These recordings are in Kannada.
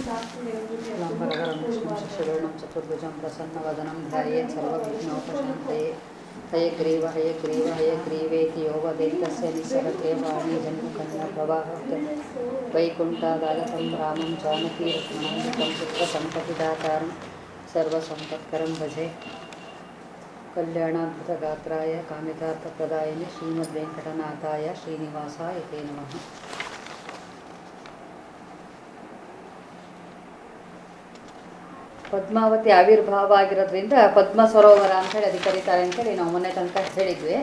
लम्बरधरं विष्णुं शशिवर्णं चतुर्भुजं प्रसन्नवदनं ध्यायेत् सर्वविघ्नोपशान्तये हयग्रीव हयग्रीव हयग्रीवेति यो वदेत्तस्य निस्सहते वाणी जन्मकन्याप्रवाहते वैकुण्ठादागतं रामं जानकीरत्नान्वितं चित्रसम्पतिदातारं सर्वसम्पत्करं भजे कल्याणाद्भुतगात्राय कामितार्थप्रदायिनि श्रीमद्वेङ्कटनाथाय श्रीनिवासाय ते नमः ಪದ್ಮಾವತಿ ಆವಿರ್ಭಾವ ಆಗಿರೋದ್ರಿಂದ ಪದ್ಮ ಸರೋವರ ಅಂತೇಳಿ ಅದಕ್ಕೆ ಕರೀತಾರೆ ಅಂತೇಳಿ ನಾವು ಮೊನ್ನೆ ತನಕ ಹೇಳಿದ್ವಿ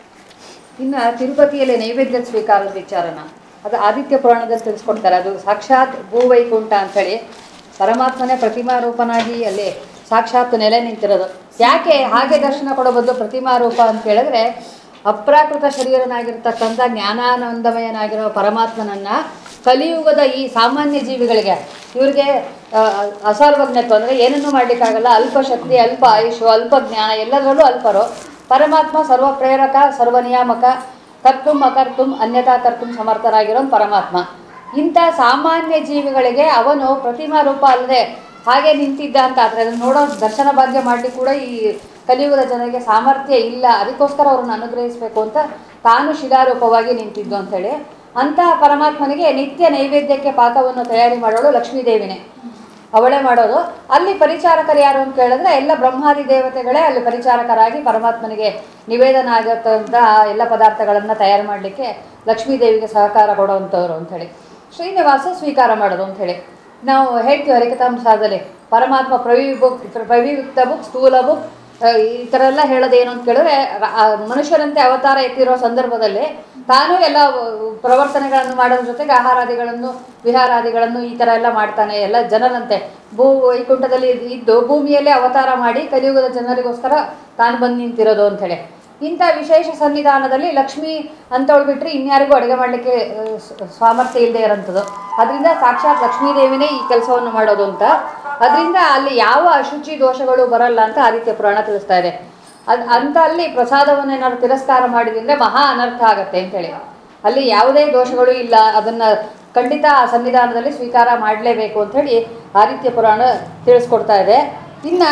ಇನ್ನು ತಿರುಪತಿಯಲ್ಲಿ ನೈವೇದ್ಯ ಸ್ವೀಕಾರದ ವಿಚಾರನ ಅದು ಆದಿತ್ಯ ಪುರಾಣದಲ್ಲಿ ತಿಳಿಸ್ಕೊಡ್ತಾರೆ ಅದು ಸಾಕ್ಷಾತ್ ಭೂವೈಕುಂಠ ಅಂಥೇಳಿ ಪರಮಾತ್ಮನೇ ಪ್ರತಿಮಾ ರೂಪನಾಗಿ ಅಲ್ಲಿ ಸಾಕ್ಷಾತ್ ನೆಲೆ ನಿಂತಿರೋದು ಯಾಕೆ ಹಾಗೆ ದರ್ಶನ ಕೊಡೋ ಬದಲು ಪ್ರತಿಮಾ ರೂಪ ಅಂತ ಹೇಳಿದ್ರೆ ಅಪ್ರಾಕೃತ ಶರೀರನಾಗಿರ್ತಕ್ಕಂಥ ಜ್ಞಾನಾನಂದಮಯನಾಗಿರೋ ಪರಮಾತ್ಮನನ್ನ ಕಲಿಯುಗದ ಈ ಸಾಮಾನ್ಯ ಜೀವಿಗಳಿಗೆ ಇವ್ರಿಗೆ ಆ, ಅಸರ್ವಜ್ಞತ್ವ ಅಂದರೆ ಏನನ್ನೂ ಮಾಡಲಿಕ್ಕಾಗಲ್ಲ ಅಲ್ಪ ಶಕ್ತಿ ಅಲ್ಪ ಆಯುಷು ಅಲ್ಪ ಜ್ಞಾನ ಎಲ್ಲದರಲ್ಲೂ ಅಲ್ಪರು ಪರಮಾತ್ಮ ಸರ್ವ ಪ್ರೇರಕ ಸರ್ವ ನಿಯಾಮಕ ಕರ್ತುಂ ಅಕರ್ತುಂ ಅನ್ಯಥಾ ಕರ್ತುಂ ಸಮರ್ಥರಾಗಿರೋನು ಪರಮಾತ್ಮ ಇಂಥ ಸಾಮಾನ್ಯ ಜೀವಿಗಳಿಗೆ ಅವನು ಪ್ರತಿಮಾ ರೂಪ ಅಲ್ಲದೆ ಹಾಗೆ ನಿಂತಿದ್ದ ಅಂತ ಆದರೆ ಅದನ್ನು ನೋಡೋ ದರ್ಶನ ಭಾಗ್ಯ ಮಾಡಲಿಕ್ಕೆ ಕೂಡ ಈ ಕಲಿಯುಗದ ಜನರಿಗೆ ಸಾಮರ್ಥ್ಯ ಇಲ್ಲ ಅದಕ್ಕೋಸ್ಕರ ಅವ್ರನ್ನ ಅನುಗ್ರಹಿಸಬೇಕು ಅಂತ ತಾನು ಶಿಲಾರೂಪವಾಗಿ ನಿಂತಿದ್ದು ಅಂಥೇಳಿ ಅಂತಹ ಪರಮಾತ್ಮನಿಗೆ ನಿತ್ಯ ನೈವೇದ್ಯಕ್ಕೆ ಪಾಕವನ್ನು ತಯಾರಿ ಮಾಡೋಳು ಲಕ್ಷ್ಮೀದೇವಿನೇ ಅವಳೇ ಮಾಡೋದು ಅಲ್ಲಿ ಪರಿಚಾರಕರು ಯಾರು ಅಂತ ಕೇಳಿದ್ರೆ ಎಲ್ಲ ಬ್ರಹ್ಮಾದಿ ದೇವತೆಗಳೇ ಅಲ್ಲಿ ಪರಿಚಾರಕರಾಗಿ ಪರಮಾತ್ಮನಿಗೆ ನಿವೇದನ ಆಗತ್ತಂತ ಎಲ್ಲ ಪದಾರ್ಥಗಳನ್ನು ತಯಾರು ಮಾಡಲಿಕ್ಕೆ ಲಕ್ಷ್ಮೀದೇವಿಗೆ ಸಹಕಾರ ಕೊಡುವಂಥವ್ರು ಅಂಥೇಳಿ ಶ್ರೀನಿವಾಸ ಸ್ವೀಕಾರ ಮಾಡೋದು ಅಂಥೇಳಿ ನಾವು ಹೇಳ್ತೀವಿ ಹರಿಕಥಾಂಶದಲ್ಲಿ ಪರಮಾತ್ಮ ಪ್ರವಿ ಬುಕ್ ಪ್ರವಿಯುಕ್ತ ಬುಕ್ ಸ್ಥೂಲ ಬುಕ್ ಆ, ಈ ಥರ ಎಲ್ಲ ಹೇಳೋದೇನು ಅಂತ ಕೇಳಿದ್ರೆ ರ- ಆ ಮನುಷ್ಯರಂತೆ ಅವತಾರ ಎತ್ತಿರೋ ಸಂದರ್ಭದಲ್ಲಿ ತಾನು ಎಲ್ಲ ಪ್ರವರ್ತನೆಗಳನ್ನು ಮಾಡೋದ್ರ ಜೊತೆಗೆ ಆಹಾರಾದಿಗಳನ್ನು ವಿಹಾರಾದಿಗಳನ್ನು ಈ ಥರ ಎಲ್ಲ ಮಾಡ್ತಾನೆ ಎಲ್ಲ ಜನರಂತೆ ಭೂ ವೈಕುಂಠದಲ್ಲಿ ಇದ್- ಇದ್ದು ಭೂಮಿಯಲ್ಲೇ ಅವತಾರ ಮಾಡಿ ಕಲಿಯುಗದ ಜನರಿಗೋಸ್ಕರ ತಾನು ಬಂದು ನಿಂತಿರೋದು ಅಂಥೇಳಿ ಇಂಥ ವಿಶೇಷ ಸನ್ನಿಧಾನದಲ್ಲಿ ಲಕ್ಷ್ಮಿ ಅಂತವಳು ಬಿಟ್ಟರೆ ಇನ್ಯಾರಿಗೂ ಅಡುಗೆ ಮಾಡಲಿಕ್ಕೆ ಸಾಮರ್ಥ್ಯ ಇಲ್ಲದೆ ಇರೋಂಥದ್ದು ಅದರಿಂದ ಸಾಕ್ಷಾತ್ ಲಕ್ಷ್ಮೀದೇವಿನೇ ಈ ಕೆಲಸವನ್ನು ಮಾಡೋದು ಅಂತ ಅದರಿಂದ ಅಲ್ಲಿ ಯಾವ ಅಶುಚಿ ದೋಷಗಳು ಬರಲ್ಲ ಅಂತ ಆದಿತ್ಯ ಪುರಾಣ ತಿಳಿಸ್ತಾ ಇದೆ ಅದು ಅಂತ ಅಲ್ಲಿ ಪ್ರಸಾದವನ್ನು ಏನಾದ್ರು ತಿರಸ್ಕಾರ ಮಾಡಿದ್ರೆ ಮಹಾ ಅನರ್ಥ ಆಗತ್ತೆ ಅಂತೇಳಿ ಅಲ್ಲಿ ಯಾವುದೇ ದೋಷಗಳು ಇಲ್ಲ ಅದನ್ನ ಖಂಡಿತ ಆ ಸನ್ನಿಧಾನದಲ್ಲಿ ಸ್ವೀಕಾರ ಮಾಡಲೇಬೇಕು ಅಂಥೇಳಿ ಆದಿತ್ಯ ಪುರಾಣ ತಿಳಿಸ್ಕೊಡ್ತಾ ಇದೆ ಇನ್ನು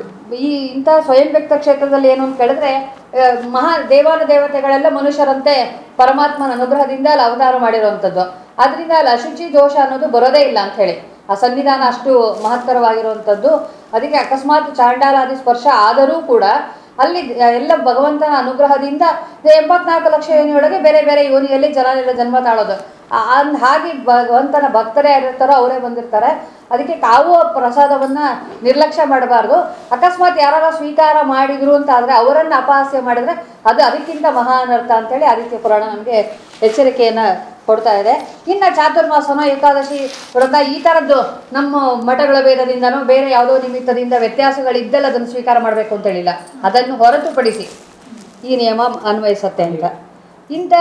ಈ ಇಂಥ ಸ್ವಯಂ ವ್ಯಕ್ತ ಕ್ಷೇತ್ರದಲ್ಲಿ ಏನು ಅಂತ ಕೇಳಿದ್ರೆ ಆ, ಮಹಾ ದೇವಾನ ದೇವತೆಗಳೆಲ್ಲ ಮನುಷ್ಯರಂತೆ ಪರಮಾತ್ಮನ ಅನುಗ್ರಹದಿಂದ ಅಲ್ಲಿ ಅವತಾರ ಮಾಡಿರುವಂಥದ್ದು ಅದರಿಂದ ಅಲ್ಲಿ ಅಶುಚಿ ದೋಷ ಅನ್ನೋದು ಬರೋದೇ ಇಲ್ಲ ಅಂತ ಹೇಳಿ ಆ ಸನ್ನಿಧಾನ ಅಷ್ಟು ಮಹತ್ತರವಾಗಿರುವಂಥದ್ದು ಅದಕ್ಕೆ ಅಕಸ್ಮಾತ್ ಚಾಂಡಾಲಾದಿ ಸ್ಪರ್ಶ ಆದರೂ ಕೂಡ ಅಲ್ಲಿ ಎಲ್ಲ ಭಗವಂತನ ಅನುಗ್ರಹದಿಂದ ಎಂಬತ್ನಾಲ್ಕು ಲಕ್ಷ ಯೋನಿಯೊಳಗೆ ಬೇರೆ ಬೇರೆ ಯೋನಿಯಲ್ಲಿ ಜನ ಎಲ್ಲ ಜನ್ಮ ತಾಳೋದು ಆ- ಅಂದ್ ಹಾಗೆ ಭಗವಂತನ ಭಕ್ತರೇ ಯಾರಿರ್ತಾರೋ ಅವರೇ ಬಂದಿರ್ತಾರೆ ಅದಕ್ಕೆ ತಾವು ಆ ಪ್ರಸಾದವನ್ನ ನಿರ್ಲಕ್ಷ್ಯ ಮಾಡಬಾರ್ದು ಅಕಸ್ಮಾತ್ ಯಾರು ಸ್ವೀಕಾರ ಮಾಡಿದ್ರು ಅಂತ ಆದರೆ ಅವರನ್ನು ಅಪಹಾಸ್ಯ ಮಾಡಿದ್ರೆ ಅದು ಅದಕ್ಕಿಂತ ಮಹಾ ಅನರ್ಥ ಅಂತೇಳಿ ಆದಿತ್ಯ ಪುರಾಣ ನಮಗೆ ಎಚ್ಚರಿಕೆಯನ್ನು ಕೊಡ್ತಾ ಇದೆ ಇನ್ನು ಚಾತುರ್ಮಾಸನೋ ಏಕಾದಶಿ ವ್ರತ ಈ ಥರದ್ದು ನಮ್ಮ ಮಠಗಳ ಭೇದದಿಂದನೋ ಬೇರೆ ಯಾವುದೋ ನಿಮಿತ್ತದಿಂದ ವ್ಯತ್ಯಾಸಗಳಿದ್ದಲ್ಲಿ ಅದನ್ನು ಸ್ವೀಕಾರ ಮಾಡಬೇಕು ಅಂತೇಳಿಲ್ಲ ಅದನ್ನು ಹೊರತುಪಡಿಸಿ ಈ ನಿಯಮ ಅನ್ವಯಿಸತ್ತೆ ಅಂತ ಇಂಥ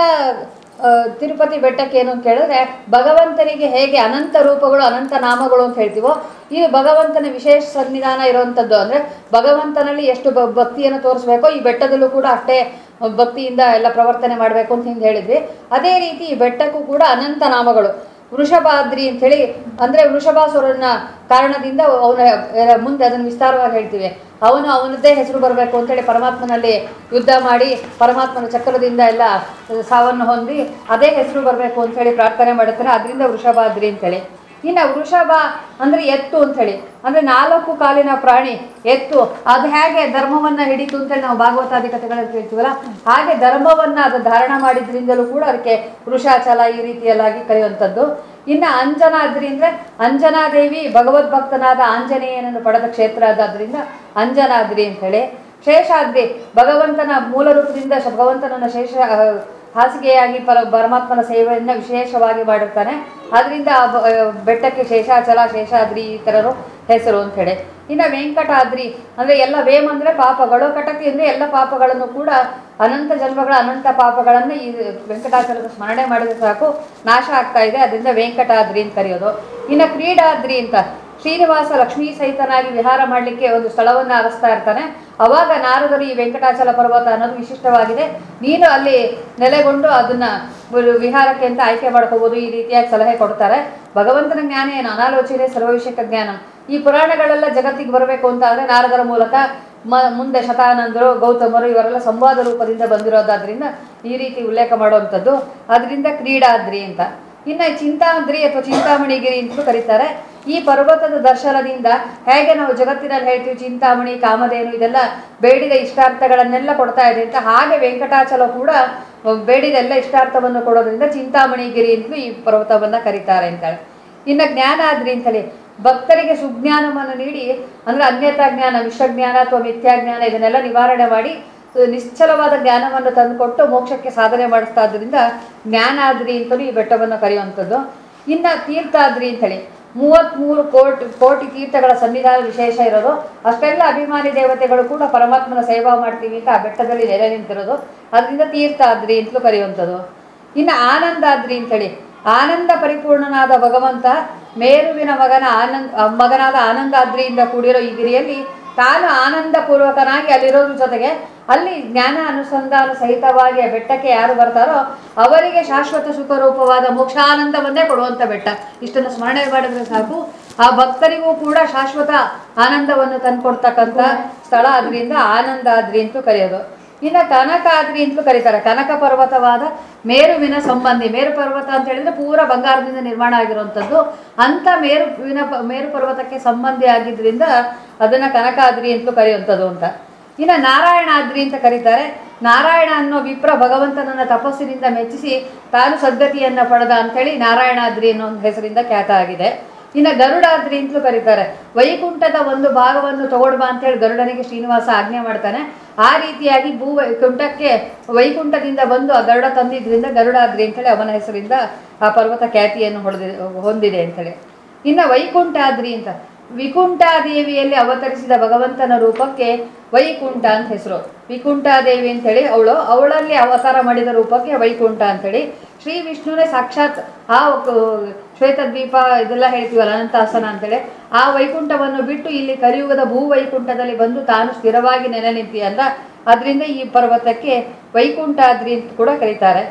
ಆ, ತಿರುಪತಿ ಬೆಟ್ಟಕ್ಕೆ ಏನು ಅಂತ ಕೇಳಿದ್ರೆ ಭಗವಂತನಿಗೆ ಹೇಗೆ ಅನಂತ ರೂಪಗಳು ಅನಂತ ನಾಮಗಳು ಅಂತ ಹೇಳ್ತೀವೋ ಈ ಭಗವಂತನ ವಿಶೇಷ ಸನ್ನಿಧಾನ ಇರುವಂಥದ್ದು ಅಂದರೆ ಭಗವಂತನಲ್ಲಿ ಎಷ್ಟು ಭ ಭಕ್ತಿಯನ್ನು ತೋರಿಸ್ಬೇಕೋ ಈ ಬೆಟ್ಟದಲ್ಲೂ ಕೂಡ ಅಷ್ಟೇ ಭಕ್ತಿಯಿಂದ ಎಲ್ಲ ಪ್ರವರ್ತನೆ ಮಾಡಬೇಕು ಅಂತ ಹಿಂದೆ ಹೇಳಿದ್ವಿ ಅದೇ ರೀತಿ ಈ ಬೆಟ್ಟಕ್ಕೂ ಕೂಡ ಅನಂತ ನಾಮಗಳು ವೃಷಭಾದ್ರಿ ಅಂಥೇಳಿ ಅಂದರೆ ವೃಷಭಾಸುರನ ಕಾರಣದಿಂದ ಅವನ ಮುಂದೆ ಅದನ್ನು ವಿಸ್ತಾರವಾಗಿ ಹೇಳ್ತೀವಿ ಅವನು ಅವನದ್ದೇ ಹೆಸರು ಬರಬೇಕು ಅಂತೇಳಿ ಪರಮಾತ್ಮನಲ್ಲಿ ಯುದ್ಧ ಮಾಡಿ ಪರಮಾತ್ಮನ ಚಕ್ರದಿಂದ ಎಲ್ಲ ಸಾವನ್ನು ಹೊಂದಿ ಅದೇ ಹೆಸರು ಬರಬೇಕು ಅಂತೇಳಿ ಪ್ರಾರ್ಥನೆ ಮಾಡುತ್ತಾನೆ ಅದರಿಂದ ವೃಷಭಾದ್ರಿ ಅಂತೇಳಿ ಇನ್ನು ವೃಷಭ ಅಂದರೆ ಎತ್ತು ಅಂಥೇಳಿ ಅಂದರೆ ನಾಲ್ಕು ಕಾಲಿನ ಪ್ರಾಣಿ ಎತ್ತು ಅದು ಹೇಗೆ ಧರ್ಮವನ್ನು ಹಿಡಿತು ಅಂತೇಳಿ ನಾವು ಭಾಗವತಾದಿ ಕಥೆಗಳಲ್ಲಿ ಕೇಳ್ತೀವಲ್ಲ ಹಾಗೆ ಧರ್ಮವನ್ನು ಅದು ಧಾರಣ ಮಾಡಿದ್ರಿಂದಲೂ ಕೂಡ ಅದಕ್ಕೆ ವೃಷಾಚಲ ಈ ರೀತಿಯಲ್ಲಾಗಿ ಕರೆಯುವಂಥದ್ದು ಇನ್ನು ಅಂಜನಾದ್ರಿ ಅಂದರೆ ಅಂಜನಾದೇವಿ ಭಗವದ್ಭಕ್ತನಾದ ಆಂಜನೇಯನನ್ನು ಪಡೆದ ಕ್ಷೇತ್ರ ಆದಾದ್ರಿಂದ ಅಂಜನಾದ್ರಿ ಅಂಥೇಳಿ ಶೇಷಾದ್ರಿ ಭಗವಂತನ ಮೂಲ ರೂಪದಿಂದ ಶ- ಭಗವಂತನನ್ನ ಶೇಷ ಆ, ಹಾಸಿಗೆಯಾಗಿ ಪರ ಪರಮಾತ್ಮನ ಸೇವೆಯನ್ನು ವಿಶೇಷವಾಗಿ ಮಾಡಿರ್ತಾನೆ ಅದರಿಂದ ಆ ಬ- ಆ, ಬೆಟ್ಟಕ್ಕೆ ಶೇಷಾಚಲ ಶೇಷಾದ್ರಿ ಈ ಥರರು ಹೆಸರು ಅಂಥೇಳಿ ಇನ್ನು ವೆಂಕಟಾದ್ರಿ ಅಂದರೆ ಎಲ್ಲ ವೇಮ್ ಅಂದರೆ ಪಾಪಗಳು ಕಟತಿ ಅಂದರೆ ಎಲ್ಲ ಪಾಪಗಳನ್ನು ಕೂಡ ಅನಂತ ಜನ್ಮಗಳ ಅನಂತ ಪಾಪಗಳನ್ನು ಈ ವೆಂಕಟಾಚಲದ ಸ್ಮರಣೆ ಮಾಡಿದ್ರೆ ಸಾಕು ನಾಶ ಆಗ್ತಾ ಇದೆ ಅದರಿಂದ ವೆಂಕಟಾದ್ರಿ ಅಂತ ಕರೆಯೋದು ಇನ್ನು ಕ್ರೀಡಾದ್ರಿ ಅಂತ ಶ್ರೀನಿವಾಸ ಲಕ್ಷ್ಮೀ ಸಹಿತನಾಗಿ ವಿಹಾರ ಮಾಡಲಿಕ್ಕೆ ಒಂದು ಸ್ಥಳವನ್ನು ಅರಸ್ತಾ ಇರ್ತಾನೆ ಅವಾಗ ನಾರದರು ಈ ವೆಂಕಟಾಚಲ ಪರ್ವತ ಅನ್ನೋದು ವಿಶಿಷ್ಟವಾಗಿದೆ ನೀನು ಅಲ್ಲಿ ನೆಲೆಗೊಂಡು ಅದನ್ನ ಒಂದು ವಿಹಾರಕ್ಕೆ ಅಂತ ಆಯ್ಕೆ ಮಾಡ್ಕೋಬಹುದು ಈ ರೀತಿಯಾಗಿ ಸಲಹೆ ಕೊಡ್ತಾರೆ ಭಗವಂತನ ಜ್ಞಾನ ಏನು ಅನಾಲೋಚನೆ ಸರ್ವವಿಷಯಕ ಜ್ಞಾನ ಈ ಪುರಾಣಗಳೆಲ್ಲ ಜಗತ್ತಿಗೆ ಬರಬೇಕು ಅಂತ ಆದರೆ ನಾರದರ ಮೂಲಕ ಮ ಮುಂದೆ ಶತಾನಂದರು ಗೌತಮರು ಇವರೆಲ್ಲ ಸಂವಾದ ರೂಪದಿಂದ ಬಂದಿರೋದಾದ್ರಿಂದ ಈ ರೀತಿ ಉಲ್ಲೇಖ ಮಾಡುವಂಥದ್ದು ಅದರಿಂದ ಕ್ರೀಡಾದ್ರಿ ಅಂತ ಇನ್ನು ಚಿಂತಾದ್ರಿ ಅಥವಾ ಚಿಂತಾಮಣಿಗಿರಿ ಅಂತಲೂ ಕರೀತಾರೆ ಈ ಪರ್ವತದ ದರ್ಶನದಿಂದ ಹೇಗೆ ನಾವು ಜಗತ್ತಿನಲ್ಲಿ ಹೇಳ್ತೀವಿ ಚಿಂತಾಮಣಿ ಕಾಮಧೇನು ಇದೆಲ್ಲ ಬೇಡಿದ ಇಷ್ಟಾರ್ಥಗಳನ್ನೆಲ್ಲ ಕೊಡ್ತಾ ಇದೆ ಅಂತ ಹಾಗೆ ವೆಂಕಟಾಚಲ ಕೂಡ ಬೇಡಿದ ಎಲ್ಲ ಇಷ್ಟಾರ್ಥವನ್ನು ಕೊಡೋದ್ರಿಂದ ಚಿಂತಾಮಣಿಗಿರಿ ಅಂತಲೂ ಈ ಪರ್ವತವನ್ನು ಕರೀತಾರೆ ಅಂತಾಳೆ ಇನ್ನು ಜ್ಞಾನಾದ್ರಿ ಅಂತೇಳಿ ಭಕ್ತರಿಗೆ ಸುಜ್ಞಾನವನ್ನು ನೀಡಿ ಅಂದ್ರೆ ಅನ್ಯತಾ ಜ್ಞಾನ ವಿಶ್ವಜ್ಞಾನ ಅಥವಾ ಮಿಥ್ಯಾಜ್ಞಾನ ಇದನ್ನೆಲ್ಲ ನಿವಾರಣೆ ಮಾಡಿ ಅಹ್, ನಿಶ್ಚಲವಾದ ಜ್ಞಾನವನ್ನು ತಂದುಕೊಟ್ಟು ಮೋಕ್ಷಕ್ಕೆ ಸಾಧನೆ ಮಾಡಿಸ್ತಾ ಇದ್ರಿಂದ ಜ್ಞಾನಾದ್ರಿ ಅಂತಲೂ ಈ ಬೆಟ್ಟವನ್ನು ಕರೆಯುವಂಥದ್ದು ಇನ್ನು ತೀರ್ಥಾದ್ರಿ ಅಂತೇಳಿ ಮೂವತ್ತ್ಮೂರು ಕೋಟಿ ಕೋಟಿ ತೀರ್ಥಗಳ ಸನ್ನಿಧಾನ ವಿಶೇಷ ಇರೋದು ಅಷ್ಟೆಲ್ಲ ಅಭಿಮಾನಿ ದೇವತೆಗಳು ಕೂಡ ಪರಮಾತ್ಮನ ಸೇವಾ ಮಾಡ್ತೀವಿ ಅಂತ ಆ ಬೆಟ್ಟದಲ್ಲಿ ನೆಲೆ ನಿಂತಿರೋದು ಅದರಿಂದ ತೀರ್ಥಾದ್ರಿ ಅಂತಲೂ ಕರೆಯುವಂಥದ್ದು ಇನ್ನು ಆನಂದಾದ್ರಿ ಅಂತೇಳಿ ಆನಂದ ಪರಿಪೂರ್ಣನಾದ ಭಗವಂತ ಮೇರುವಿನ ಮಗನ ಆನಂದ ಮಗನಾದ ಆನಂದಾದ್ರಿಯಿಂದ ಕೂಡಿರೋ ಈ ಗಿರಿಯಲ್ಲಿ ತಾನು ಆನಂದ ಪೂರ್ವಕನಾಗಿ ಅಲ್ಲಿರೋದ್ರ ಜೊತೆಗೆ ಅಲ್ಲಿ ಜ್ಞಾನ ಅನುಸಂಧಾನ ಸಹಿತವಾಗಿ ಆ ಬೆಟ್ಟಕ್ಕೆ ಯಾರು ಬರ್ತಾರೋ ಅವರಿಗೆ ಶಾಶ್ವತ ಸುಖರೂಪವಾದ ಮೋಕ್ಷಾನಂದವನ್ನೇ ಕೊಡುವಂಥ ಬೆಟ್ಟ ಇಷ್ಟನ್ನು ಸ್ಮರಣೆ ಮಾಡಿದ್ರೆ ಸಾಕು ಆ ಭಕ್ತರಿಗೂ ಕೂಡ ಶಾಶ್ವತ ಆನಂದವನ್ನು ತಂದ್ಕೊಡ್ತಕ್ಕಂಥ ಸ್ಥಳ ಅದರಿಂದ ಆನಂದಾದ್ರಿ ಅಂತೂ ಕರೆಯೋದು ಇನ್ನು ಕನಕಾದ್ರಿ ಅಂತಲೂ ಕರೀತಾರೆ ಕನಕ ಪರ್ವತವಾದ ಮೇರುವಿನ ಸಂಬಂಧಿ ಮೇರು ಪರ್ವತ ಅಂತ ಹೇಳಿದ್ರೆ ಪೂರ ಬಂಗಾರದಿಂದ ನಿರ್ಮಾಣ ಆಗಿರುವಂಥದ್ದು ಅಂಥ ಮೇರುವಿನ ಪ- ಮೇರು ಪರ್ವತಕ್ಕೆ ಸಂಬಂಧಿ ಆಗಿದ್ದರಿಂದ ಅದನ್ನು ಕನಕಾದ್ರಿ ಅಂತಲೂ ಕರೆಯುವಂಥದ್ದು ಅಂತ ಇನ್ನು ನಾರಾಯಣಾದ್ರಿ ಅಂತ ಕರೀತಾರೆ ನಾರಾಯಣ ಅನ್ನೋ ವಿಪ್ರ ಭಗವಂತನನ್ನ ತಪಸ್ಸಿನಿಂದ ಮೆಚ್ಚಿಸಿ ತಾನು ಸದ್ಗತಿಯನ್ನು ಪಡೆದ ಅಂಥೇಳಿ ನಾರಾಯಣಾದ್ರಿ ಅನ್ನೋ ಒಂದು ಹೆಸರಿಂದ ಖ್ಯಾತ ಆಗಿದೆ ಇನ್ನು ಗರುಡಾದ್ರಿ ಅಂತಲೂ ಕರೀತಾರೆ ವೈಕುಂಠದ ಒಂದು ಭಾಗವನ್ನು ತಗೊಂಡು ಬಾ ಅಂತೇಳಿ ಗರುಡನಿಗೆ ಶ್ರೀನಿವಾಸ ಆಜ್ಞೆ ಮಾಡ್ತಾನೆ ಆ ರೀತಿಯಾಗಿ ಭೂ ವೈಕುಂಠಕ್ಕೆ ವೈಕುಂಠದಿಂದ ಬಂದು ಆ ಗರುಡ ತಂದಿದ್ರಿಂದ ಗರುಡಾದ್ರಿ ಅಂತೇಳಿ ಅವನ ಹೆಸರಿಂದ ಆ ಪರ್ವತ ಖ್ಯಾತಿಯನ್ನು ಹೊಡೆದಿ ಹೊಂದಿದೆ ಅಂತೇಳಿ ಇನ್ನು ವೈಕುಂಠಾದ್ರಿ ಅಂತ ವಿಕುಂಠಾದೇವಿಯಲ್ಲಿ ಅವತರಿಸಿದ ಭಗವಂತನ ರೂಪಕ್ಕೆ ವೈಕುಂಠ ಅಂತ ಹೆಸರು ವಿಕುಂಠಾದೇವಿ ಅಂತೇಳಿ ಅವಳು ಅವಳಲ್ಲಿ ಅವತಾರ ಮಾಡಿದ ರೂಪಕ್ಕೆ ವೈಕುಂಠ ಅಂತೇಳಿ ಶ್ರೀ ವಿಷ್ಣುನೇ ಸಾಕ್ಷಾತ್ ಆ ಕ- ಶ್ವೇತದ್ವೀಪ ಇದೆಲ್ಲ ಹೇಳ್ತೀವಲ್ಲ ಅನಂತಾಸನ ಅಂತೇಳಿ ಆ ವೈಕುಂಠವನ್ನು ಬಿಟ್ಟು ಇಲ್ಲಿ ಕಲಿಯುಗದ ಭೂ ವೈಕುಂಠದಲ್ಲಿ ಬಂದು ತಾನು ಸ್ಥಿರವಾಗಿ ನೆಲೆ ನಿಂತಿ ಅಲ್ಲ ಅದರಿಂದ ಈ ಪರ್ವತಕ್ಕೆ ವೈಕುಂಠಾದ್ರಿ ಅಂತ ಕೂಡ ಕರೀತಾರೆ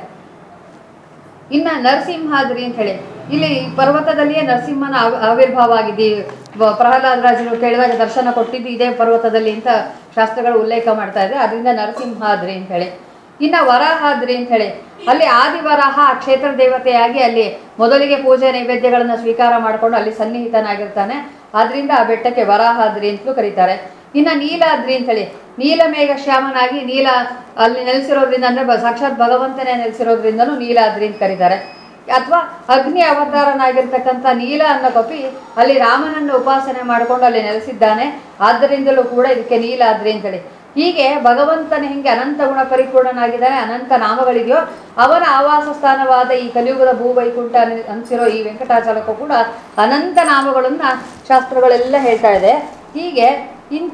ಇನ್ನ ನರಸಿಂಹಾದ್ರಿ ಅಂತ ಹೇಳಿ ಇಲ್ಲಿ ಈ ಪರ್ವತದಲ್ಲಿಯೇ ನರಸಿಂಹನ ಆವಿ- ಆವಿರ್ಭಾವ ಆಗಿದೆ ಈ ಬ- ಪ್ರಹ್ಲಾದ ರಾಜರು ಕೇಳಿದಾಗ ದರ್ಶನ ಕೊಟ್ಟಿದ್ದು ಇದೇ ಪರ್ವತದಲ್ಲಿ ಅಂತ ಶಾಸ್ತ್ರಗಳು ಉಲ್ಲೇಖ ಮಾಡ್ತಾ ಇದೆ ಅದರಿಂದ ನರಸಿಂಹಾದ್ರಿ ಅಂತ ಹೇಳಿ ಇನ್ನ ವರಾಹಾದ್ರಿ ಅಂತ ಹೇಳಿ ಅಲ್ಲಿ ಆದಿವರಾಹ ಆ ಕ್ಷೇತ್ರ ದೇವತೆಯಾಗಿ ಅಲ್ಲಿ ಮೊದಲಿಗೆ ಪೂಜೆ ನೈವೇದ್ಯಗಳನ್ನು ಸ್ವೀಕಾರ ಮಾಡಿಕೊಂಡು ಅಲ್ಲಿ ಸನ್ನಿಹಿತನಾಗಿರ್ತಾನೆ ಆದ್ರಿಂದ ಆ ಬೆಟ್ಟಕ್ಕೆ ವರಾಹಾದ್ರಿ ಅಂತಲೂ ಕರೀತಾರೆ ಇನ್ನ ನೀಲಾದ್ರಿ ಅಂತ ಹೇಳಿ ನೀಲಮೇಘ ಶ್ಯಾಮನಾಗಿ ನೀಲ ಅಲ್ಲಿ ನೆಲೆಸಿರೋದ್ರಿಂದ ಅಂದ್ರೆ ಬ- ಸಾಕ್ಷಾತ್ ಭಗವಂತನೇ ನೆಲೆಸಿರೋದ್ರಿಂದನೂ ನೀಲಾದ್ರಿ ಅಂತ ಕರೀತಾರೆ ಅಥವಾ ಅಗ್ನಿ ಅವತಾರನಾಗಿರ್ತಕ್ಕಂಥ ನೀಲ ಅನ್ನೋ ಕಪಿ ಅಲ್ಲಿ ರಾಮನನ್ನು ಉಪಾಸನೆ ಮಾಡಿಕೊಂಡು ಅಲ್ಲಿ ನೆಲೆಸಿದ್ದಾನೆ ಆದ್ದರಿಂದಲೂ ಕೂಡ ಇದಕ್ಕೆ ನೀಲಾದ್ರಿ ಅಂತೇಳಿ ಹೀಗೆ ಭಗವಂತನ ಹಿಂಗೆ ಅನಂತ ಗುಣ ಪರಿಪೂರ್ಣನಾಗಿದ್ದಾನೆ ಅನಂತ ನಾಮಗಳಿದೆಯೋ ಅವನ ಆವಾಸ ಸ್ಥಾನವಾದ ಈ ಕಲಿಯುಗದ ಭೂವೈಕುಂಠ ಅನಿ- ಅನಿಸಿರೋ ಈ ವೆಂಕಟಾಚಲಕ್ಕೂ ಕೂಡ ಅನಂತ ನಾಮಗಳನ್ನ ಶಾಸ್ತ್ರಗಳೆಲ್ಲ ಹೇಳ್ತಾ ಇದೆ ಹೀಗೆ ಇಂಥ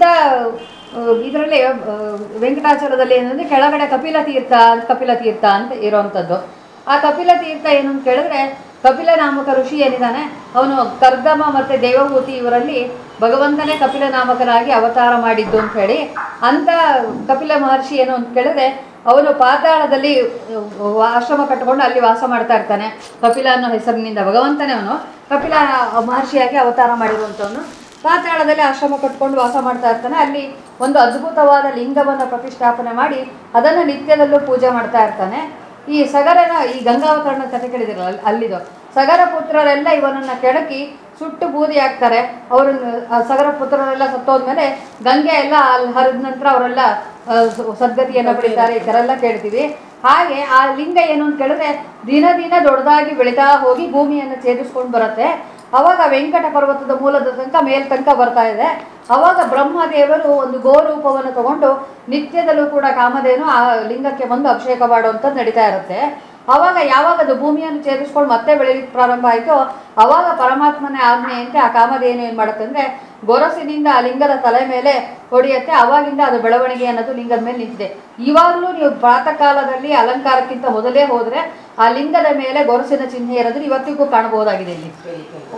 ಇದರಲ್ಲಿ ವೆಂಕಟಾಚಲದಲ್ಲಿ ಏನಂದ್ರೆ ಕೆಳಗಡೆ ಕಪಿಲ ತೀರ್ಥ ಅಂತ ಕಪಿಲ ತೀರ್ಥ ಅಂತ ಇರೋವಂಥದ್ದು ಆ ಕಪಿಲ ತೀರ್ಥ ಏನು ಅಂತ ಕೇಳಿದ್ರೆ ಕಪಿಲ ನಾಮಕ ಋಷಿ ಏನಿದ್ದಾನೆ ಅವನು ಕರ್ದಮ ಮತ್ತು ದೇವಭೂತಿ ಇವರಲ್ಲಿ ಭಗವಂತನೇ ಕಪಿಲ ನಾಮಕನಾಗಿ ಅವತಾರ ಮಾಡಿದ್ದು ಅಂತ ಹೇಳಿ ಅಂತ ಕಪಿಲ ಮಹರ್ಷಿ ಏನು ಅಂತ ಕೇಳಿದ್ರೆ ಅವನು ಪಾತಾಳದಲ್ಲಿ ಅಹ್, ಆಶ್ರಮ ಕಟ್ಟಿಕೊಂಡು ಅಲ್ಲಿ ವಾಸ ಮಾಡ್ತಾ ಇರ್ತಾನೆ ಕಪಿಲ ಅನ್ನೋ ಹೆಸರಿನಿಂದ ಭಗವಂತನೇ ಅವನು ಕಪಿಲ ಮಹರ್ಷಿಯಾಗಿ ಅವತಾರ ಮಾಡಿರುವಂಥವನು ಪಾತಾಳದಲ್ಲಿ ಆಶ್ರಮ ಕಟ್ಕೊಂಡು ವಾಸ ಮಾಡ್ತಾ ಇರ್ತಾನೆ ಅಲ್ಲಿ ಒಂದು ಅದ್ಭುತವಾದ ಲಿಂಗವನ್ನು ಪ್ರತಿಷ್ಠಾಪನೆ ಮಾಡಿ ಅದನ್ನು ನಿತ್ಯದಲ್ಲೂ ಪೂಜೆ ಮಾಡ್ತಾ ಇರ್ತಾನೆ ಈ ಸಗರನ ಈ ಗಂಗಾವತರಣ ಕಥೆ ಕೇಳಿದಿರಲ್ಲ ಅಲ್ಲಿ- ಅಲ್ಲಿದು ಸಗರ ಪುತ್ರರೆಲ್ಲ ಇವನನ್ನ ಕೆಡಕಿ ಸುಟ್ಟು ಬೂದಿ ಹಾಕ್ತಾರೆ ಅವರನ್ನು ಆ ಸಗರ ಪುತ್ರರೆಲ್ಲ ಸತ್ತೋದ್ಮೇಲೆ ಗಂಗೆ ಎಲ್ಲ ಅಲ್ಲಿ ಹರಿದ ನಂತರ ಅವರೆಲ್ಲ ಆ, ಸ- ಸದ್ಗತಿಯನ್ನು ಪಡಿತಾರೆ ಈ ಥರ ಎಲ್ಲ ಕೇಳ್ತೀವಿ ಹಾಗೆ ಆ ಲಿಂಗ ಏನು ಅಂತ ಕೇಳಿದ್ರೆ ದಿನ ದಿನ ದೊಡ್ಡದಾಗಿ ಬೆಳೀತಾ ಹೋಗಿ ಭೂಮಿಯನ್ನು ಛೇದಿಸ್ಕೊಂಡು ಬರುತ್ತೆ ಅವಾಗ ವೆಂಕಟ ಪರ್ವತದ ಮೂಲದ ತನಕ ಮೇಲ್ ತನಕ ಬರ್ತಾ ಇದೆ ಅವಾಗ ಬ್ರಹ್ಮದೇವರು ಒಂದು ಗೋರೂಪವನ್ನು ತಗೊಂಡು ನಿತ್ಯದಲ್ಲೂ ಕೂಡ ಕಾಮಧೇನು ಆ ಲಿಂಗಕ್ಕೆ ಬಂದು ಅಭಿಷೇಕ ಮಾಡುವಂಥದ್ದು ನಡೀತಾ ಇರುತ್ತೆ ಅವಾಗ ಯಾವಾಗ ಅದು ಭೂಮಿಯನ್ನು ಛೇದಿಸ್ಕೊಂಡು ಮತ್ತೆ ಬೆಳೀಲಿಕ್ಕೆ ಪ್ರಾರಂಭ ಆಯಿತು ಅವಾಗ ಪರಮಾತ್ಮನ ಆಜ್ಞೆಯಂತೆ ಆ ಕಾಮಧೇನು ಏನು ಮಾಡುತ್ತೆ ಅಂದರೆ ಗೊರಸಿನಿಂದ ಆ ಲಿಂಗದ ತಲೆ ಮೇಲೆ ಹೊಡೆಯುತ್ತೆ ಅವಾಗಿಂದ ಅದು ಬೆಳವಣಿಗೆ ಅನ್ನೋದು ಲಿಂಗದ ಮೇಲೆ ನಿಂತಿದೆ ಇವಾಗಲೂ ನೀವು ಪ್ರಾತಃ ಕಾಲದಲ್ಲಿ ಅಲಂಕಾರಕ್ಕಿಂತ ಮೊದಲೇ ಹೋದರೆ ಆ ಲಿಂಗದ ಮೇಲೆ ಗೊರಸಿನ ಚಿಹ್ನೆ ಇರೋದನ್ನ ಇವತ್ತಿಗೂ ಕಾಣಬಹುದಾಗಿದೆ ಇಲ್ಲಿ ಹ.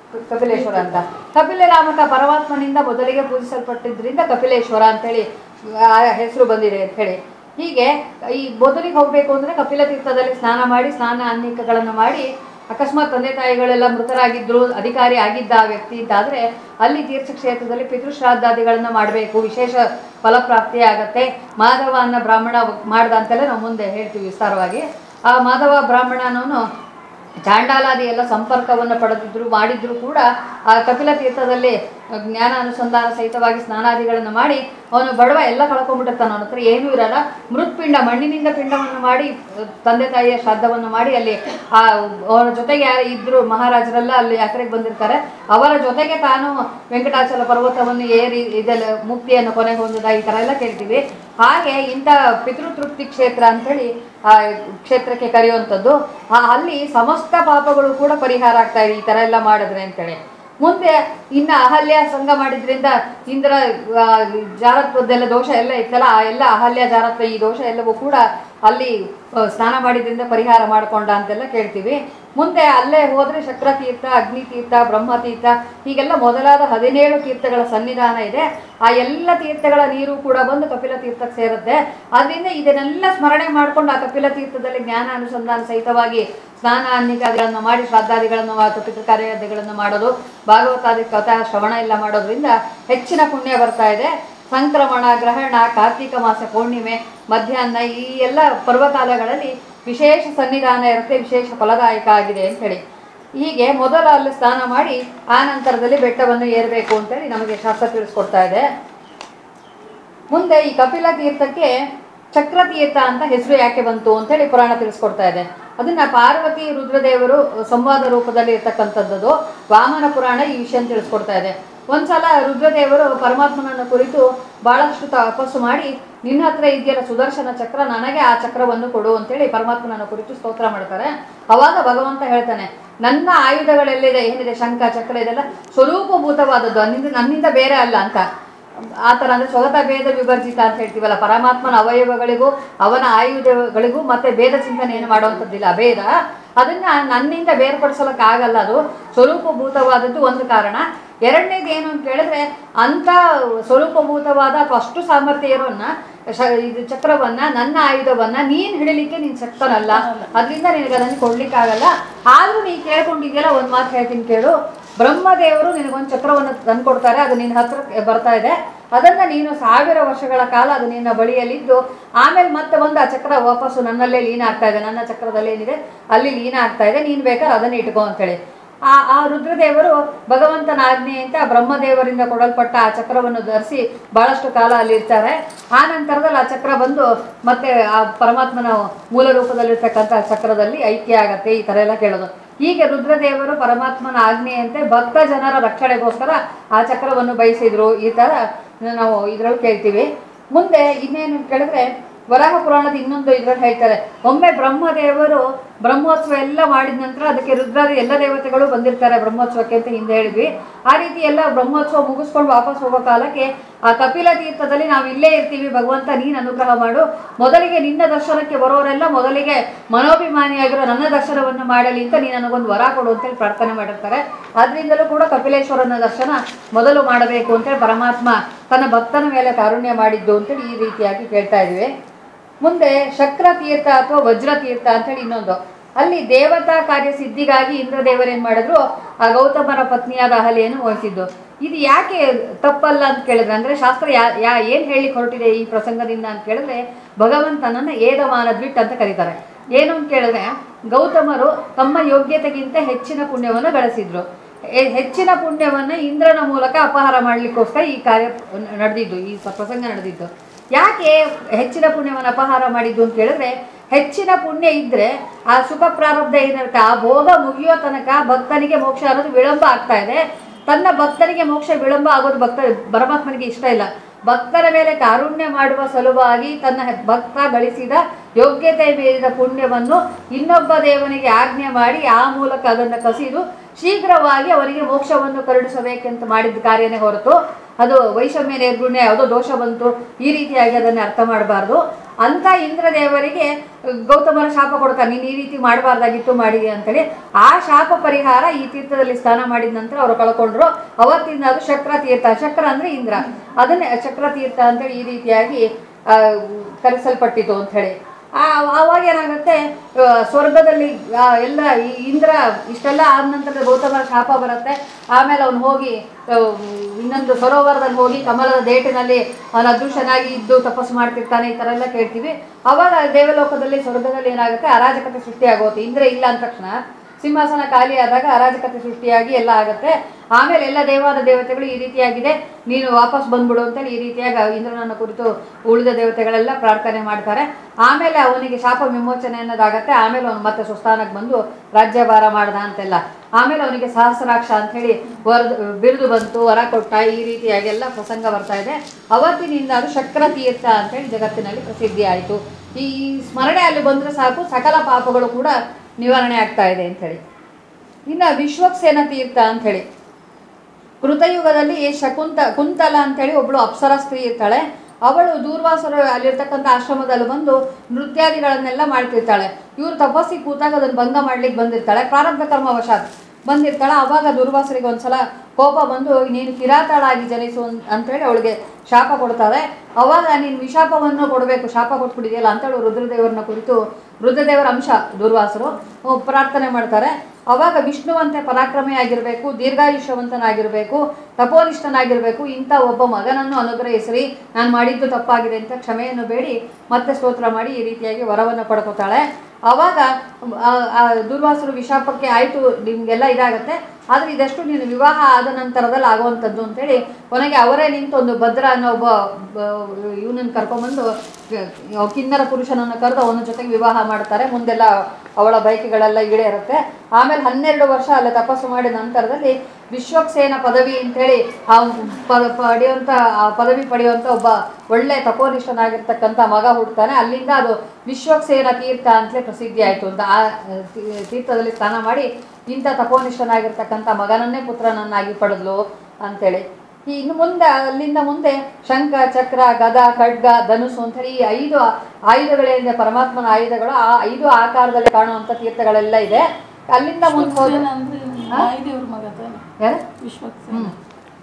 ಕಪಿಲೇಶ್ವರ ಅಂತ ಕಪಿಲ ನಾಮಕ ಪರಮಾತ್ಮನಿಂದ ಮೊದಲಿಗೆ ಪೂಜಿಸಲ್ಪಟ್ಟಿದ್ರಿಂದ ಕಪಿಲೇಶ್ವರ ಅಂತೇಳಿ ಆ ಹೆಸರು ಬಂದಿದೆ ಅಂತ ಹೇಳಿ ಹೀಗೆ ಈ ಮೊದಲಿಗೆ ಹೋಗಬೇಕು ಅಂದರೆ ಕಪಿಲ ತೀರ್ಥದಲ್ಲಿ ಸ್ನಾನ ಮಾಡಿ ಸ್ನಾನ ಅನ್ನಿಕಗಳನ್ನು ಮಾಡಿ ಅಕಸ್ಮಾತ್ ತಂದೆ ತಾಯಿಗಳೆಲ್ಲ ಮೃತರಾಗಿದ್ದರು ಅಧಿಕಾರಿ ಆಗಿದ್ದ ಆ ವ್ಯಕ್ತಿ ಅಂತಾದರೆ ಅಲ್ಲಿ ತೀರ್ಥಕ್ಷೇತ್ರದಲ್ಲಿ ಪಿತೃಶ್ರಾದ್ದಾದಿಗಳನ್ನು ಮಾಡಬೇಕು ವಿಶೇಷ ಫಲಪ್ರಾಪ್ತಿ ಆಗತ್ತೆ ಮಾಧವ ಅನ್ನೋ ಬ್ರಾಹ್ಮಣ ಮಾಡ್ದ ಅಂತೆಲ್ಲ ನಾವು ಮುಂದೆ ಹೇಳ್ತೀವಿ ವಿಸ್ತಾರವಾಗಿ ಆ ಮಾಧವ ಬ್ರಾಹ್ಮಣನವನು ಚಾಂಡಾಲಾದಿ ಎಲ್ಲ ಸಂಪರ್ಕವನ್ನು ಪಡೆದಿದ್ರು ಮಾಡಿದ್ರು ಕೂಡ ಆ ಕಪಿಲ ತೀರ್ಥದಲ್ಲಿ ಜ್ಞಾನ ಅನುಸಂಧಾನ ಸಹಿತವಾಗಿ ಸ್ನಾನಾದಿಗಳನ್ನು ಮಾಡಿ ಅವನು ಬಡವ ಎಲ್ಲ ಕಳ್ಕೊಂಡ್ಬಿಟ್ಟಿರ್ತಾನೆ ಅವನ ಹತ್ರ ಏನೂ ಇರಲ್ಲ ಮೃತ್ಪಿಂಡ ಮಣ್ಣಿನಿಂದ ಪಿಂಡವನ್ನು ಮಾಡಿ ತಂದೆ ತಾಯಿಯ ಶ್ರಾದ್ದವನ್ನು ಮಾಡಿ ಅಲ್ಲಿ ಆ ಅವರ ಜೊತೆಗೆ ಯಾರು ಇದ್ರು ಮಹಾರಾಜರೆಲ್ಲ ಅಲ್ಲಿ ಯಾತ್ರೆಗೆ ಬಂದಿರ್ತಾರೆ ಅವರ ಜೊತೆಗೆ ತಾನು ವೆಂಕಟಾಚಲ ಪರ್ವತವನ್ನು ಏರಿ ಇದೆಲ್ಲ ಮುಕ್ತಿಯನ್ನು ಕೊನೆಗೆ ಹೊಂದಿದ ಈ ಥರ ಎಲ್ಲ ಕೇಳ್ತೀವಿ ಹಾಗೆ ಇಂಥ ಪಿತೃತೃಪ್ತಿ ಕ್ಷೇತ್ರ ಅಂಥೇಳಿ ಆ ಕ್ಷೇತ್ರಕ್ಕೆ ಕರೆಯುವಂಥದ್ದು ಆ ಅಲ್ಲಿ ಸಮಸ್ತ ಪಾಪಗಳು ಕೂಡ ಪರಿಹಾರ ಆಗ್ತಾ ಇದೆ ಈ ಥರ ಎಲ್ಲ ಮಾಡಿದ್ರೆ ಅಂತೇಳಿ ಮುಂದೆ ಇನ್ನು ಅಹಲ್ಯ ಸಂಘ ಮಾಡಿದ್ರಿಂದ ಇಂದ್ರ ಆ, ಜಾರತ್ವದ್ದೆಲ್ಲ ದೋಷ ಎಲ್ಲ ಇತ್ತಲ್ಲ ಆ ಎಲ್ಲ ಅಹಲ್ಯ ಜಾರತ್ವ ಈ ದೋಷ ಎಲ್ಲವೂ ಕೂಡ ಅಲ್ಲಿ ಆ, ಸ್ನಾನ ಮಾಡಿದ್ರಿಂದ ಪರಿಹಾರ ಮಾಡಿಕೊಂಡ ಅಂತೆಲ್ಲ ಕೇಳ್ತೀವಿ ಮುಂದೆ ಅಲ್ಲೇ ಹೋದರೆ ಶಕ್ರತೀರ್ಥ ಅಗ್ನಿತೀರ್ಥ ಬ್ರಹ್ಮತೀರ್ಥ ಹೀಗೆಲ್ಲ ಮೊದಲಾದ ಹದಿನೇಳು ತೀರ್ಥಗಳ ಸನ್ನಿಧಾನ ಇದೆ ಆ ಎಲ್ಲ ತೀರ್ಥಗಳ ನೀರು ಕೂಡ ಬಂದು ಕಪಿಲ ತೀರ್ಥಕ್ಕೆ ಸೇರುತ್ತೆ ಅದರಿಂದ ಇದನ್ನೆಲ್ಲ ಸ್ಮರಣೆ ಮಾಡ್ಕೊಂಡು ಆ ಕಪಿಲ ತೀರ್ಥದಲ್ಲಿ ಜ್ಞಾನ ಅನುಸಂಧಾನ ಸಹಿತವಾಗಿ ಸ್ನಾನ ಅನ್ನಿಕಾದಿಗಳನ್ನು ಮಾಡಿ ಶ್ರಾದ್ದಾದಿಗಳನ್ನು ಪಿತೃ ಕಾರ್ಯಾದಿಗಳನ್ನು ಮಾಡೋದು ಭಾಗವತಾದಿ ಕಥಾ ಶ್ರವಣ ಎಲ್ಲ ಮಾಡೋದ್ರಿಂದ ಹೆಚ್ಚಿನ ಪುಣ್ಯ ಬರ್ತಾ ಇದೆ ಸಂಕ್ರಮಣ ಗ್ರಹಣ ಕಾರ್ತಿಕ ಮಾಸ ಪೂರ್ಣಿಮೆ ಮಧ್ಯಾಹ್ನ ಈ ಎಲ್ಲ ಪರ್ವಕಾಲಗಳಲ್ಲಿ ವಿಶೇಷ ಸನ್ನಿಧಾನ ಇರುತ್ತೆ ವಿಶೇಷ ಫಲದಾಯಕ ಆಗಿದೆ ಅಂತೇಳಿ ಹೀಗೆ ಮೊದಲು ಅಲ್ಲಿ ಸ್ನಾನ ಮಾಡಿ ಆ ನಂತರದಲ್ಲಿ ಬೆಟ್ಟವನ್ನು ಏರಬೇಕು ಅಂತೇಳಿ ನಮಗೆ ಶಾಸ್ತ್ರ ತಿಳಿಸ್ಕೊಡ್ತಾ ಇದೆ ಮುಂದೆ ಈ ಕಪಿಲ ತೀರ್ಥಕ್ಕೆ ಚಕ್ರತೀರ್ಥ ಅಂತ ಹೆಸರು ಯಾಕೆ ಬಂತು ಅಂತೇಳಿ ಪುರಾಣ ತಿಳಿಸ್ಕೊಡ್ತಾ ಇದೆ ಅದನ್ನ ಪಾರ್ವತಿ ರುದ್ರದೇವರು ಸಂವಾದ ರೂಪದಲ್ಲಿ ಇರ್ತಕ್ಕಂಥದ್ದು ವಾಮನ ಪುರಾಣ ಈ ವಿಷಯ ತಿಳಿಸ್ಕೊಡ್ತಾ ಇದೆ ಒಂದ್ಸಲ ರುದ್ರದೇವರು ಪರಮಾತ್ಮನನ್ನ ಕುರಿತು ಬಹಳಷ್ಟು ತಪಸ್ಸು ಮಾಡಿ ನಿನ್ನ ಹತ್ರ ಇದೆಯಲ್ಲ ಸುದರ್ಶನ ಚಕ್ರ ನನಗೆ ಆ ಚಕ್ರವನ್ನು ಕೊಡು ಅಂತೇಳಿ ಪರಮಾತ್ಮನನ್ನ ಕುರಿತು ಸ್ತೋತ್ರ ಮಾಡ್ತಾರೆ ಅವಾಗ ಭಗವಂತ ಹೇಳ್ತಾನೆ ನನ್ನ ಆಯುಧಗಳೆಲ್ಲಿದೆ ಏನಿದೆ ಶಂಖ ಚಕ್ರ ಇದೆಲ್ಲ ಸ್ವರೂಪಭೂತವಾದದ್ದು ನನ್ನಿಂದ ನನ್ನಿಂದ ಬೇರೆ ಅಲ್ಲ ಅಂತ ಆ ಥರ ಅಂದರೆ ಸ್ವಗತ ಭೇದ ವಿಭರ್ಜಿತ ಅಂತ ಹೇಳ್ತೀವಲ್ಲ ಪರಮಾತ್ಮನ ಅವಯವಗಳಿಗೂ ಅವನ ಆಯುಧಗಳಿಗೂ ಮತ್ತೆ ಭೇದ ಚಿಂತನೆಯನ್ನು ಮಾಡುವಂಥದ್ದಿಲ್ಲ ಅಭೇದ ಅದನ್ನ ನನ್ನಿಂದ ಬೇರ್ಪಡಿಸೋಕ್ಕಾಗಲ್ಲ ಅದು ಸ್ವರೂಪಭೂತವಾದದ್ದು ಒಂದು ಕಾರಣ ಎರಡನೇದು ಏನು ಅಂತ ಹೇಳಿದ್ರೆ ಅಂಥ ಸ್ವರೂಪಭೂತವಾದ ಅಥವಾ ಅಷ್ಟು ಸಾಮರ್ಥ್ಯ ಇರೋನ್ನ ಶ ಇದು ಚಕ್ರವನ್ನ ನನ್ನ ಆಯುಧವನ್ನ ನೀನು ಹಿಡಿಲಿಕ್ಕೆ ನೀನು ಶಕ್ತನಲ್ಲ ಅದರಿಂದ ನಿನಗೆ ಅದನ್ನು ಕೊಡ್ಲಿಕ್ಕಾಗಲ್ಲ ಆದರೂ ನೀನು ಕೇಳ್ಕೊಂಡಿದ್ಯಲ್ಲ ಒಂದು ಮಾತು ಹೇಳ್ತೀನಿ ಕೇಳು ಬ್ರಹ್ಮದೇವರು ನಿನಗೊಂದು ಚಕ್ರವನ್ನು ತಂದ್ಕೊಡ್ತಾರೆ ಅದು ನಿನ್ನ ಹತ್ರ ಬರ್ತಾ ಇದೆ ಅದನ್ನ ನೀನು ಸಾವಿರ ವರ್ಷಗಳ ಕಾಲ ಅದು ನಿನ್ನ ಬಳಿಯಲ್ಲಿದ್ದು ಆಮೇಲೆ ಮತ್ತೆ ಬಂದು ಆ ಚಕ್ರ ವಾಪಸ್ಸು ನನ್ನಲ್ಲೇ ಲೀನ ಆಗ್ತಾ ಇದೆ ನನ್ನ ಚಕ್ರದಲ್ಲಿ ಏನಿದೆ ಅಲ್ಲಿ ಲೀನ ಆಗ್ತಾ ಇದೆ ನೀನು ಬೇಕಾದ್ರೆ ಅದನ್ನ ಇಟ್ಕೋ ಅಂತೇಳಿ ಆ ಆ ರುದ್ರದೇವರು ಭಗವಂತನ ಆಜ್ಞೆ ಅಂತ ಬ್ರಹ್ಮದೇವರಿಂದ ಕೊಡಲ್ಪಟ್ಟ ಆ ಚಕ್ರವನ್ನು ಧರಿಸಿ ಬಹಳಷ್ಟು ಕಾಲ ಅಲ್ಲಿರ್ತಾರೆ ಆ ನಂತರದಲ್ಲಿ ಆ ಚಕ್ರ ಬಂದು ಮತ್ತೆ ಆ ಪರಮಾತ್ಮನ ಮೂಲ ರೂಪದಲ್ಲಿರ್ತಕ್ಕಂಥ ಚಕ್ರದಲ್ಲಿ ಐಕ್ಯ ಆಗತ್ತೆ ಈ ಥರ ಎಲ್ಲ ಕೇಳೋದು ಹೀಗೆ ರುದ್ರದೇವರು ಪರಮಾತ್ಮನ ಆಜ್ಞೆಯಂತೆ ಭಕ್ತ ಜನರ ರಕ್ಷಣೆಗೋಸ್ಕರ ಆ ಚಕ್ರವನ್ನು ಬಯಸಿದ್ರು ಈ ಥರ ನಾವು ಇದ್ರಲ್ಲಿ ಕೇಳ್ತೀವಿ ಮುಂದೆ ಇನ್ನೇನು ಕೇಳಿದ್ರೆ ವರಾಹ ಪುರಾಣದ ಇನ್ನೊಂದು ಇದ್ರಲ್ಲಿ ಹೇಳ್ತಾರೆ ಒಮ್ಮೆ ಬ್ರಹ್ಮದೇವರು ಬ್ರಹ್ಮೋತ್ಸವ ಎಲ್ಲ ಮಾಡಿದ ನಂತರ ಅದಕ್ಕೆ ರುದ್ರಾದ ಎಲ್ಲ ದೇವತೆಗಳು ಬಂದಿರ್ತಾರೆ ಬ್ರಹ್ಮೋತ್ಸವಕ್ಕೆ ಅಂತ ಹಿಂದೆ ಹೇಳಿದ್ವಿ ಆ ರೀತಿ ಎಲ್ಲ ಬ್ರಹ್ಮೋತ್ಸವ ಮುಗಿಸ್ಕೊಂಡು ವಾಪಸ್ ಹೋಗೋ ಕಾಲಕ್ಕೆ ಆ ಕಪಿಲ ತೀರ್ಥದಲ್ಲಿ ನಾವು ಇಲ್ಲೇ ಇರ್ತೀವಿ ಭಗವಂತ ನೀನು ಅನುಗ್ರಹ ಮಾಡು ಮೊದಲಿಗೆ ನಿನ್ನ ದರ್ಶನಕ್ಕೆ ಬರೋರೆಲ್ಲ ಮೊದಲಿಗೆ ಮನೋಭಿಮಾನಿಯಾಗಿರೋ ನನ್ನ ದರ್ಶನವನ್ನು ಮಾಡಲಿ ಅಂತ ನೀನು ನನಗೊಂದು ವರ ಕೊಡು ಅಂತೇಳಿ ಪ್ರಾರ್ಥನೆ ಮಾಡಿರ್ತಾರೆ ಆದ್ರಿಂದಲೂ ಕೂಡ ಕಪಿಲೇಶ್ವರನ ದರ್ಶನ ಮೊದಲು ಮಾಡಬೇಕು ಅಂತೇಳಿ ಪರಮಾತ್ಮ ತನ್ನ ಭಕ್ತನ ಮೇಲೆ ಕಾರುಣ್ಯ ಮಾಡಿದ್ದು ಅಂತೇಳಿ ಈ ರೀತಿಯಾಗಿ ಕೇಳ್ತಾ ಇದ್ವಿ ಮುಂದೆ ಶಕ್ರ ತೀರ್ಥ ಅಥವಾ ವಜ್ರ ತೀರ್ಥ ಅಂತೇಳಿ ಇನ್ನೊಂದು ಅಲ್ಲಿ ದೇವತಾ ಕಾರ್ಯ ಸಿದ್ಧಿಗಾಗಿ ಇಂದ್ರದೇವರೇನ್ ಮಾಡಿದ್ರು ಆ ಗೌತಮರ ಪತ್ನಿಯಾದ ಅಹಲಿಯನ್ನು ವಹಿಸಿದ್ದು ಇದು ಯಾಕೆ ತಪ್ಪಲ್ಲ ಅಂತ ಕೇಳಿದ್ರೆ ಅಂದ್ರೆ ಶಾಸ್ತ್ರ ಯಾ ಯಾ ಏನು ಹೇಳಲಿಕ್ಕೆ ಹೊರಟಿದೆ ಈ ಪ್ರಸಂಗದಿಂದ ಅಂತ ಕೇಳಿದ್ರೆ ಭಗವಂತನನ್ನ ಏದಮಾನ ದ್ವಿಟ್ ಅಂತ ಕರೀತಾರೆ ಏನು ಅಂತ ಕೇಳಿದ್ರೆ ಗೌತಮರು ತಮ್ಮ ಯೋಗ್ಯತೆಗಿಂತ ಹೆಚ್ಚಿನ ಪುಣ್ಯವನ್ನು ಗಳಿಸಿದ್ರು ಹೆ- ಹೆಚ್ಚಿನ ಪುಣ್ಯವನ್ನು ಇಂದ್ರನ ಮೂಲಕ ಅಪಹಾರ ಮಾಡಲಿಕ್ಕೋಸ್ಕರ ಈ ಕಾರ್ಯ ನಡೆದಿದ್ದು ಈ ಸ- ಪ್ರಸಂಗ ನಡೆದಿದ್ದು ಯಾಕೆ ಹೆಚ್ಚಿನ ಪುಣ್ಯವನ್ನು ಅಪಹಾರ ಮಾಡಿದ್ದು ಅಂತ ಕೇಳಿದ್ರೆ ಹೆಚ್ಚಿನ ಪುಣ್ಯ ಇದ್ರೆ ಆ ಸುಖ ಪ್ರಾರಬ್ಧ ಏನಿರುತ್ತೆ ಆ ಭೋಗ ಮುಗಿಯೋ ತನಕ ಭಕ್ತನಿಗೆ ಮೋಕ್ಷ ಅನ್ನೋದು ವಿಳಂಬ ಆಗ್ತಾ ಇದೆ ತನ್ನ ಭಕ್ತನಿಗೆ ಮೋಕ್ಷ ವಿಳಂಬ ಆಗೋದು ಭಕ್ತ ಪರಮಾತ್ಮನಿಗೆ ಇಷ್ಟ ಇಲ್ಲ ಭಕ್ತರ ಮೇಲೆ ಕಾರುಣ್ಯ ಮಾಡುವ ಸಲುವಾಗಿ ತನ್ನ ಭಕ್ತ ಗಳಿಸಿದ ಯೋಗ್ಯತೆ ಮೀರಿದ ಪುಣ್ಯವನ್ನು ಇನ್ನೊಬ್ಬ ದೇವನಿಗೆ ಆಜ್ಞೆ ಮಾಡಿ ಆ ಮೂಲಕ ಅದನ್ನು ಕಸಿದು ಶೀಘ್ರವಾಗಿ ಅವರಿಗೆ ಮೋಕ್ಷವನ್ನು ಕರುಣಿಸಬೇಕೆಂತ ಮಾಡಿದ ಕಾರ್ಯನೇ ಹೊರತು ಅದು ವೈಷಮ್ಯ ನಿರ್ಗುಣ್ಯ ಯಾವುದೋ ದೋಷ ಬಂತು ಈ ರೀತಿಯಾಗಿ ಅದನ್ನು ಅರ್ಥ ಮಾಡಬಾರ್ದು ಅಂತ ಇಂದ್ರದೇವರಿಗೆ ಗೌತಮರ ಶಾಪ ಕೊಡ್ತಾನೆ ನೀನು ಈ ರೀತಿ ಮಾಡಬಾರ್ದಾಗಿತ್ತು ಮಾಡಿ ಅಂತೇಳಿ ಆ ಶಾಪ ಪರಿಹಾರ ಈ ತೀರ್ಥದಲ್ಲಿ ಸ್ನಾನ ಮಾಡಿದ ನಂತರ ಅವರು ಕಳ್ಕೊಂಡ್ರು ಅವತ್ತಿಂದ ಅದು ಶಕ್ರ ತೀರ್ಥ ಶಕ್ರ ಅಂದ್ರೆ ಇಂದ್ರ ಅದನ್ನೇ ಚಕ್ರ ತೀರ್ಥ ಅಂತೇಳಿ ಈ ರೀತಿಯಾಗಿ ಆ, ಕರೆಸಲ್ಪಟ್ಟಿತು ಅಂತ ಹೇಳಿ ಆ ಆವಾಗ ಏನಾಗುತ್ತೆ ಆ, ಸ್ವರ್ಗದಲ್ಲಿ ಆ, ಎಲ್ಲ ಈ ಇಂದ್ರ ಇಷ್ಟೆಲ್ಲ ಆದ ನಂತರ ಗೌತಮರ ಶಾಪ ಬರುತ್ತೆ ಆಮೇಲೆ ಅವನು ಹೋಗಿ ಆ, ಇನ್ನೊಂದು ಸರೋವರದಲ್ಲಿ ಹೋಗಿ ಕಮಲದ ದೇಟಿನಲ್ಲಿ ಅವನ ಅದೃಶ್ಯನಾಗಿ ಇದ್ದು ತಪಸ್ಸು ಮಾಡ್ತಿರ್ತಾನೆ ಈ ಥರ ಎಲ್ಲ ಕೇಳ್ತೀವಿ ಅವಾಗ ದೇವಲೋಕದಲ್ಲಿ ಸ್ವರ್ಗದಲ್ಲಿ ಏನಾಗುತ್ತೆ ಅರಾಜಕತೆ ಸೃಷ್ಟಿಯಾಗುತ್ತೆ ಇಂದ್ರ ಇಲ್ಲ ಅಂದ ತಕ್ಷಣ ಸಿಂಹಾಸನ ಖಾಲಿ ಆದಾಗ ಅರಾಜಕತೆ ಸೃಷ್ಟಿಯಾಗಿ ಎಲ್ಲ ಆಗುತ್ತೆ ಆಮೇಲೆ ಎಲ್ಲ ದೇವಾದ ದೇವತೆಗಳು ಈ ರೀತಿಯಾಗಿದೆ ನೀನು ವಾಪಸ್ ಬಂದ್ಬಿಡು ಅಂತೇಳಿ ಈ ರೀತಿಯಾಗಿ ಇಂದ್ರನನ್ನ ಕುರಿತು ಉಳಿದ ದೇವತೆಗಳೆಲ್ಲ ಪ್ರಾರ್ಥನೆ ಮಾಡ್ತಾರೆ ಆಮೇಲೆ ಅವನಿಗೆ ಶಾಪ ವಿಮೋಚನೆ ಅನ್ನೋದಾಗತ್ತೆ ಆಮೇಲೆ ಅವನು ಮತ್ತೆ ಸ್ವಸ್ಥಾನಕ್ಕೆ ಬಂದು ರಾಜ್ಯಭಾರ ಮಾಡ್ದ ಅಂತೆಲ್ಲ ಆಮೇಲೆ ಅವನಿಗೆ ಸಹಸ್ರಾಕ್ಷ ಅಂಥೇಳಿ ವರದ ಬಿರುದು ಬಂತು ವರ ಕೊಟ್ಟ ಈ ರೀತಿಯಾಗಿ ಎಲ್ಲ ಪ್ರಸಂಗ ಬರ್ತಾ ಇದೆ ಅವತ್ತಿನಿಂದ ಅದು ಶಕ್ರ ತೀರ್ಥ ಅಂತೇಳಿ ಜಗತ್ತಿನಲ್ಲಿ ಪ್ರಸಿದ್ಧಿ ಆಯಿತು ಈ ಈ ಸ್ಮರಣೆ ಅಲ್ಲಿ ಬಂದರೆ ಸಾಕು ಸಕಲ ಪಾಪಗಳು ಕೂಡ ನಿವಾರಣೆ ಆಗ್ತಾ ಇದೆ ಅಂಥೇಳಿ ಇನ್ನು ವಿಶ್ವಕ್ಸೇನ ತೀರ್ಥ ಅಂಥೇಳಿ ಕೃತಯುಗದಲ್ಲಿ ಶಕುಂತ ಕುಂತಲ ಅಂತೇಳಿ ಒಬ್ಬಳು ಅಪ್ಸರ ಸ್ತ್ರೀ ಇರ್ತಾಳೆ ಅವಳು ದೂರ್ವಾಸರು ಅಲ್ಲಿರ್ತಕ್ಕಂಥ ಆಶ್ರಮದಲ್ಲಿ ಬಂದು ನೃತ್ಯಾದಿಗಳನ್ನೆಲ್ಲ ಮಾಡ್ತಿರ್ತಾಳೆ ಇವ್ರು ತಪಸ್ಸಿಗೆ ಕೂತಾಗ ಅದನ್ನು ಭಂಗ ಮಾಡ್ಲಿಕ್ಕೆ ಬಂದಿರ್ತಾಳೆ ಪ್ರಾರಬ್ಧ ಕರ್ಮವಶಾತ್ ಬಂದಿರ್ತಾಳೆ ಅವಾಗ ದುರ್ವಾಸರಿಗೆ ಒಂದ್ಸಲ ಕೋಪ ಬಂದು ನೀನು ಕಿರಾತಳಾಗಿ ಜನಿಸು ಅನ್- ಅಂತೇಳಿ ಅವಳಿಗೆ ಶಾಪ ಕೊಡ್ತಾರೆ ಅವಾಗ ನೀನು ವಿಶಾಪವನ್ನು ಕೊಡಬೇಕು ಶಾಪ ಕೊಟ್ಬಿಟ್ಟಿದೆಯಲ್ಲ ಅಂತೇಳಿ ರುದ್ರದೇವರನ್ನ ಕುರಿತು ರುದ್ರದೇವರ ಅಂಶ ದುರ್ವಾಸರು ಅಹ್ ಪ್ರಾರ್ಥನೆ ಮಾಡ್ತಾರೆ ಅವಾಗ ವಿಷ್ಣುವಂತೆ ಪರಾಕ್ರಮಿ ಆಗಿರಬೇಕು ದೀರ್ಘಾಯುಷ್ಯವಂತನಾಗಿರಬೇಕು ತಪೋನಿಷ್ಠನಾಗಿರಬೇಕು ಇಂಥ ಒಬ್ಬ ಮಗನನ್ನು ಅನುಗ್ರಹಿಸ್ರಿ ನಾನು ಮಾಡಿದ್ದು ತಪ್ಪಾಗಿದೆ ಅಂತ ಕ್ಷಮೆಯನ್ನು ಬೇಡಿ ಮತ್ತೆ ಸ್ತೋತ್ರ ಮಾಡಿ ಈ ರೀತಿಯಾಗಿ ವರವನ್ನು ಪಡ್ಕೋತಾಳೆ ಆವಾಗ ಆ, ಆ ದುರ್ವಾಸರು ವಿಶಾಪಕ್ಕೆ ಆಯಿತು ನಿಮಗೆಲ್ಲ ಇದಾಗತ್ತೆ ಆದರೆ ಇದಷ್ಟು ನೀನು ವಿವಾಹ ಆದ ನಂತರದಲ್ಲಿ ಆಗುವಂಥದ್ದು ಅಂತೇಳಿ ಕೊನೆಗೆ ಅವರೇ ನಿಂತು ಒಂದು ಭದ್ರ ಅನ್ನೋ ಒಬ್ಬ ಇವನನ್ನು ಕರ್ಕೊಂಬಂದು ಅಹ್, ಕಿನ್ನರ ಪುರುಷನನ್ನು ಕರೆದು ಅವನ ಜೊತೆಗೆ ವಿವಾಹ ಮಾಡ್ತಾರೆ ಮುಂದೆಲ್ಲ ಅವಳ ಬಯಕೆಗಳೆಲ್ಲ ಈಡೇರುತ್ತೆ ಆಮೇಲೆ ಹನ್ನೆರಡು ವರ್ಷ ಅಲ್ಲೇ ತಪಸ್ಸು ಮಾಡಿದ ನಂತರದಲ್ಲಿ ವಿಶ್ವಕ್ಸೇನ ಪದವಿ ಅಂತೇಳಿ ಆ ಪ ಪಡೆಯುವಂಥ ಆ ಪದವಿ ಪಡೆಯುವಂಥ ಒಬ್ಬ ಒಳ್ಳೆ ತಪೋನಿಷ್ಠನಾಗಿರ್ತಕ್ಕಂಥ ಮಗ ಹುಡ್ತಾನೆ ಅಲ್ಲಿಂದ ಅದು ವಿಶ್ವಕ್ಸೇನ ತೀರ್ಥ ಅಂತಲೇ ಪ್ರಸಿದ್ಧಿ ಆಯಿತು ಅಂತ ಆ ತೀ- ತೀರ್ಥದಲ್ಲಿ ಸ್ನಾನ ಮಾಡಿ ಇಂಥ ತಪೋನಿಷ್ಠನಾಗಿರ್ತಕ್ಕಂಥ ಮಗನನ್ನೇ ಪುತ್ರನನ್ನಾಗಿ ಪಡೆದ್ಲು ಅಂತೇಳಿ ಈ ಇನ್ನು ಮುಂದೆ ಅಲ್ಲಿಂದ ಮುಂದೆ ಶಂಖ ಚಕ್ರ ಗದ ಖಡ್ಗ ಧನುಸು ಅಂತೇಳಿ ಈ ಐದು ಆಯುಧಗಳೇನಿದೆ ಪರಮಾತ್ಮನ ಆಯುಧಗಳು ಆ ಐದು ಆಕಾರದಲ್ಲಿ ಕಾಣುವಂಥ ತೀರ್ಥಗಳೆಲ್ಲ ಇದೆ ಅಲ್ಲಿಂದ ಮುಂದೆ ಹೋದ್ರೆ ವಿಶ್ವಕ್ಸೇನ ಅಂದ್ರೆ ಹಾ? ವಾಯುದೇವ್ರ ಮಗ ತಾನೆ ಯಾರು ವಿಶ್ವಕ್ಸೇನ ಹ್ಮ್.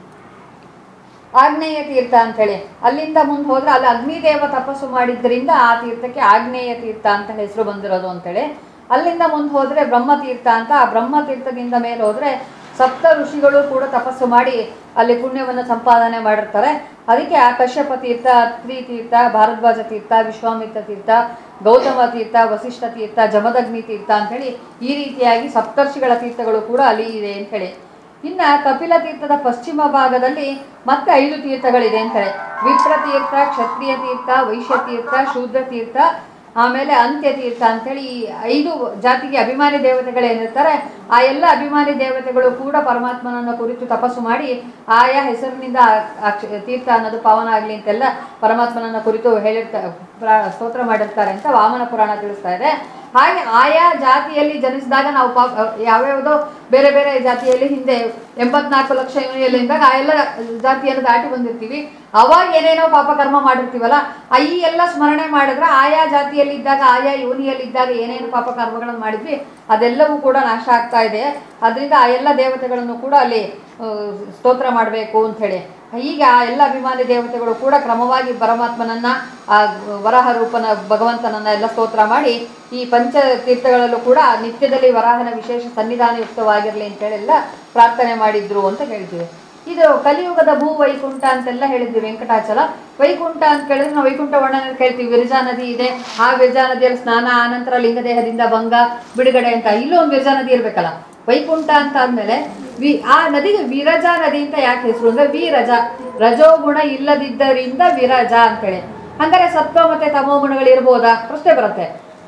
ಆಗ್ನೇಯ ತೀರ್ಥ ಅಂತೇಳಿ ಅಲ್ಲಿಂದ ಮುಂದೆ ಹೋದ್ರೆ ಅಲ್ಲಿ ಅಗ್ನಿದೇವ ತಪಸ್ಸು ಮಾಡಿದ್ರಿಂದ ಆ ತೀರ್ಥಕ್ಕೆ ಆಗ್ನೇಯ ತೀರ್ಥ ಅಂತ ಹೆಸರು ಬಂದಿರೋದು ಅಂತೇಳಿ ಅಲ್ಲಿಂದ ಮುಂದೆ ಹೋದ್ರೆ ಬ್ರಹ್ಮತೀರ್ಥ ಅಂತ ಆ ಬ್ರಹ್ಮತೀರ್ಥದಿಂದ ಮೇಲೆ ಹೋದ್ರೆ ಸಪ್ತ ಋಷಿಗಳು ಕೂಡ ತಪಸ್ಸು ಮಾಡಿ ಅಲ್ಲಿ ಪುಣ್ಯವನ್ನು ಸಂಪಾದನೆ ಮಾಡಿರ್ತಾರೆ ಅದಕ್ಕೆ ಆ ಕಶ್ಯಪ ತೀರ್ಥ ಅತ್ರಿ ತೀರ್ಥ ಭಾರದ್ವಾಜ ತೀರ್ಥ ವಿಶ್ವಾಮಿತ್ರ ತೀರ್ಥ ಗೌತಮ ತೀರ್ಥ ವಸಿಷ್ಠ ತೀರ್ಥ ಜಮದಗ್ನಿ ತೀರ್ಥ ಅಂತೇಳಿ ಈ ರೀತಿಯಾಗಿ ಸಪ್ತರ್ಷಿಗಳ ತೀರ್ಥಗಳು ಕೂಡ ಅಲ್ಲಿ ಇದೆ ಅಂತೇಳಿ ಇನ್ನು ಕಪಿಲ ತೀರ್ಥದ ಪಶ್ಚಿಮ ಭಾಗದಲ್ಲಿ ಮತ್ತೆ ಐದು ತೀರ್ಥಗಳಿದೆ ಅಂತಾರೆ ವಿಪ್ರ ತೀರ್ಥ ಕ್ಷತ್ರಿಯ ತೀರ್ಥ ವೈಶ್ಯ ತೀರ್ಥ ಶೂದ್ರ ತೀರ್ಥ ಆಮೇಲೆ ಅಂತ್ಯ ತೀರ್ಥ ಅಂತೇಳಿ ಈ ಐದು ಜಾತಿಗೆ ಅಭಿಮಾನಿ ದೇವತೆಗಳೇನಿರ್ತಾರೆ ಆ ಎಲ್ಲ ಅಭಿಮಾನಿ ದೇವತೆಗಳು ಕೂಡ ಪರಮಾತ್ಮನನ್ನು ಕುರಿತು ತಪಸ್ಸು ಮಾಡಿ ಆಯಾ ಹೆಸರಿನಿಂದ ಆ- ಆ ಕ್ಷ- ತೀರ್ಥ ಅನ್ನೋದು ಪಾವನ ಆಗಲಿ ಅಂತೆಲ್ಲ ಪರಮಾತ್ಮನನ್ನ ಕುರಿತು ಹೇಳಿರ್ತಾರೆ ಪ್ರ- ಸ್ತೋತ್ರ ಮಾಡಿರ್ತಾರೆ ಅಂತ ವಾಮನ ಪುರಾಣ ತಿಳಿಸ್ತಾ ಇದೆ ಹಾಗೆ ಆಯಾ ಜಾತಿಯಲ್ಲಿ ಜನಿಸಿದಾಗ ನಾವು ಪಾಪ ಯಾವ್ಯಾವುದೋ ಬೇರೆ ಬೇರೆ ಜಾತಿಯಲ್ಲಿ ಹಿಂದೆ ಎಂಬತ್ನಾಲ್ಕು ಲಕ್ಷ ಯೋನಿಯಲ್ಲಿಂದಾಗ ಆ ಎಲ್ಲ ಜಾತಿಯನ್ನು ದಾಟಿ ಬಂದಿರ್ತೀವಿ ಅವಾಗ ಏನೇನೋ ಪಾಪ ಕರ್ಮ ಮಾಡಿರ್ತೀವಲ್ಲ ಆ ಈ ಎಲ್ಲ ಸ್ಮರಣೆ ಮಾಡಿದ್ರೆ ಆಯಾ ಜಾತಿಯಲ್ಲಿದ್ದಾಗ ಆಯಾ ಯೋನಿಯಲ್ಲಿದ್ದಾಗ ಏನೇನು ಪಾಪ ಕರ್ಮಗಳನ್ನು ಮಾಡಿದ್ವಿ ಅದೆಲ್ಲವೂ ಕೂಡ ನಾಶ ಆಗ್ತಾ ಇದೆ ಅದರಿಂದ ಆ ಎಲ್ಲ ದೇವತೆಗಳನ್ನು ಕೂಡ ಅಲ್ಲಿ ಆ, ಸ್ತೋತ್ರ ಮಾಡಬೇಕು ಅಂಥೇಳಿ ಹೀಗೆ ಆ ಎಲ್ಲ ಅಭಿಮಾನಿ ದೇವತೆಗಳು ಕೂಡ ಕ್ರಮವಾಗಿ ಪರಮಾತ್ಮನನ್ನ ಆ ವರಾಹ ರೂಪನ ಭಗವಂತನನ್ನ ಎಲ್ಲ ಸ್ತೋತ್ರ ಮಾಡಿ ಈ ಪಂಚ ತೀರ್ಥಗಳಲ್ಲೂ ಕೂಡ ನಿತ್ಯದಲ್ಲಿ ವರಾಹನ ವಿಶೇಷ ಸನ್ನಿಧಾನಯುಕ್ತವಾಗಿರಲಿ ಅಂತೇಳಿ ಎಲ್ಲ ಪ್ರಾರ್ಥನೆ ಮಾಡಿದ್ರು ಅಂತ ಹೇಳ್ತೀವಿ ಇದು ಕಲಿಯುಗದ ಭೂ ವೈಕುಂಠ ಅಂತೆಲ್ಲ ಹೇಳಿದ್ವಿ ವೆಂಕಟಾಚಲ ವೈಕುಂಠ ಅಂತ ಕೇಳಿದ್ರೆ ನಾವು ವೈಕುಂಠ ವರ್ಣನೆ ಕೇಳ್ತೀವಿ ವಿರಜಾ ನದಿ ಇದೆ ಆ ವಿರಜಾ ನದಿಯಲ್ಲಿ ಸ್ನಾನ ಆನಂತರ ಲಿಂಗದೇಹದಿಂದ ಭಂಗ ಬಿಡುಗಡೆ ಅಂತ ಇಲ್ಲೂ ಒಂದು ವಿರಜಾ ನದಿ ಇರ್ಬೇಕಲ್ಲ ವೈಕುಂಠ ಅಂತ ಆದ್ಮೇಲೆ ವಿ ಆ ನದಿಗೆ ವಿರಜಾ ನದಿ ಅಂತ ಯಾಕೆ ಹೆಸರು ಅಂದ್ರೆ ವೀರಜ ರಜೋಗುಣ ಇಲ್ಲದಿದ್ದರಿಂದ ವಿರಜ ಅಂತೇಳಿ ಹಂಗಾರೆ ಸತ್ವ ಮತ್ತೆ ತಮೋ ಗುಣಗಳು ಇರ್ಬೋದಾ ಪ್ರಶ್ನೆ ಬರುತ್ತೆ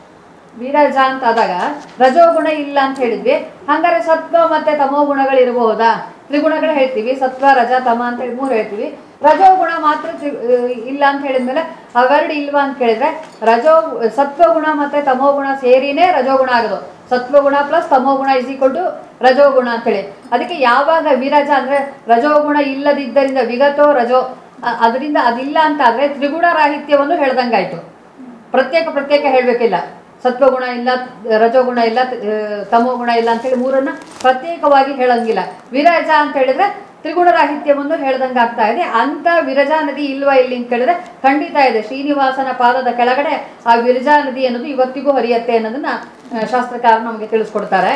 ವಿರಜ ಅಂತ ಆದಾಗ ರಜೋಗುಣ ಇಲ್ಲ ಅಂತ ಹೇಳಿದ್ವಿ ಹಂಗಾರೆ ಸತ್ವ ಮತ್ತೆ ತಮೋ ಗುಣಗಳು ಇರಬಹುದಾ ತ್ರಿಗುಣಗಳು ಹೇಳ್ತೀವಿ ಸತ್ವ ರಜ ತಮ ಅಂತ ಹೇಳಿ ಮೂರು ಹೇಳ್ತೀವಿ ರಜೋಗುಣ ಮಾತ್ರ ತ್ರಿ- ಇಲ್ಲ ಅಂತ ಹೇಳಿದ್ಮೇಲೆ ಅವೆರಡು ಇಲ್ವಾ ಅಂತ ಕೇಳಿದ್ರೆ ರಜೋ ಸತ್ವಗುಣ ಮತ್ತೆ ತಮೋಗುಣ ಸೇರಿನೇ ರಜೋಗುಣ ಆಗೋದು ಸತ್ವಗುಣ ಪ್ಲಸ್ ತಮೋಗುಣ ಇಸ್ ಈಕ್ವಲ್ ಟು ರಜೋಗುಣ ಅಂತೇಳಿ ಅದಕ್ಕೆ ಯಾವಾಗ ವಿರಜ ಅಂದ್ರೆ ರಜೋಗುಣ ಇಲ್ಲದಿದ್ದರಿಂದ ವಿಗತೋ ರಜೋ ಅ- ಅದರಿಂದ ಅದಿಲ್ಲ ಅಂತ ಆದ್ರೆ ತ್ರಿಗುಣ ರಾಹಿತ್ಯವನ್ನು ಹೇಳ್ದಂಗಾಯ್ತು ಪ್ರತ್ಯೇಕ ಪ್ರತ್ಯೇಕ ಹೇಳಬೇಕಿಲ್ಲ ಸತ್ವಗುಣ ಇಲ್ಲ ರಜೋಗುಣ ಇಲ್ಲ ಆ, ತಮೋಗುಣ ಇಲ್ಲ ಅಂತೇಳಿ ಮೂರನ್ನ ಪ್ರತ್ಯೇಕವಾಗಿ ಹೇಳಂಗಿಲ್ಲ ವಿರಜ ಅಂತ ಹೇಳಿದ್ರೆ ತ್ರಿಗುಣರಾಹಿತ್ಯವನ್ನು ಹೇಳ್ದಂಗೆ ಆಗ್ತಾ ಇದೆ ಅಂತ ವಿರಜಾ ನದಿ ಇಲ್ವಾ ಇಲ್ಲಿ ಅಂತ ಕೇಳಿದ್ರೆ ಖಂಡಿತ ಇದೆ ಶ್ರೀನಿವಾಸನ ಪಾದದ ಕೆಳಗಡೆ ಆ ವಿರಜಾ ನದಿ ಅನ್ನೋದು ಇವತ್ತಿಗೂ ಹರಿಯತ್ತೆ ಅನ್ನೋದನ್ನ ಆ, ಶಾಸ್ತ್ರಕಾರರು ನಮಗೆ ತಿಳಿಸ್ಕೊಡ್ತಾರೆ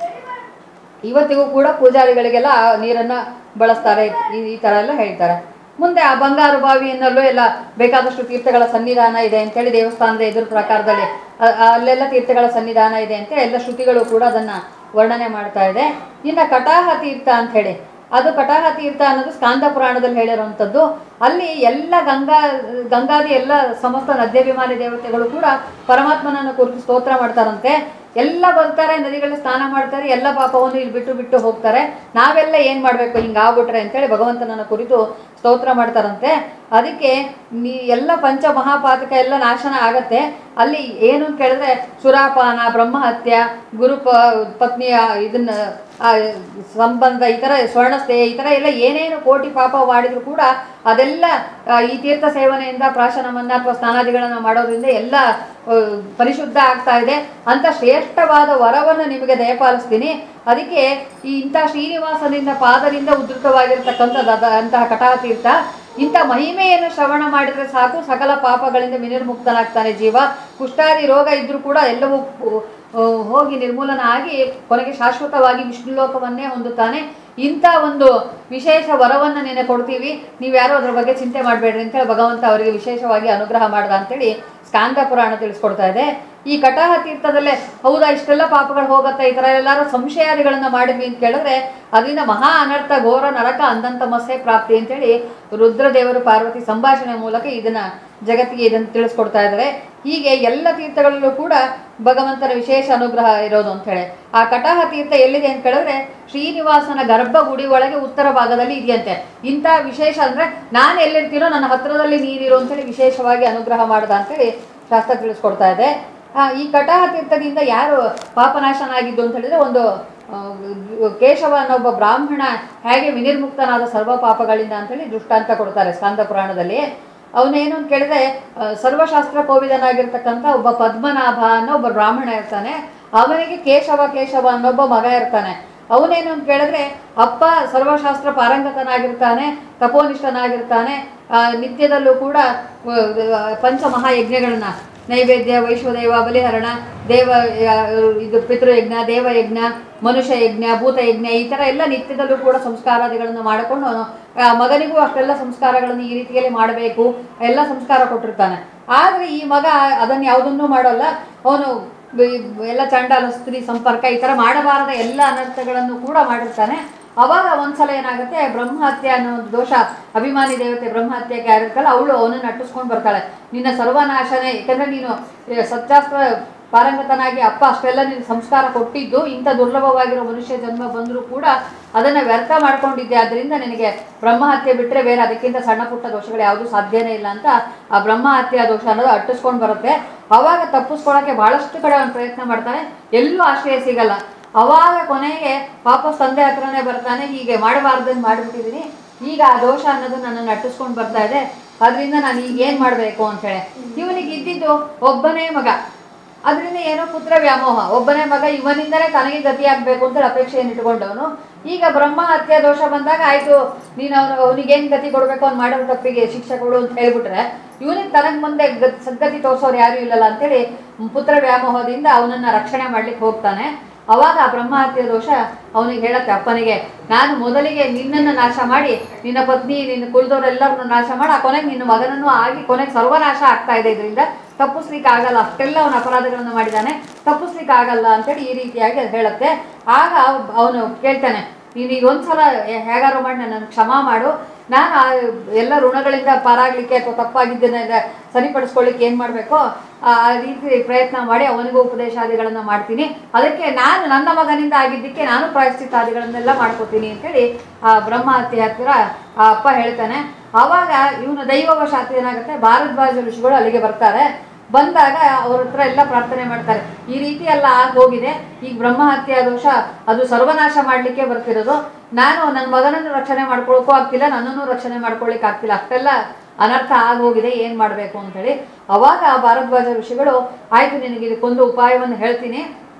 ಇವತ್ತಿಗೂ ಕೂಡ ಪೂಜಾರಿಗಳಿಗೆಲ್ಲ ಆ ನೀರನ್ನ ಬಳಸ್ತಾರೆ ಈ ಈ ಥರ ಎಲ್ಲ ಹೇಳ್ತಾರೆ ಮುಂದೆ ಆ ಬಂಗಾರು ಬಾವಿಯನ್ನಲ್ಲೂ ಎಲ್ಲ ಬೇಕಾದಷ್ಟು ತೀರ್ಥಗಳ ಸನ್ನಿಧಾನ ಇದೆ ಅಂತೇಳಿ ದೇವಸ್ಥಾನದ ಎದುರು ಪ್ರಕಾರದಲ್ಲಿ ಅ- ಅಲ್ಲೆಲ್ಲ ತೀರ್ಥಗಳ ಸನ್ನಿಧಾನ ಇದೆ ಅಂತ ಎಲ್ಲ ಶ್ರುತಿಗಳು ಕೂಡ ಅದನ್ನ ವರ್ಣನೆ ಮಾಡ್ತಾ ಇದೆ ಇನ್ನು ಕಟಾಹ ತೀರ್ಥ ಅಂತ ಹೇಳಿ ಅದು ಕಟಾಹ ತೀರ್ಥ ಅನ್ನೋದು ಸ್ಕಾಂದ ಪುರಾಣದಲ್ಲಿ ಹೇಳಿರುವಂಥದ್ದು ಅಲ್ಲಿ ಎಲ್ಲ ಗಂಗಾ ಗಂಗಾದಿ ಎಲ್ಲ ಸಮಸ್ತ ನದ್ಯಾಭಿಮಾನಿ ದೇವತೆಗಳು ಕೂಡ ಪರಮಾತ್ಮನನ್ನು ಕುರಿತು ಸ್ತೋತ್ರ ಮಾಡ್ತಾರಂತೆ ಎಲ್ಲ ಬರ್ತಾರೆ ನದಿಗಳಲ್ಲಿ ಸ್ನಾನ ಮಾಡ್ತಾರೆ ಎಲ್ಲ ಪಾಪವನ್ನು ಇಲ್ಲಿ ಬಿಟ್ಟು ಬಿಟ್ಟು ಹೋಗ್ತಾರೆ ನಾವೆಲ್ಲ ಏನು ಮಾಡಬೇಕು ಹಿಂಗೆ ಆಗ್ಬಿಟ್ರೆ ಅಂತೇಳಿ ಭಗವಂತನನ್ನ ಕುರಿತು ಸ್ತೋತ್ರ ಮಾಡ್ತಾರಂತೆ ಅದಕ್ಕೆ ನೀ ಎಲ್ಲ ಪಂಚ ಮಹಾಪಾತಕ ಎಲ್ಲ ನಾಶನ ಆಗತ್ತೆ ಅಲ್ಲಿ ಏನು ಅಂತ ಕೇಳಿದ್ರೆ ಸುರಾಪಾನ ಬ್ರಹ್ಮಹತ್ಯ ಗುರುಪ ಪತ್ನಿಯ ಇದನ್ನ ಆ, ಸಂಬಂಧ ಈ ಥರ ಸ್ವರ್ಣಸ್ಥೆ ಈ ಥರ ಎಲ್ಲ ಏನೇನು ಕೋಟಿ ಪಾಪ ಮಾಡಿದ್ರು ಕೂಡ ಅದೆಲ್ಲ ಆ, ಈ ತೀರ್ಥ ಸೇವನೆಯಿಂದ ಪ್ರಾಶನವನ್ನ ಅಥವಾ ಸ್ನಾನಾದಿಗಳನ್ನು ಮಾಡೋದ್ರಿಂದ ಎಲ್ಲ ಆ, ಪರಿಶುದ್ಧ ಆಗ್ತಾ ಇದೆ ಅಂತ ಶ್ರೇಷ್ಠವಾದ ವರವನ್ನು ನಿಮಗೆ ದಯಪಾಲಿಸ್ತೀನಿ ಅದಕ್ಕೆ ಈ ಇಂಥ ಶ್ರೀನಿವಾಸನಿಂದ ಪಾದದಿಂದ ಉದ್ಧೃತವಾಗಿರ್ತಕ್ಕಂಥದ್ದು ಅದ ಅಂತಹ ಕಟಾಹ ತೀರ್ಥ ಇಂಥ ಮಹಿಮೆಯನ್ನು ಶ್ರವಣ ಮಾಡಿದ್ರೆ ಸಾಕು ಸಕಲ ಪಾಪಗಳಿಂದ ವಿನಿರ್ಮುಕ್ತನಾಗ್ತಾನೆ ಜೀವ ಕುಷ್ಠಾದಿ ರೋಗ ಇದ್ರೂ ಕೂಡ ಎಲ್ಲವೂ ಪು- ಆ, ಹೋಗಿ ನಿರ್ಮೂಲನ ಆಗಿ ಕೊನೆಗೆ ಶಾಶ್ವತವಾಗಿ ವಿಷ್ಣುಲೋಕವನ್ನೇ ಹೊಂದುತ್ತಾನೆ ಇಂಥ ಒಂದು ವಿಶೇಷ ವರವನ್ನು ನೆನೆ ಕೊಡ್ತೀವಿ ನೀವ್ಯಾರೋ ಅದ್ರ ಬಗ್ಗೆ ಚಿಂತೆ ಮಾಡಬೇಡ್ರಿ ಅಂತೇಳಿ ಭಗವಂತ ಅವರಿಗೆ ವಿಶೇಷವಾಗಿ ಅನುಗ್ರಹ ಮಾಡ್ದ ಅಂತೇಳಿ ಸ್ಕಾಂದ ಪುರಾಣ ತಿಳಿಸ್ಕೊಡ್ತಾ ಇದೆ ಈ ಕಟಾಹ ತೀರ್ಥದಲ್ಲೇ ಹೌದಾ ಇಷ್ಟೆಲ್ಲ ಪಾಪಗಳು ಹೋಗುತ್ತೆ ಈ ಥರ ಎಲ್ಲಾರು ಸಂಶಯಾದಿಗಳನ್ನು ಮಾಡಿದ್ವಿ ಅಂತ ಕೇಳಿದ್ರೆ ಅದರಿಂದ ಮಹಾ ಅನರ್ಥ ಘೋರ ನರಕ ಅಂದಂತಮಸ್ಸೆ ಪ್ರಾಪ್ತಿ ಅಂತೇಳಿ ರುದ್ರದೇವರು ಪಾರ್ವತಿ ಸಂಭಾಷಣೆ ಮೂಲಕ ಇದನ್ನ ಜಗತ್ತಿಗೆ ಇದನ್ನು ತಿಳಿಸ್ಕೊಡ್ತಾ ಇದ್ದಾರೆ ಹೀಗೆ ಎಲ್ಲ ತೀರ್ಥಗಳಲ್ಲೂ ಕೂಡ ಭಗವಂತನ ವಿಶೇಷ ಅನುಗ್ರಹ ಇರೋದು ಅಂತ ಹೇಳಿ ಆ ಕಟಾಹ ತೀರ್ಥ ಎಲ್ಲಿದೆ ಅಂತ ಕೇಳಿದ್ರೆ ಶ್ರೀನಿವಾಸನ ಗರ್ಭಗುಡಿ ಒಳಗೆ ಉತ್ತರ ಭಾಗದಲ್ಲಿ ಇದೆಯಂತೆ ಇಂಥ ವಿಶೇಷ ಅಂದ್ರೆ ನಾನು ಎಲ್ಲಿರ್ತೀನೋ ನನ್ನ ಹತ್ರದಲ್ಲಿ ನೀರಿರು ಅಂತೇಳಿ ವಿಶೇಷವಾಗಿ ಅನುಗ್ರಹ ಮಾಡ್ದ ಅಂತೇಳಿ ಶಾಸ್ತ್ರ ತಿಳಿಸ್ಕೊಡ್ತಾ ಇದೆ ಆ, ಈ ಕಟಾಹ ತೀರ್ಥದಿಂದ ಯಾರು ಪಾಪನಾಶನಾಗಿದ್ದು ಅಂತ ಹೇಳಿದ್ರೆ ಒಂದು ಆ, ಕೇಶವ ಅನ್ನೊಬ್ಬ ಬ್ರಾಹ್ಮಣ ಹೇಗೆ ವಿನಿರ್ಮುಕ್ತನಾದ ಸರ್ವ ಪಾಪಗಳಿಂದ ಅಂತೇಳಿ ದೃಷ್ಟಾಂತ ಕೊಡ್ತಾರೆ ಸ್ಕಾಂದ ಪುರಾಣದಲ್ಲಿ ಅವನೇನು ಅಂತ ಕೇಳಿದ್ರೆ ಆ, ಸರ್ವಶಾಸ್ತ್ರ ಕೋವಿದನಾಗಿರ್ತಕ್ಕಂಥ ಒಬ್ಬ ಪದ್ಮನಾಭ ಅನ್ನೋ ಒಬ್ಬ ಬ್ರಾಹ್ಮಣ ಇರ್ತಾನೆ ಅವನಿಗೆ ಕೇಶವ ಕೇಶವ ಅನ್ನೊಬ್ಬ ಮಗ ಇರ್ತಾನೆ ಅವನೇನು ಅಂತ ಕೇಳಿದ್ರೆ ಅಪ್ಪ ಸರ್ವಶಾಸ್ತ್ರ ಪಾರಂಗತನಾಗಿರ್ತಾನೆ ತಪೋನಿಷ್ಠನಾಗಿರ್ತಾನೆ ಆ, ನಿತ್ಯದಲ್ಲೂ ಕೂಡ ಆ, ಪಂಚ ಮಹಾಯಜ್ಞಗಳನ್ನ ನೈವೇದ್ಯ ವೈಶ್ವದೇವ ಬಲಿಹರಣ ದೇವ ಆ, ಇದು ಪಿತೃಯಜ್ಞ ದೇವಯಜ್ಞ ಮನುಷ್ಯ ಯಜ್ಞ ಭೂತಯಜ್ಞ ಈ ಥರ ಎಲ್ಲ ನಿತ್ಯದಲ್ಲೂ ಕೂಡ ಸಂಸ್ಕಾರಾದಿಗಳನ್ನು ಮಾಡಿಕೊಂಡು ಅವನು ಆ ಮಗನಿಗೂ ಅಷ್ಟೆಲ್ಲ ಸಂಸ್ಕಾರಗಳನ್ನು ಈ ರೀತಿಯಲ್ಲಿ ಮಾಡಬೇಕು ಎಲ್ಲ ಸಂಸ್ಕಾರ ಕೊಟ್ಟಿರ್ತಾನೆ ಆದರೆ ಈ ಮಗ ಅದನ್ನು ಯಾವುದನ್ನೂ ಮಾಡೋಲ್ಲ ಅವನು ಬಿ- ಎಲ್ಲ ಚಂಡಾಲ ಸ್ತ್ರೀ ಸಂಪರ್ಕ ಈ ಥರ ಮಾಡಬಾರದ ಎಲ್ಲ ಅನರ್ಥಗಳನ್ನು ಕೂಡ ಮಾಡಿರ್ತಾನೆ ಅವಾಗ ಒಂದ್ಸಲ ಏನಾಗುತ್ತೆ ಬ್ರಹ್ಮಹತ್ಯೆ ಅನ್ನೋ ಒಂದು ದೋಷ ಅಭಿಮಾನಿ ದೇವತೆ ಬ್ರಹ್ಮಹತ್ಯೆಗೆ ಯಾರಿರ್ತಾಳೆ ಅವಳು ಅವನನ್ನು ಅಟ್ಟಿಸ್ಕೊಂಡು ಬರ್ತಾಳೆ ನಿನ್ನ ಸರ್ವನಾಶನೇ ಯಾಕಂದ್ರೆ ನೀನು ಏ, ಸತ್ಯಾಸ್ತ್ರ ಪಾರಂಗತನಾಗಿ ಅಪ್ಪ ಅಷ್ಟೆಲ್ಲ ನೀನು ಸಂಸ್ಕಾರ ಕೊಟ್ಟಿದ್ದು ಇಂಥ ದುರ್ಲಭವಾಗಿರೋ ಮನುಷ್ಯ ಜನ್ಮ ಬಂದರೂ ಕೂಡ ಅದನ್ನು ವ್ಯರ್ಥ ಮಾಡ್ಕೊಂಡಿದ್ದೆ ಅದರಿಂದ ನಿನಗೆ ಬ್ರಹ್ಮಹತ್ಯೆ ಬಿಟ್ಟರೆ ಬೇರೆ ಅದಕ್ಕಿಂತ ಸಣ್ಣ ಪುಟ್ಟ ದೋಷಗಳು ಯಾವುದೂ ಸಾಧ್ಯನೇ ಇಲ್ಲ ಅಂತ ಆ ಬ್ರಹ್ಮಹತ್ಯೆ ದೋಷ ಅನ್ನೋದು ಅಟ್ಟಿಸ್ಕೊಂಡು ಬರುತ್ತೆ ಅವಾಗ ತಪ್ಪಿಸ್ಕೊಳ್ಳೋಕ್ಕೆ ಬಹಳಷ್ಟು ಕಡೆ ಅವನು ಪ್ರಯತ್ನ ಮಾಡ್ತಾನೆ ಎಲ್ಲೂ ಆಶ್ರಯ ಸಿಗಲ್ಲ ಅವಾಗ ಕೊನೆಗೆ ವಾಪಸ್ ತಂದೆ ಹತ್ರನೇ ಬರ್ತಾನೆ ಹೀಗೆ ಮಾಡಬಾರ್ದನ್ನು ಮಾಡಿಬಿಟ್ಟಿದ್ದೀನಿ ಈಗ ಆ ದೋಷ ಅನ್ನೋದು ನನ್ನನ್ನು ಅಟ್ಟಿಸ್ಕೊಂಡು ಬರ್ತಾ ಇದೆ ಅದರಿಂದ ನಾನು ಈಗ ಏನು ಮಾಡಬೇಕು ಅಂತೇಳಿ ಇವನಿಗೆ ಇದ್ದಿದ್ದು ಒಬ್ಬನೇ ಮಗ ಅದರಿಂದ ಏನೋ ಪುತ್ರ ವ್ಯಾಮೋಹ ಒಬ್ಬನೇ ಮಗ ಇವನಿಂದಲೇ ತನಗೆ ಗತಿಯಾಗಬೇಕು ಅಂತ ಅಪೇಕ್ಷೆಯನ್ನು ಇಟ್ಕೊಂಡವನು ಈಗ ಬ್ರಹ್ಮ ಹತ್ಯೆ ದೋಷ ಬಂದಾಗ ಆಯ್ತು ನೀನು ಅವನು ಅವನಿಗೇನು ಗತಿ ಕೊಡಬೇಕು ಅವ್ನು ಮಾಡೋ ತಪ್ಪಿಗೆ ಶಿಕ್ಷೆ ಕೊಡು ಅಂತ ಹೇಳ್ಬಿಟ್ರೆ ಇವನಿಗೆ ತನಗೆ ಮುಂದೆ ಗತ್ ಸದ್ಗತಿ ತೋರಿಸೋರು ಯಾರೂ ಇಲ್ಲಲ್ಲ ಅಂತೇಳಿ ಪುತ್ರ ವ್ಯಾಮೋಹದಿಂದ ಅವನನ್ನು ರಕ್ಷಣೆ ಮಾಡ್ಲಿಕ್ಕೆ ಹೋಗ್ತಾನೆ ಅವಾಗ ಆ ಬ್ರಹ್ಮಹತ್ಯೆ ದೋಷ ಅವನಿಗೆ ಹೇಳತ್ತೆ ಅಪ್ಪನಿಗೆ ನಾನು ಮೊದಲಿಗೆ ನಿನ್ನನ್ನು ನಾಶ ಮಾಡಿ ನಿನ್ನ ಪತ್ನಿ ನಿನ್ನ ಕುಲದವರೆಲ್ಲರನ್ನು ನಾಶ ಮಾಡಿ ಆ ಕೊನೆಗೆ ನಿನ್ನ ಮಗನನ್ನು ಆಗಿ ಕೊನೆಗೆ ಸರ್ವನಾಶ ಆಗ್ತಾ ಇದೆ ಇದರಿಂದ ತಪ್ಪಿಸ್ಲಿಕ್ಕೆ ಆಗಲ್ಲ ಅಷ್ಟೆಲ್ಲ ಅವನ ಅಪರಾಧಗಳನ್ನು ಮಾಡಿದ್ದಾನೆ ತಪ್ಪಿಸ್ಲಿಕ್ಕೆ ಆಗಲ್ಲ ಅಂತೇಳಿ ಈ ರೀತಿಯಾಗಿ ಅದು ಹೇಳುತ್ತೆ ಆಗ ಅವನು ಕೇಳ್ತಾನೆ ನೀನು ಈಗ ಒಂದ್ಸಲ ಹೇಗಾರು ಮಾಡಿ ನನ್ನನ್ನು ಕ್ಷಮಾ ಮಾಡು ನಾನು ಆ ಎಲ್ಲ ಋಣಗಳಿಂದ ಪಾರಾಗಲಿಕ್ಕೆ ಅಥವಾ ತಪ್ಪಾಗಿದ್ದನ್ನೆಲ್ಲ ಸರಿಪಡಿಸ್ಕೊಳ್ಳಿಕ್ಕೆ ಏನು ಮಾಡಬೇಕೋ ಆ ರೀತಿ ಪ್ರಯತ್ನ ಮಾಡಿ ಅವನಿಗೂ ಉಪದೇಶಾದಿಗಳನ್ನು ಮಾಡ್ತೀನಿ ಅದಕ್ಕೆ ನಾನು ನನ್ನ ಮಗನಿಂದ ಆಗಿದ್ದಕ್ಕೆ ನಾನು ಪ್ರಾಯಶ್ಚಿತ್ತಾದಿಗಳನ್ನೆಲ್ಲ ಮಾಡ್ಕೋತೀನಿ ಅಂತೇಳಿ ಆ ಬ್ರಹ್ಮ ಹತ್ಯೆ ಹತ್ತಿರ ಆ ಅಪ್ಪ ಹೇಳ್ತಾನೆ ಆವಾಗ ಇವನು ದೈವವಶಾತ್ ಏನಾಗುತ್ತೆ ಭಾರದ್ವಾಜ ಋಷಿಗಳು ಅಲ್ಲಿಗೆ ಬರ್ತಾರೆ ಬಂದಾಗ ಅವ್ರ ಹತ್ರ ಎಲ್ಲ ಪ್ರಾರ್ಥನೆ ಮಾಡ್ತಾರೆ ಈ ರೀತಿ ಎಲ್ಲ ಆಗಿ ಹೋಗಿದೆ ಈಗ ಬ್ರಹ್ಮ ಹತ್ಯೆ ದೋಷ ಅದು ಸರ್ವನಾಶ ಮಾಡಲಿಕ್ಕೆ ಬರ್ತಿರೋದು ನಾನು ನನ್ನ ಮಗನನ್ನು ರಕ್ಷಣೆ ಮಾಡ್ಕೊಳ್ಳೋಕ್ಕೂ ಆಗ್ತಿಲ್ಲ ನನ್ನನ್ನು ರಕ್ಷಣೆ ಮಾಡ್ಕೊಳ್ಳಿಕ್ಕೆ ಆಗ್ತಿಲ್ಲ ಅಷ್ಟೆಲ್ಲ ಅನರ್ಥ ಆಗೋಗಿದೆ ಏನು ಮಾಡಬೇಕು ಅಂತೇಳಿ ಅವಾಗ ಭಾರದ್ವಾಜ ಋಷಿಗಳು ಆಯಿತು ನಿನಗೆ ಇದಕ್ಕೊಂದು ಉಪಾಯವನ್ನು ಹೇಳ್ತೀನಿ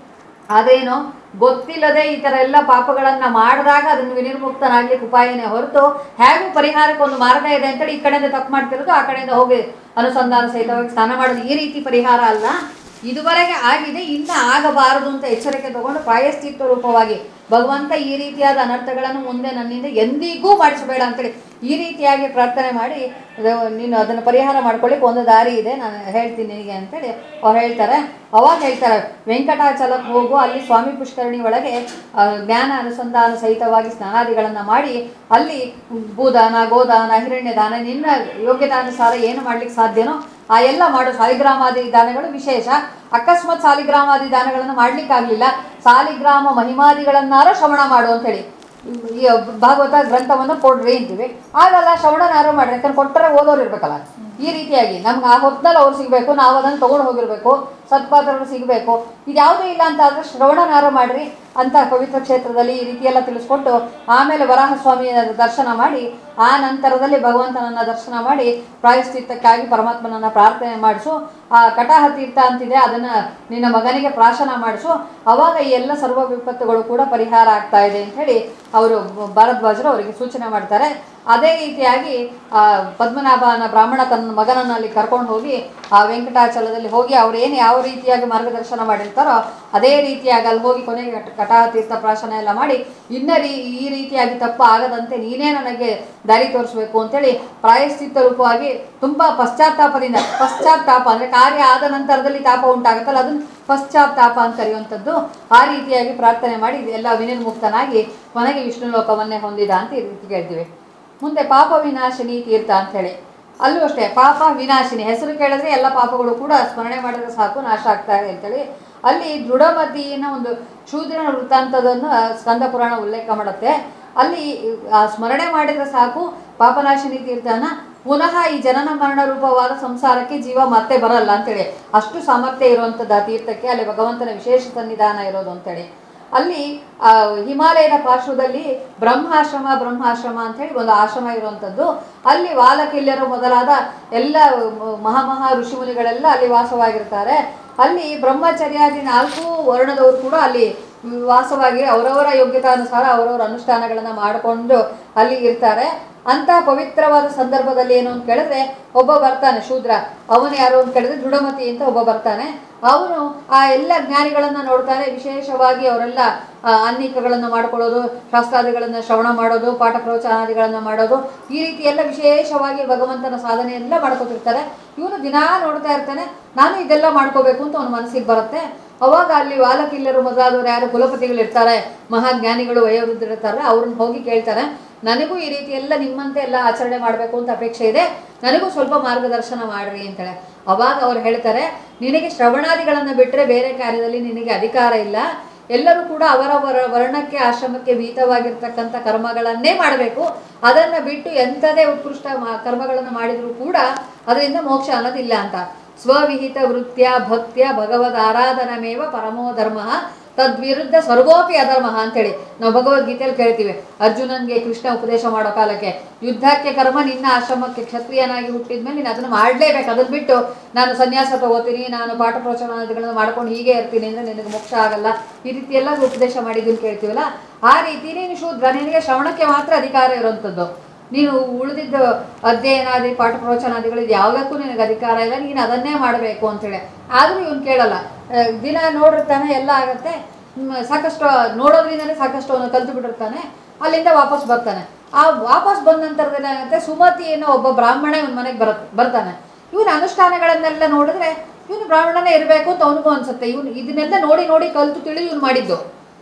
ಅದೇನು ಗೊತ್ತಿಲ್ಲದೆ ಈ ಥರ ಎಲ್ಲ ಪಾಪಗಳನ್ನು ಮಾಡಿದಾಗ ಅದನ್ನು ವಿನಿರ್ಮುಕ್ತನಾಗ್ಲಿಕ್ಕೆ ಉಪಾಯನೇ ಹೊರತು ಹೇಗೂ ಪರಿಹಾರಕ್ಕೆ ಒಂದು ಮಾರ್ಗ ಇದೆ ಅಂತೇಳಿ ಈ ಕಡೆಯಿಂದ ತಪ್ಪು ಮಾಡ್ತಿರೋದು ಆ ಕಡೆಯಿಂದ ಹೋಗಿ ಅನುಸಂಧಾನ ಸಹಿತವಾಗಿ ಸ್ನಾನ ಮಾಡೋದು ಈ ರೀತಿ ಪರಿಹಾರ ಅಲ್ಲ ಇದುವರೆಗೆ ಆಗಿದೆ ಇನ್ನು ಆಗಬಾರದು ಅಂತ ಎಚ್ಚರಿಕೆ ತಗೊಂಡು ಪ್ರಾಯಶ್ಚಿತ್ತ ರೂಪವಾಗಿ ಭಗವಂತ ಈ ರೀತಿಯಾದ ಅನರ್ಥಗಳನ್ನು ಮುಂದೆ ನನ್ನಿಂದ ಎಂದಿಗೂ ಮಾಡಿಸಬೇಡ ಅಂತೇಳಿ ಈ ರೀತಿಯಾಗಿ ಪ್ರಾರ್ಥನೆ ಮಾಡಿ ಅದು ನೀನು ಅದನ್ನು ಪರಿಹಾರ ಮಾಡ್ಕೊಳ್ಳಿಕ್ಕೆ ಒಂದು ದಾರಿ ಇದೆ ನಾನು ಹೇಳ್ತೀನಿ ನಿನಗೆ ಅಂತೇಳಿ ಅವ್ರು ಹೇಳ್ತಾರೆ ಅವಾಗ ಹೇಳ್ತಾರೆ ವೆಂಕಟಾಚಲಕ್ಕೆ ಹೋಗು ಅಲ್ಲಿ ಸ್ವಾಮಿ ಪುಷ್ಕರಣಿ ಒಳಗೆ ಆ, ಜ್ಞಾನ ಅನುಸಂಧಾನ ಸಹಿತವಾಗಿ ಸ್ನಾನಾದಿಗಳನ್ನು ಮಾಡಿ ಅಲ್ಲಿ ಭೂದಾನ ಗೋದಾನ ಹಿರಣ್ಯ ದಾನ ನಿನ್ನ ಯೋಗ್ಯತಾನುಸಾರ ಏನು ಮಾಡ್ಲಿಕ್ಕೆ ಸಾಧ್ಯನೋ ಆ ಎಲ್ಲ ಮಾಡೋ ಸಾಲಿಗ್ರಾಮಾದಿ ದಾನಗಳು ವಿಶೇಷ ಅಕಸ್ಮಾತ್ ಸಾಲಿಗ್ರಾಮಾದಿ ದಾನಗಳನ್ನು ಮಾಡ್ಲಿಕ್ಕಾಗ್ಲಿಲ್ಲ ಸಾಲಿಗ್ರಾಮ ಮಹಿಮಾದಿಗಳನ್ನಾರ ಶ್ರವಣ ಮಾಡು ಅಂತೇಳಿ ಈ ಭಾಗವತ ಗ್ರಂಥವನ್ನು ಕೊಡ್ರಿ ಅಂತೀವಿ ಆಗಲ್ಲ ಶ್ರವಣನಾರು ಮಾಡ್ರಿ ಯಾಕಂದ್ರೆ ಕೊಟ್ಟರೆ ಓದೋರು ಇರ್ಬೇಕಲ್ಲ ಈ ರೀತಿಯಾಗಿ ನಮ್ಗೆ ಆ ಹೊತ್ತಿನಲ್ಲಿ ಅವ್ರು ಸಿಗಬೇಕು ನಾವು ಅದನ್ನು ತೊಗೊಂಡು ಹೋಗಿರ್ಬೇಕು ಸತ್ಪಾತ್ರರು ಸಿಗಬೇಕು ಇದ್ಯಾವುದೂ ಇಲ್ಲ ಅಂತ ಆದರೆ ಶ್ರವಣನಾರು ಮಾಡ್ರಿ ಅಂತ ಪವಿತ್ರ ಕ್ಷೇತ್ರದಲ್ಲಿ ಈ ರೀತಿ ಎಲ್ಲ ತಿಳಿಸ್ಕೊಟ್ಟು ಆಮೇಲೆ ವರಾಹಸ್ವಾಮಿಯ ದರ್ಶನ ಮಾಡಿ ಆ ನಂತರದಲ್ಲಿ ಭಗವಂತನನ್ನ ದರ್ಶನ ಮಾಡಿ ಪ್ರಾಯಶ್ಚಿತ್ತಕ್ಕಾಗಿ ಪರಮಾತ್ಮನನ್ನ ಪ್ರಾರ್ಥನೆ ಮಾಡಿಸು ಆ ಕಟಾಹ ತೀರ್ಥ ಅಂತಿದೆ ಅದನ್ನ ನಿನ್ನ ಮಗನಿಗೆ ಪ್ರಾಶನ ಮಾಡಿಸು ಅವಾಗ ಈ ಎಲ್ಲ ಸರ್ವ ವಿಪತ್ತುಗಳು ಕೂಡ ಪರಿಹಾರ ಆಗ್ತಾ ಇದೆ ಅಂತ ಹೇಳಿ ಅವರು ಭಾರದ್ವಾಜರು ಅವರಿಗೆ ಸೂಚನೆ ಮಾಡ್ತಾರೆ ಅದೇ ರೀತಿಯಾಗಿ ಆ ಪದ್ಮನಾಭನ ಬ್ರಾಹ್ಮಣ ತನ್ನ ಮಗನನ್ನ ಅಲ್ಲಿ ಕರ್ಕೊಂಡು ಹೋಗಿ ಆ ವೆಂಕಟಾಚಲದಲ್ಲಿ ಹೋಗಿ ಅವ್ರು ಏನು ಯಾವ ರೀತಿಯಾಗಿ ಮಾರ್ಗದರ್ಶನ ಮಾಡಿರ್ತಾರೋ ಅದೇ ರೀತಿಯಾಗಿ ಅಲ್ಲಿ ಹೋಗಿ ಕೊನೆಗೆ ಕಟ- ಕಟಾಹ ತೀರ್ಥ ಪ್ರಾಶನ ಎಲ್ಲ ಮಾಡಿ ಇನ್ನ ರೀ ಈ ರೀತಿಯಾಗಿ ತಪ್ಪು ಆಗದಂತೆ ನೀನೇ ನನಗೆ ದಾರಿ ತೋರಿಸ್ಬೇಕು ಅಂತೇಳಿ ಪ್ರಾಯಶ್ಚಿತ್ತ ರೂಪವಾಗಿ ತುಂಬಾ ಪಶ್ಚಾತ್ತಾಪದಿಂದ ಪಶ್ಚಾತ್ತಾಪ ಅಂದ್ರೆ ಕಾರ್ಯ ಆದ ನಂತರದಲ್ಲಿ ತಾಪ ಉಂಟಾಗುತ್ತಲ್ಲ ಅದನ್ನ ಪಶ್ಚಾತ್ತಾಪ ಅಂತ ಕರೆಯುವಂಥದ್ದು ಆ ರೀತಿಯಾಗಿ ಪ್ರಾರ್ಥನೆ ಮಾಡಿ ಎಲ್ಲ ವಿನಿರ್ಮುಕ್ತನಾಗಿ ಕೊನೆಗೆ ವಿಷ್ಣು ಲೋಕವನ್ನೇ ಹೊಂದಿದ ಅಂತ ಈ ರೀತಿ ಕೇಳ್ತೀವಿ ಮುಂದೆ ಪಾಪ ವಿನಾಶಿನಿ ತೀರ್ಥ ಅಂತ ಹೇಳಿ ಅಲ್ಲೂ ಅಷ್ಟೇ ಪಾಪ ವಿನಾಶಿನಿ ಹೆಸರು ಕೇಳಿದ್ರೆ ಎಲ್ಲ ಪಾಪಗಳು ಕೂಡ ಸ್ಮರಣೆ ಮಾಡಿದ್ರೆ ಸಾಕು ನಾಶ ಆಗ್ತಾರೆ ಅಂತೇಳಿ ಅಲ್ಲಿ ದೃಢಮತಿನ ಒಂದು ಶೂದ್ರನ ವೃತ್ತಾಂತದನ್ನು ಸ್ಕಂದ ಪುರಾಣ ಉಲ್ಲೇಖ ಮಾಡುತ್ತೆ ಅಲ್ಲಿ ಆ ಸ್ಮರಣೆ ಮಾಡಿದ್ರೆ ಸಾಕು ಪಾಪನಾಶಿನಿ ತೀರ್ಥನ ಪುನಃ ಈ ಜನನ ಮರಣ ರೂಪವಾದ ಸಂಸಾರಕ್ಕೆ ಜೀವ ಮತ್ತೆ ಬರಲ್ಲ ಅಂತೇಳಿ ಅಷ್ಟು ಸಾಮರ್ಥ್ಯ ಇರುವಂಥದ್ದು ಆ ತೀರ್ಥಕ್ಕೆ ಅಲ್ಲಿ ಭಗವಂತನ ವಿಶೇಷ ಸನ್ನಿಧಾನ ಇರೋದು ಅಂತೇಳಿ ಅಲ್ಲಿ ಆ, ಹಿಮಾಲಯದ ಪಾರ್ಶ್ವದಲ್ಲಿ ಬ್ರಹ್ಮಾಶ್ರಮ ಬ್ರಹ್ಮಾಶ್ರಮ ಅಂತೇಳಿ ಒಂದು ಆಶ್ರಮ ಇರುವಂಥದ್ದು ಅಲ್ಲಿ ವಾಲಕಿಲ್ಯರು ಮೊದಲಾದ ಎಲ್ಲ ಮ- ಮಹಾಮಹಾ ಋಷಿಮುನಿಗಳೆಲ್ಲ ಅಲ್ಲಿ ವಾಸವಾಗಿರ್ತಾರೆ ಅಲ್ಲಿ ಬ್ರಹ್ಮಚರ್ಯಾದಿ ನಾಲ್ಕು ವರ್ಣದವರು ಕೂಡ ಅಲ್ಲಿ ವಾಸವಾಗಿ ಅವರವರ ಯೋಗ್ಯತಾನುಸಾರ ಅವರವರ ಅನುಷ್ಠಾನಗಳನ್ನು ಮಾಡಿಕೊಂಡು ಅಲ್ಲಿ ಇರ್ತಾರೆ ಅಂತ ಪವಿತ್ರವಾದ ಸಂದರ್ಭದಲ್ಲಿ ಏನು ಅಂತ ಕೇಳಿದ್ರೆ ಒಬ್ಬ ಬರ್ತಾನೆ ಶೂದ್ರ ಅವನು ಯಾರು ಅಂತ ಕೇಳಿದ್ರೆ ದೃಢಮತಿ ಅಂತ ಒಬ್ಬ ಬರ್ತಾನೆ ಅವನು ಆ ಎಲ್ಲ ಜ್ಞಾನಿಗಳನ್ನ ನೋಡ್ತಾನೆ ವಿಶೇಷವಾಗಿ ಅವರೆಲ್ಲ ಆ, ಅನ್ನಿಕಗಳನ್ನು ಮಾಡ್ಕೊಳ್ಳೋದು ಶಾಸ್ತ್ರಾದಿಗಳನ್ನು ಶ್ರವಣ ಮಾಡೋದು ಪಾಠ ಪ್ರವಚನಾದಿಗಳನ್ನು ಮಾಡೋದು ಈ ರೀತಿ ಎಲ್ಲ ವಿಶೇಷವಾಗಿ ಭಗವಂತನ ಸಾಧನೆಯೆಲ್ಲ ಮಾಡ್ಕೊತಿರ್ತಾರೆ ಇವನು ದಿನಾ ನೋಡ್ತಾ ಇರ್ತಾನೆ ನಾನು ಇದೆಲ್ಲ ಮಾಡ್ಕೋಬೇಕು ಅಂತ ಅವನ ಮನಸ್ಸಿಗೆ ಬರುತ್ತೆ ಅವಾಗ ಅಲ್ಲಿ ವಾಲಕಿಲ್ಲರು ಮೊದಲಾದವರು ಯಾರು ಕುಲಪತಿಗಳು ಇರ್ತಾರೆ ಮಹಾಜ್ಞಾನಿಗಳು ವಯೋವೃದ್ಧರಿರ್ತಾರೆ ಅವ್ರನ್ನ ಹೋಗಿ ಕೇಳ್ತಾರೆ ನನಗೂ ಈ ರೀತಿ ಎಲ್ಲ ನಿಮ್ಮಂತೆ ಎಲ್ಲ ಆಚರಣೆ ಮಾಡಬೇಕು ಅಂತ ಅಪೇಕ್ಷೆ ಇದೆ ನನಗೂ ಸ್ವಲ್ಪ ಮಾರ್ಗದರ್ಶನ ಮಾಡ್ರಿ ಅಂತೇಳಿ ಅವಾಗ ಅವ್ರು ಹೇಳ್ತಾರೆ ನಿನಗೆ ಶ್ರವಣಾದಿಗಳನ್ನು ಬಿಟ್ಟರೆ ಬೇರೆ ಕಾರ್ಯದಲ್ಲಿ ನಿನಗೆ ಅಧಿಕಾರ ಇಲ್ಲ ಎಲ್ಲರೂ ಕೂಡ ಅವರ ವರ ವರ್ಣಕ್ಕೆ ಆಶ್ರಮಕ್ಕೆ ವೀತವಾಗಿರ್ತಕ್ಕಂಥ ಕರ್ಮಗಳನ್ನೇ ಮಾಡಬೇಕು ಅದನ್ನು ಬಿಟ್ಟು ಎಂಥದೇ ಉತ್ಕೃಷ್ಟ ಮ- ಕರ್ಮಗಳನ್ನು ಮಾಡಿದರೂ ಕೂಡ ಅದರಿಂದ ಮೋಕ್ಷ ಅನ್ನೋದಿಲ್ಲ ಅಂತ ಸ್ವವಿಹಿತ ವೃತ್ಯ ಭಕ್ತ್ಯ ಭಗವದ್ ಆರಾಧನಮೇವ ಪರಮೋ ಧರ್ಮ ತದ್ವಿರುದ್ಧ ಸರ್ವೋಪಿ ಅಧರ್ಮ ಅಂತೇಳಿ ನಾವು ಭಗವದ್ಗೀತೆಯಲ್ಲಿ ಕೇಳ್ತೀವಿ ಅರ್ಜುನನ್ಗೆ ಕೃಷ್ಣ ಉಪದೇಶ ಮಾಡೋ ಕಾಲಕ್ಕೆ ಯುದ್ಧಕ್ಕೆ ಕರ್ಮ ನಿನ್ನ ಆಶ್ರಮಕ್ಕೆ ಕ್ಷತ್ರಿಯನಾಗಿ ಹುಟ್ಟಿದ್ಮೇಲೆ ನೀನು ಅದನ್ನು ಮಾಡಲೇಬೇಕು ಅದನ್ನ ಬಿಟ್ಟು ನಾನು ಸನ್ಯಾಸ ತಗೋತೀನಿ ನಾನು ಪಾಠ ಪ್ರವಚನಾದಿಗಳನ್ನು ಮಾಡ್ಕೊಂಡು ಹೀಗೆ ಇರ್ತೀನಿ ಅಂದರೆ ನಿನಗೆ ಮೋಕ್ಷ ಆಗಲ್ಲ ಈ ರೀತಿ ಎಲ್ಲ ಉಪದೇಶ ಮಾಡಿದ್ದನ್ನು ಕೇಳ್ತೀವಲ್ಲ ಆ ರೀತಿ ನೀನು ಶೂದ್ರ ನಿನಗೆ ಶ್ರವಣಕ್ಕೆ ಮಾತ್ರ ಅಧಿಕಾರ ಇರುವಂಥದ್ದು ನೀನು ಉಳಿದಿದ್ದ ಅಧ್ಯಯನಾದಿ ಪಾಠ ಪ್ರವಚನಾದಿಗಳು ಇದು ಯಾವುದಕ್ಕೂ ನಿನಗೆ ಅಧಿಕಾರ ಇಲ್ಲ ನೀನು ಅದನ್ನೇ ಮಾಡಬೇಕು ಅಂತೇಳಿ ಆದರೂ ಇವನು ಕೇಳಲ್ಲ ಆ, ದಿನ ನೋಡಿರ್ತಾನೆ ಎಲ್ಲ ಆಗತ್ತೆ ಹ್ಮ್, ಸಾಕಷ್ಟು ನೋಡೋದ್ರಿಂದನೇ ಸಾಕಷ್ಟು ಅವನು ಕಲ್ತು ಬಿಟ್ಟಿರ್ತಾನೆ ಅಲ್ಲಿಂದ ವಾಪಸ್ ಬರ್ತಾನೆ ಆ ವಾಪಸ್ ಬಂದ ನಂತರದಲ್ಲಿ ಏನಾಗುತ್ತೆ ಸುಮತಿ ಅನ್ನೋ ಒಬ್ಬ ಬ್ರಾಹ್ಮಣ ಇವನ ಮನೆಗೆ ಬರುತ್ತೆ ಬರ್ತಾನೆ ಇವನ ಅನುಷ್ಠಾನಗಳನ್ನೆಲ್ಲ ನೋಡಿದ್ರೆ ಇವನು ಬ್ರಾಹ್ಮಣನೇ ಇರಬೇಕು ಅಂತ ಅವನಿಗೂ ಅನ್ಸುತ್ತೆ ಇವನು ಇದನ್ನೆಲ್ಲ ನೋಡಿ ನೋಡಿ ಕಲ್ತು ತಿಳಿದು ಇವನು ಮಾಡಿದ್ದು